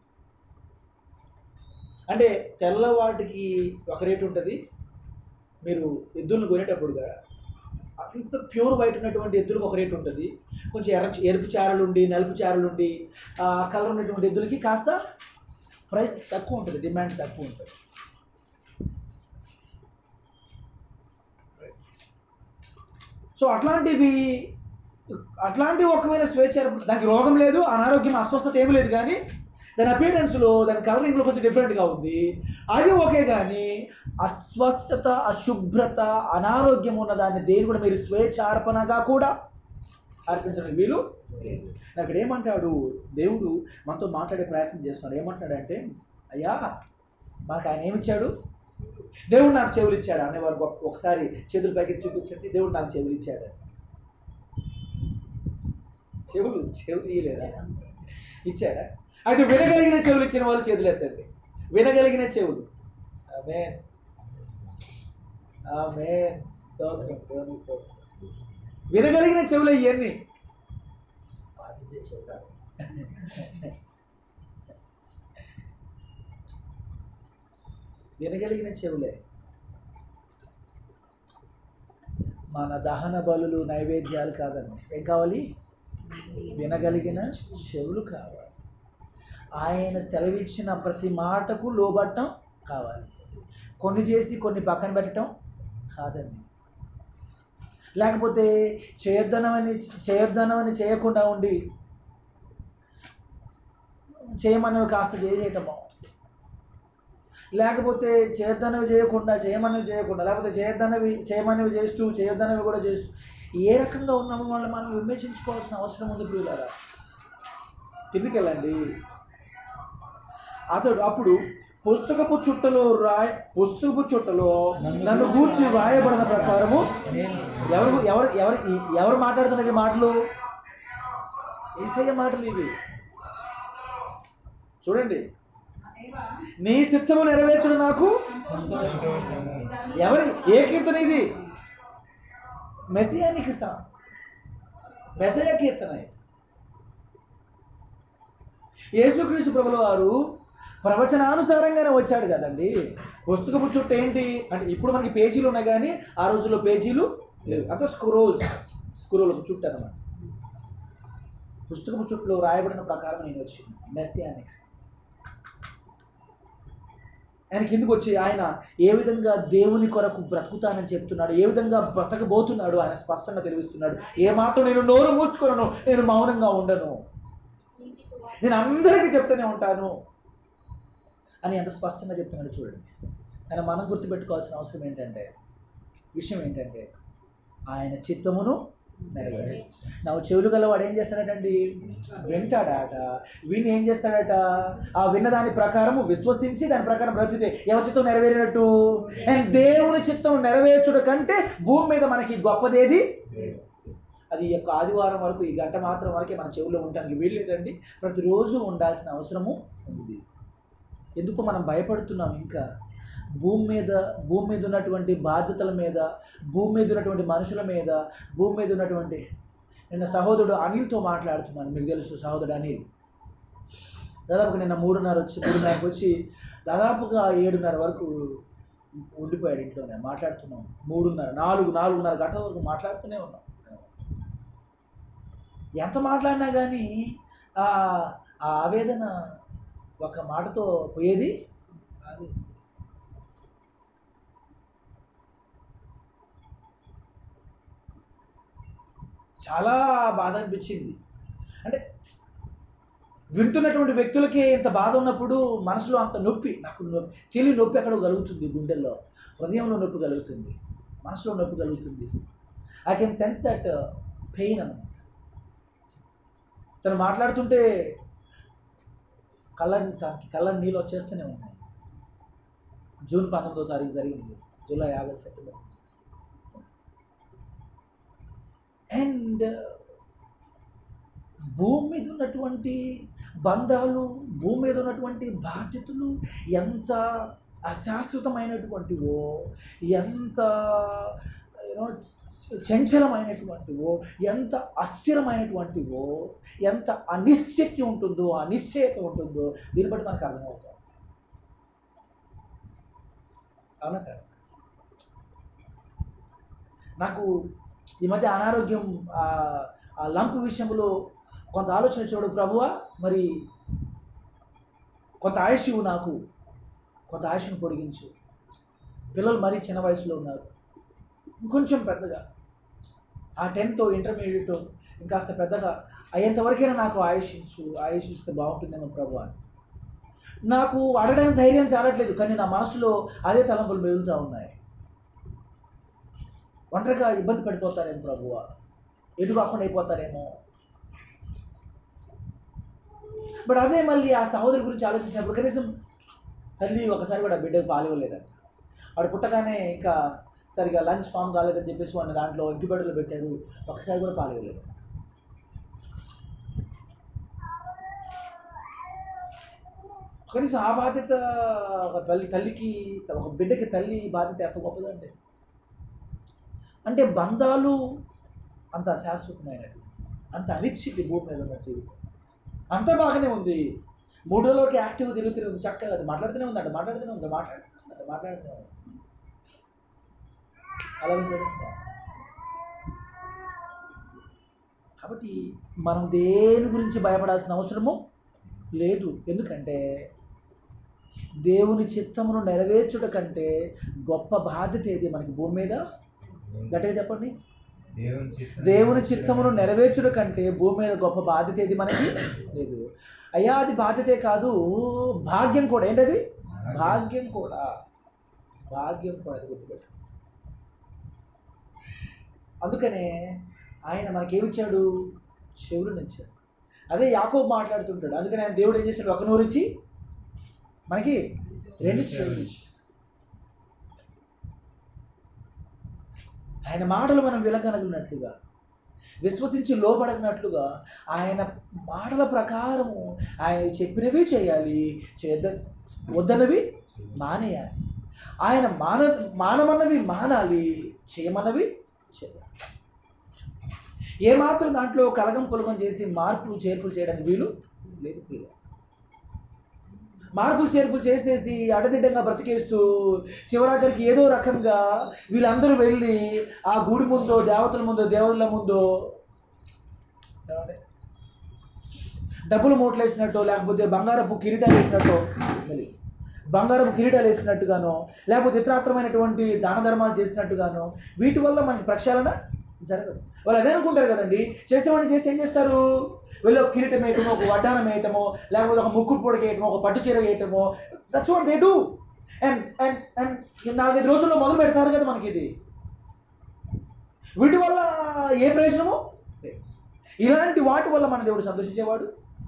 [SPEAKER 1] అంటే తెల్లవాటికి ఒక రేటు ఉంటుంది మీరు ఎద్దులను కొనేటప్పుడుగా అంత ప్యూర్ వైట్ ఉన్నటువంటి ఎద్దులకు ఒక రేటు ఉంటుంది కొంచెం ఎర్ర ఎరుపు చారలు ఉండి నలుపు చారలు ఉండి ఆ కలర్ ఉన్నటువంటి ఎద్దులకి కాస్త ప్రైస్ తక్కువ ఉంటుంది డిమాండ్ తక్కువ ఉంటుంది సో అట్లాంటివి అట్లాంటివి ఒకవేళ స్వేచ్ఛ ఏర్ప- దానికి రోగం లేదు అనారోగ్యం అస్వస్థత ఏమీ లేదు కానీ దాని అపియరెన్స్లో దాని కలరింగ్లో కొంచెం డిఫరెంట్గా ఉంది అది ఓకే కానీ అస్వస్థత అశుభ్రత అనారోగ్యం ఉన్న దాన్ని దేని కూడా మీరు స్వేచ్ఛార్పణగా కూడా అర్పించడానికి వీలు లేదు అక్కడ ఏమంటాడు దేవుడు మనతో మాట్లాడే ప్రయత్నం చేస్తున్నాడు ఏమంటాడంటే అయ్యా మనకు ఆయన ఏమిచ్చాడు దేవుడు నాకు చెవులు ఇచ్చాడు అనేవారు గొప్ప ఒకసారి చేతులు పైకి చూపించండి దేవుడు నాకు చెవులు ఇచ్చాడు చెవులు చెవులు ఇయ్యలేదా ఇచ్చాడా అయితే వినగలిగిన చెవులు ఇచ్చిన వాళ్ళు చేతులు ఎత్తండి వినగలిగిన చెవులు ఆమె ఆమె స్తోత్రం దేవుని స్తోత్రం వినగలిగిన చెవులు ఇవన్నీ వినగలిగిన చెవులే మన దహన బలులు నైవేద్యాలు కాదండి ఏం కావాలి వినగలిగిన చెవులు కావాలి ఆయన సెలవిచ్చిన ప్రతి మాటకు లోబట్టం కావాలి కొన్ని చేసి కొన్ని పక్కన పెట్టడం కాదండి లేకపోతే చేయొద్దనమని చేయొద్దనమని చేయకుండా ఉండి చేయమన్నవి కాస్త చేసేయటము లేకపోతే చేయొద్దనవి చేయకుండా చేయమన్నవి చేయకుండా లేకపోతే చేయొద్దనవి చేయమన్నవి చేస్తూ చేయొద్దనవి కూడా చేస్తూ ఏ రకంగా ఉన్నామో వాళ్ళు మనం విమర్శించుకోవాల్సిన అవసరం ఉంది ప్రియులారా కిందికి వెళ్ళండి అతడు అప్పుడు పుస్తకపు చుట్టలో రాయ పుస్తకపు చుట్టలో నన్ను గూర్చి రాయబడిన ప్రకారము ఎవరు ఎవరు ఎవరు ఎవరు మాట్లాడుతున్నది ఈ మాటలు ఏసయ్య మాటలు ఇవి చూడండి నీ చిత్తము నెరవేర్చుడు నాకు
[SPEAKER 6] సంతోషము
[SPEAKER 1] ఎవరి ఏ కీర్తన ఇది మెస్సియానికి సా మెసయ కీర్తన ఇది. యేసుక్రీస్తు ప్రభుల వారు ప్రవచనానుసారంగానే వచ్చాడు కదండి పుస్తకపు చుట్టూ ఏంటి అంటే ఇప్పుడు మనకి పేజీలు ఉన్నాయి కానీ ఆ రోజుల్లో పేజీలు లేవు అంత స్క్రోల్స్ స్క్రోల్ చుట్టూ అనమాట పుస్తకపు చుట్టూ రాయబడిన ప్రకారం నేను వచ్చి మెస్సియానిక్స్ ఆయన కిందకు వచ్చి ఆయన ఏ విధంగా దేవుని కొరకు బ్రతుకుతానని చెప్తున్నాడు ఏ విధంగా బ్రతకబోతున్నాడు ఆయన స్పష్టంగా తెలివిస్తున్నాడు ఏ మాత్రం నేను నోరు మూసుకొనను నేను మౌనంగా ఉండను
[SPEAKER 7] నీతి సువార్త
[SPEAKER 1] నేను అందరికీ చెప్తూనే ఉంటాను అని ఎంత స్పష్టంగా చెప్తున్నాడు చూడండి ఆయన మనం గుర్తుపెట్టుకోవాల్సిన అవసరం ఏంటంటే విషయం ఏంటంటే ఆయన చిత్తమును నెరవేర్చు నా చెవులు గలవాడు ఏం చేస్తాడటండి వింటాడట విని ఏం చేస్తాడట ఆ విన్న దాని ప్రకారము విశ్వసించి దాని ప్రకారం బ్రతికితే ఎవరి చిత్తం నెరవేరినట్టు అండ్ దేవుని చిత్తం నెరవేర్చుట కంటే భూమి మీద మనకి గొప్పదేది అది ఈ యొక్క ఆదివారం వరకు ఈ గంట మాత్రం వరకే మన చెవుల్లో ఉండడానికి వీల్లేదండి ప్రతిరోజు ఉండాల్సిన అవసరము ఉంది ఎందుకు మనం భయపడుతున్నాం ఇంకా భూమి మీద భూమి మీద ఉన్నటువంటి బాధ్యతల మీద భూమి మీద ఉన్నటువంటి మనుషుల మీద భూమి మీద ఉన్నటువంటి నిన్న సహోదరుడు అనిల్తో మాట్లాడుతున్నాను మీకు తెలుసు సహోదరుడు అనిల్ దాదాపుగా నిన్న మూడున్నర వచ్చి మూడున్నరకు వచ్చి దాదాపుగా ఏడున్నర వరకు ఉండిపోయాడు ఇంట్లోనే మాట్లాడుతున్నాం మూడున్నర నాలుగు నాలుగున్నర గంటల వరకు మాట్లాడుతూనే ఉన్నాం ఎంత మాట్లాడినా కానీ ఆ ఆ ఆవేదన ఒక మాటతో పోయేది కాదు చాలా బాధ అనిపించింది అంటే వింటున్నటువంటి వ్యక్తులకే ఇంత బాధ ఉన్నప్పుడు మనసులో అంత నొప్పి నాకు నొ- తెలియ నొప్పి ఎక్కడో కలుగుతుంది గుండెల్లో హృదయంలో నొప్పి కలుగుతుంది మనసులో నొప్పి కలుగుతుంది I can sense that pain అన్నమాట తను మాట్లాడుతుంటే కళ్ళ తనకి కళ్ళ నీళ్ళు వచ్చేస్తూనే ఉన్నాయి జూన్ పంతొమ్మిదో తారీఖు జరిగింది జూలై ఆగస్ట్ సెప్టెంబర్ అండ్ భూమి మీద ఉన్నటువంటి బంధాలు భూమి మీద ఉన్నటువంటి బాధ్యతలు ఎంత అశాశ్వతమైనటువంటివో ఎంత యూనో చంచలమైనటువంటివో ఎంత అస్థిరమైనటువంటివో ఎంత అనిశ్చక్తి ఉంటుందో అనిశ్చయత ఉంటుందో దీన్ని బట్టి మనకు అర్థమవుతుంది అవునా కదా నాకు ఈ మధ్య అనారోగ్యం ఆ, ఆ లంప్ విషయంలో కొంత ఆలోచన చూడు ప్రభువా మరి కొంత ఆయుష్ ఇవ్వు నాకు కొంత ఆయుష్ను పొడిగించు పిల్లలు మరీ చిన్న వయసులో ఉన్నారు ఇంకొంచెం పెద్దగా ఆ టెన్త్ ఇంటర్మీడియట్ ఇంకాస్త పెద్దగా అయ్యేంతవరకైనా నాకు ఆయుష్ ఇచ్చు ఆయుష్ ఇస్తే బాగుంటుందేమో ప్రభు అని నాకు అడగడానికి ధైర్యం చాలట్లేదు కానీ నా మనసులో అదే తలంపులు మెదులుతూ ఉన్నాయి ఒంటరిగా ఇబ్బంది పడిపోతారేమో ప్రభువ ఎటు కాకుండా అయిపోతారేమో బట్ అదే మళ్ళీ ఆ సహోదరి గురించి ఆలోచించినప్పుడు కనీసం తల్లి ఒకసారి కూడా బిడ్డకు పాలివ్వలేదంట వాడు పుట్టగానే ఇంకా సరిగా లంచ్ ఫామ్ కాలేదని చెప్పేసి వాడిని దాంట్లో ఇంక్యుబేటర్లో పెట్టారు ఒకసారి కూడా పాలివ్వలేదు కనీసం ఆ బాధ్యత ఒక తల్లి తల్లికి ఒక బిడ్డకి తల్లి బాధ్యత ఎంత గొప్పదండి అంటే బంధాలు అంత శాశ్వతమైనవి అంత అనిశ్చితి భూమి మీద ఉన్న జీవితం అంత బాగానే ఉంది మూడు రోజులకి యాక్టివ్ తిరుగుతూనే ఉంది చక్కగా అది మాట్లాడుతూనే ఉందంట మాట్లాడుతూనే ఉంది మాట్లాడుతూనే ఉందంట మాట్లాడుతూనే ఉంది అలా చూడండి. కాబట్టి మనం దేని గురించి భయపడాల్సిన అవసరము లేదు ఎందుకంటే దేవుని చిత్తమును నెరవేర్చుట కంటే గొప్ప బాధ్యత ఏది మనకి భూమి మీద గట్టిగా చెప్పండి
[SPEAKER 6] దేవుని చిత్తం
[SPEAKER 1] దేవుని చిత్తమును నెరవేర్చుట కంటే భూమి మీద గొప్ప బాధ్యత ఏది మనకి లేదు అయ్యా అది బాధ్యతే కాదు భాగ్యం కూడా ఏంటది భాగ్యం కూడా భాగ్యం కూడా అది గుర్తుపెట్టు అందుకనే ఆయన మనకేమిచ్చాడు చెవులను ఇచ్చాడు అదే యాకోబు మాట్లాడుతుంటాడు అందుకని ఆయన దేవుడు ఏం చేశాడు ఒక నూరు ఇచ్చి మనకి రెండు చెవులు ఇచ్చాడు ఆయన మాటలు మనం విలకనగినట్లుగా విశ్వసించి లోపడగినట్లుగా ఆయన మాటల ప్రకారము ఆయన చెప్పినవి చేయాలి చేద్ద వద్దనవి మానేయాలి ఆయన మాన మానమన్నవి మానాలి చేయమన్నవి చేయాలి ఏమాత్రం దాంట్లో కలగం పొలగం చేసి మార్పులు చేర్పులు చేయడానికి వీలు లేదు వీలు మార్పులు చేర్పులు చేసేసి అడదిడ్డంగా బ్రతికేస్తూ చివరాఖరికి ఏదో రకంగా వీళ్ళందరూ వెళ్ళి ఆ గుడి ముందో దేవతల ముందో దేవుళ్ళ ముందో ఏమండి? డబ్బులు మూటలు వేసినట్టు లేకపోతే బంగారపు కిరీటాలు వేసినట్టు మళ్ళీ బంగారపు కిరీటాలు వేసినట్టుగానో లేకపోతే ఇతరాత్రమైనటువంటి దాన ధర్మాలు చేసినట్టుగానో వీటి వల్ల మనకి ప్రక్షాళన జరగదు వాళ్ళు అదే అనుకుంటారు కదండి చేసేవాడిని చేసి ఏం చేస్తారు వెళ్ళి ఒక కిరీటం వేయటమో ఒక వడ్డానం వేయటమో లేకపోతే ఒక ముక్కు పొడికి వేయటమో ఒక పట్టు చీర వేయటమో that's what they do and and and నాలుగైదు రోజుల్లో మొదలు పెడతారు కదా మనకి ఇది వీటి వల్ల ఏ ప్రయోజనము లేదు. ఇలాంటి వాటి వల్ల మన దేవుడు సంతోషించేవాడు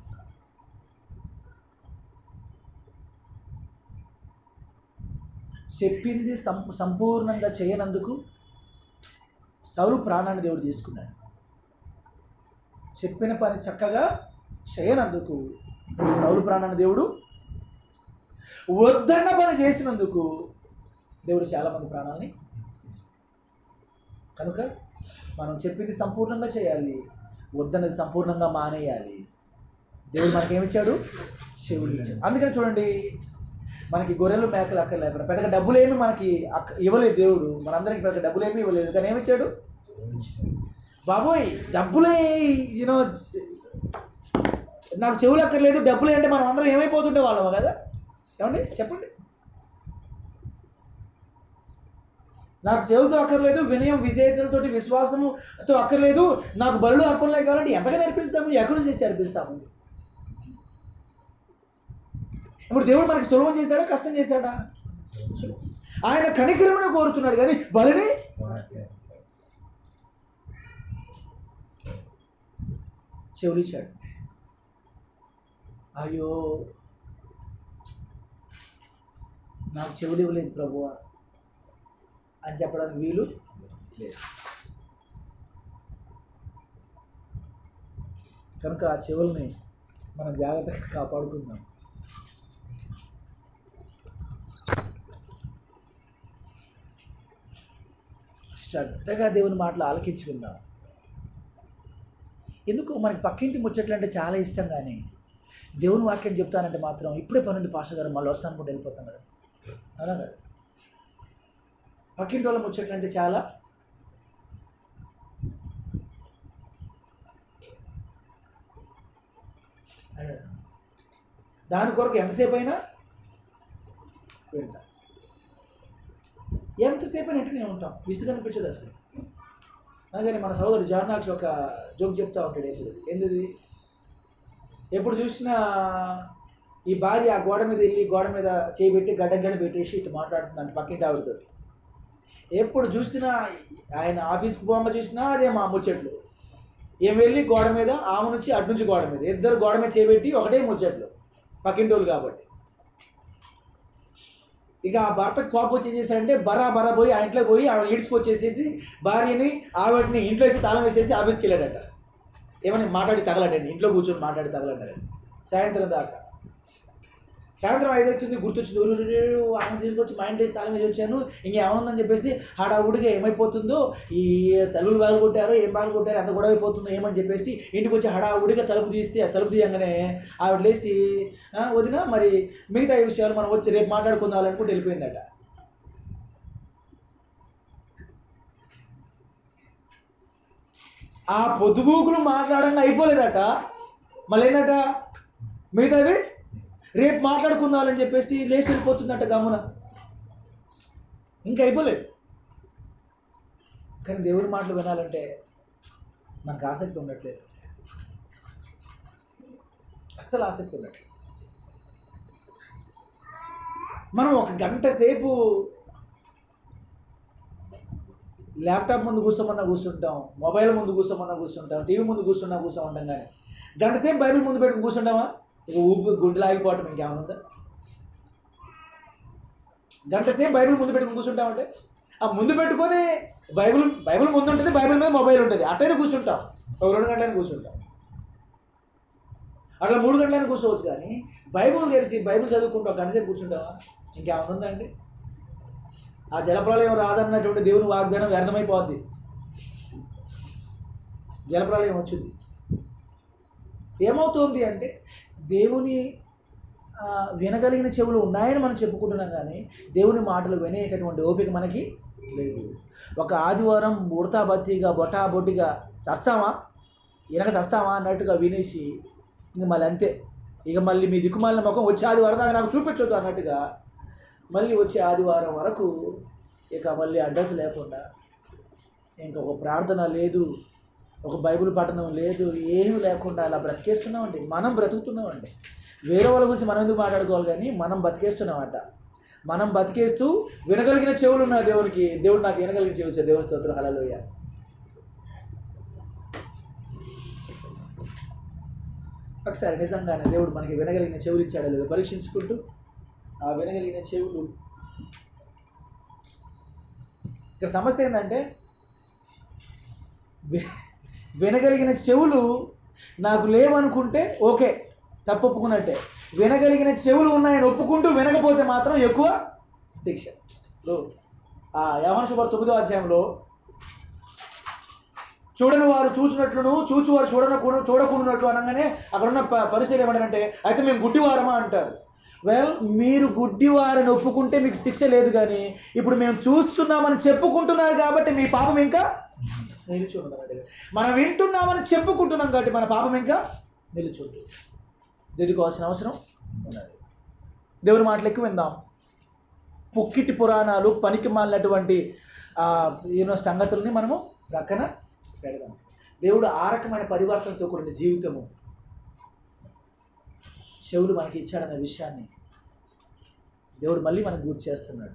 [SPEAKER 1] చెప్పింది సం సంపూర్ణంగా చేయనందుకు సౌలు ప్రాణాన్ని దేవుడు తీసుకున్నాడు చెప్పిన పని చక్కగా చేయనందుకు సౌలు ప్రాణాన్ని దేవుడు వద్దన్న పని చేసినందుకు దేవుడు చాలామంది ప్రాణాలని తీసుకున్నాడు. కనుక మనం చెప్పింది సంపూర్ణంగా చేయాలి వద్దన్నది సంపూర్ణంగా మానేయాలి దేవుడు మనకేమిచ్చాడు చెవులు ఇచ్చాడు అందుకని చూడండి మనకి గొర్రెలు మేకలు అక్కడ లేకుండా పెద్దగా డబ్బులు ఏమి మనకి అక్క ఇవ్వలేదు దేవుడు మనందరికి పెద్ద డబ్బులు ఏమీ ఇవ్వలేదు కానీ ఏమిచ్చాడు బాబోయ్ డబ్బులే యూనో నాకు చెవులు అక్కర్లేదు డబ్బులు అంటే మనం అందరం ఏమైపోతుండే వాళ్ళమా కదా ఏమండి చెప్పండి నాకు చెవులతో అక్కర్లేదు వినయం విజేతలతోటి విశ్వాసముతో అక్కర్లేదు నాకు బలుడు అర్పణలే కావాలంటే ఎంతగా నేర్పిస్తాము ఎక్కడి నుంచి తెచ్చి అర్పిస్తాము ఇప్పుడు దేవుడు మనకి సులభం చేశాడా కష్టం చేశాడా ఆయన కనికరమును కోరుతున్నాడు కానీ బలిని చెవులిచ్చాడు అయ్యో నాకు చెవులు ఇవ్వలేదు ప్రభువా అని చెప్పడానికి వీలు లేదు కనుక ఆ చెవుల్ని మనం జాగ్రత్తగా కాపాడుకుందాం శ్రద్ధగా దేవుని మాటలు ఆలకించి విన్నాం ఎందుకు మనకి పక్కింటి ముచ్చట్లు అంటే చాలా ఇష్టం కానీ దేవుని వాక్యం చెప్తానంటే మాత్రం ఇప్పుడే పనుంది పాష గారు మళ్ళీ వస్తాను కూడా వెళ్ళిపోతాం కదా అలా కాదు పక్కింటి వాళ్ళ ముచ్చట్లు అంటే చాలా దాని కొరకు ఎంతసేపు అయినా వింటా ఎంతసేపు అయినా ఇంటనే ఉంటాం విసుగు అనిపించదు అసలు అందుకని మన సోదరుడు జానాక్షి ఒక జోక్ చెప్తా ఉంటాడు ఎప్పుడు ఎందుది ఎప్పుడు చూసినా ఈ భార్య ఆ గోడ మీద వెళ్ళి గోడ మీద చేయబెట్టి గడ్డ గడ్డ పెట్టేసి ఇటు మాట్లాడుతుందంట పక్కింటి ఆవిడతో ఎప్పుడు చూసినా ఆయన ఆఫీస్కి పోమ్మ చూసినా అదే మా ముచ్చట్లు ఏం వెళ్ళి గోడ మీద ఆమె నుంచి అటు నుంచి గోడ మీద ఇద్దరు గోడ మీద చేయబెట్టి ఒకటే ముచ్చట్లు పక్కింటోళ్ళు కాబట్టి ఇక ఆ భర్త కోపం వచ్చి ఏం చేశాడంటే బరా బరా పోయి ఆ ఇంట్లోకి పోయి ఆవిడ ఈడ్చుకొచ్చేసేసి భార్యని ఆవిడని ఇంట్లో వేసి తాళం వేసేసి ఆఫీస్కి వెళ్ళాడట ఏమని మాట్లాడి తగలడండి ఇంట్లో కూర్చొని మాట్లాడి తగలడ్డాడు సాయంత్రం దాకా సాయంత్రం ఐదవుతుంది గుర్తొచ్చింది ఊరు ఊరు ఊరు ఆమె తీసుకొచ్చి మా ఇంటి వేసి తాళం వేసి వచ్చాను ఇంకేమనుందని చెప్పేసి హడావుడిగా ఏమైపోతుందో ఈ తలుపులు బాగా కొట్టారో ఏం బాగా కొట్టారో ఎంత గొడవ అయిపోతుందో ఏమని చెప్పేసి ఇంటికి వచ్చి హడావుడిగా తలుపు తీసి ఆ తలుపు తీయంగానే ఆవిడ లేచి "ఆ, వదినా మరి మిగతా ఈ విషయాలు మనం వచ్చి రేపు మాట్లాడుకుందాం అనుకుంటే వెళ్ళిపోయిందట ఆ పొద్దుగూకులు మాట్లాడంగా అయిపోలేదట మళ్ళీ ఏందట మిగతావి రేపు మాట్లాడుకుందామని చెప్పేసి లేచి వెళ్ళిపోతుందట గమ్మున ఇంకా అయిపోలేదు కానీ దేవుని మాటలు వినాలంటే మనకు ఆసక్తి ఉండట్లేదు అస్సలు ఆసక్తి ఉండట్లేదు మనం ఒక గంట సేపు ల్యాప్టాప్ ముందు కూర్చోమన్నా కూర్చుంటాం మొబైల్ ముందు కూర్చోమన్నా కూర్చుంటాం టీవీ ముందు కూర్చున్నా కూర్చోమంటాం కానీ గంట సేపు బైబిల్ ముందు పెట్టుకుని కూర్చుంటామా ఇక ఊపి గుండెలు ఆగిపోవటం ఇంకేమైనా ఉందా గంట సేపు బైబిల్ ముందు పెట్టుకుని కూర్చుంటామంటే ఆ ముందు పెట్టుకొని బైబిల్ బైబిల్ ముందు ఉంటుంది బైబిల్ మీద మొబైల్ ఉంటుంది అట్టయితే కూర్చుంటాం ఒక రెండు గంటలని కూర్చుంటాం అట్లా మూడు గంటలని కూర్చోవచ్చు కానీ బైబిల్ తెరిచి బైబిల్ చదువుకుంటూ ఒక గంట సేపు కూర్చుంటావా ఇంకేమైనా ఉందా అండి ఆ జలప్రలయం రాదన్నటువంటి దేవుని వాగ్దానం వ్యర్థమైపోద్ది జలప్రలయం వచ్చింది ఏమవుతోంది అంటే దేవుని ఆ, వినగలిగిన చెవులు ఉన్నాయని మనం చెప్పుకుంటున్నాం కానీ దేవుని మాటలు వినేటటువంటి ఓపిక మనకి లేదు ఒక ఆదివారం ఉడతా బత్తిగా బొటా బొడ్డిగా సస్తామా వెనక సస్తామా అన్నట్టుగా వినేసి ఇంక మళ్ళీ అంతే ఇక మళ్ళీ మీ దిక్కుమాలిన ముఖం వచ్చే ఆదివారం దాకా నాకు చూపించొద్దు అన్నట్టుగా మళ్ళీ వచ్చే ఆదివారం వరకు ఇక మళ్ళీ అడ్రస్ లేకుండా ఇంకా ఒక ప్రార్థన లేదు ఒక బైబిల్ పఠనం లేదు ఏమీ లేకుండా అలా బ్రతికేస్తున్నామండి మనం బ్రతుకుతున్నామండి వేరే వాళ్ళ గురించి మనం ఎందుకు మాట్లాడుకోవాలి కానీ మనం బతికేస్తున్నామంట మనం బతికేస్తూ వినగలిగిన చెవులు ఉన్న దేవునికి దేవుడు నాకు వినగలిగిన చెవి ఇచ్చాడు దేవుని స్తోత్రం హలలోయ ఒకసారి నిజంగానే దేవుడు మనకి వినగలిగిన చెవులు ఇచ్చాడో లేదో పరీక్షించుకుంటూ ఆ వినగలిగిన చెవులు ఇక్కడ సమస్య ఏంటంటే వి- వినగలిగిన చెవులు నాకు లేవనుకుంటే ఓకే తప్పు ఒప్పుకున్నట్టే వినగలిగిన చెవులు ఉన్నాయని ఒప్పుకుంటూ వినకపోతే మాత్రం ఎక్కువ శిక్ష ఇప్పుడు ఆ యవన శుభర్ తొమ్మిదో అధ్యాయంలో చూడని వారు చూసినట్లును చూచువారు చూడన చూడకుండానట్లు అనగానే అక్కడ ఉన్న ప- పరిస్థితులు ఏమంటారంటే అయితే మేము గుడ్డివారమా అంటారు వెల్ మీరు గుడ్డివారని ఒప్పుకుంటే మీకు శిక్ష లేదు కానీ ఇప్పుడు మేము చూస్తున్నామని చెప్పుకుంటున్నారు కాబట్టి మీ పాపం ఇంకా నిలిచి ఉండదు మనం వింటున్నామని చెప్పుకుంటున్నాం కాబట్టి మన పాపం ఇంకా నిలిచి ఉంటుంది దిద్దుకోవాల్సిన అవసరం ఉన్నది దేవుని మాటలు ఎక్కువ విందాం పుక్కిటి పురాణాలు పనికి మాలినటువంటి ఎన్నో సంగతుల్ని మనము ప్రక్కన పెడదాం దేవుడు ఆ రకమైన పరివర్తనతో కూడిన జీవితము చెవులు మనకి ఇచ్చాడన్న విషయాన్ని దేవుడు మళ్ళీ మనకు గుర్తు చేస్తున్నాడు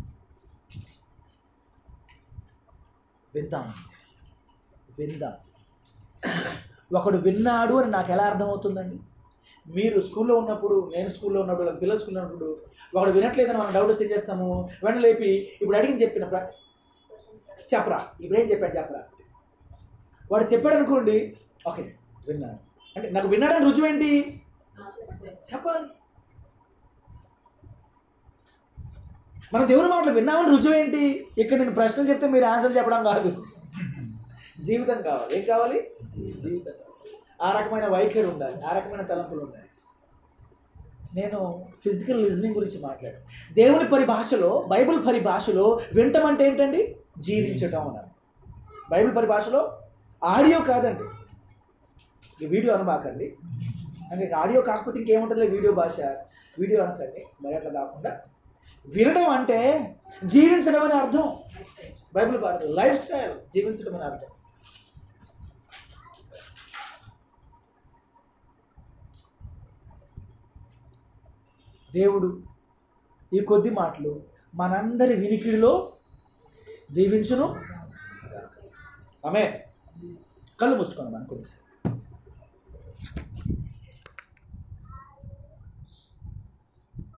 [SPEAKER 1] విందాం విందాం ఒకడు విన్నాడు అని నాకు ఎలా అర్థమవుతుందండి మీరు స్కూల్లో ఉన్నప్పుడు నేను స్కూల్లో ఉన్నప్పుడు లేదా పిల్లలు స్కూల్లో ఉన్నప్పుడు ఒకడు వినట్లేదని మనం డౌట్ వస్తే ఏం చేస్తాము వెంటనే లేపి ఇప్పుడు అడిగిన చెప్పిన ప్ర- చెప్పరా ఇప్పుడు ఏం చెప్పాడు చెప్పరా వాడు చెప్పాడు అనుకోండి ఓకే విన్నాను అంటే నాకు విన్నాడని రుజువు ఏంటి చెప్పాలి మన దేవుని మాటలు విన్నామని రుజువు ఏంటి ఇక్కడ నేను ప్రశ్నలు చెప్తే మీరు ఆన్సర్ చెప్పడం కాదు జీవితం కావాలి ఏం కావాలి జీవితం కావాలి. ఆ రకమైన వైఖరి ఉండాలి ఆ రకమైన తలంపులు ఉండాలి నేను ఫిజికల్ లిజనింగ్ గురించి మాట్లాడాను దేవుని పరిభాషలో బైబిల్ పరిభాషలో వింటం అంటే ఏంటండి జీవించటం అన్నారు బైబిల్ పరిభాషలో ఆడియో కాదండి ఈ వీడియో అనమాకండి అంటే ఆడియో కాకపోతే ఇంకేముంటుందిలే వీడియో భాష వీడియో అనకండి మరి అట్లా కాకుండా వినడం అంటే జీవించడం అని అర్థం బైబిల్ పాట లైఫ్ స్టైల్ జీవించడం అని అర్థం దేవుడు ఈ కొద్ది మాటలు మనందరి వినికిడిలో దీవించును ఆమె కళ్ళు మూసుకున్నాం అనుకుంది సార్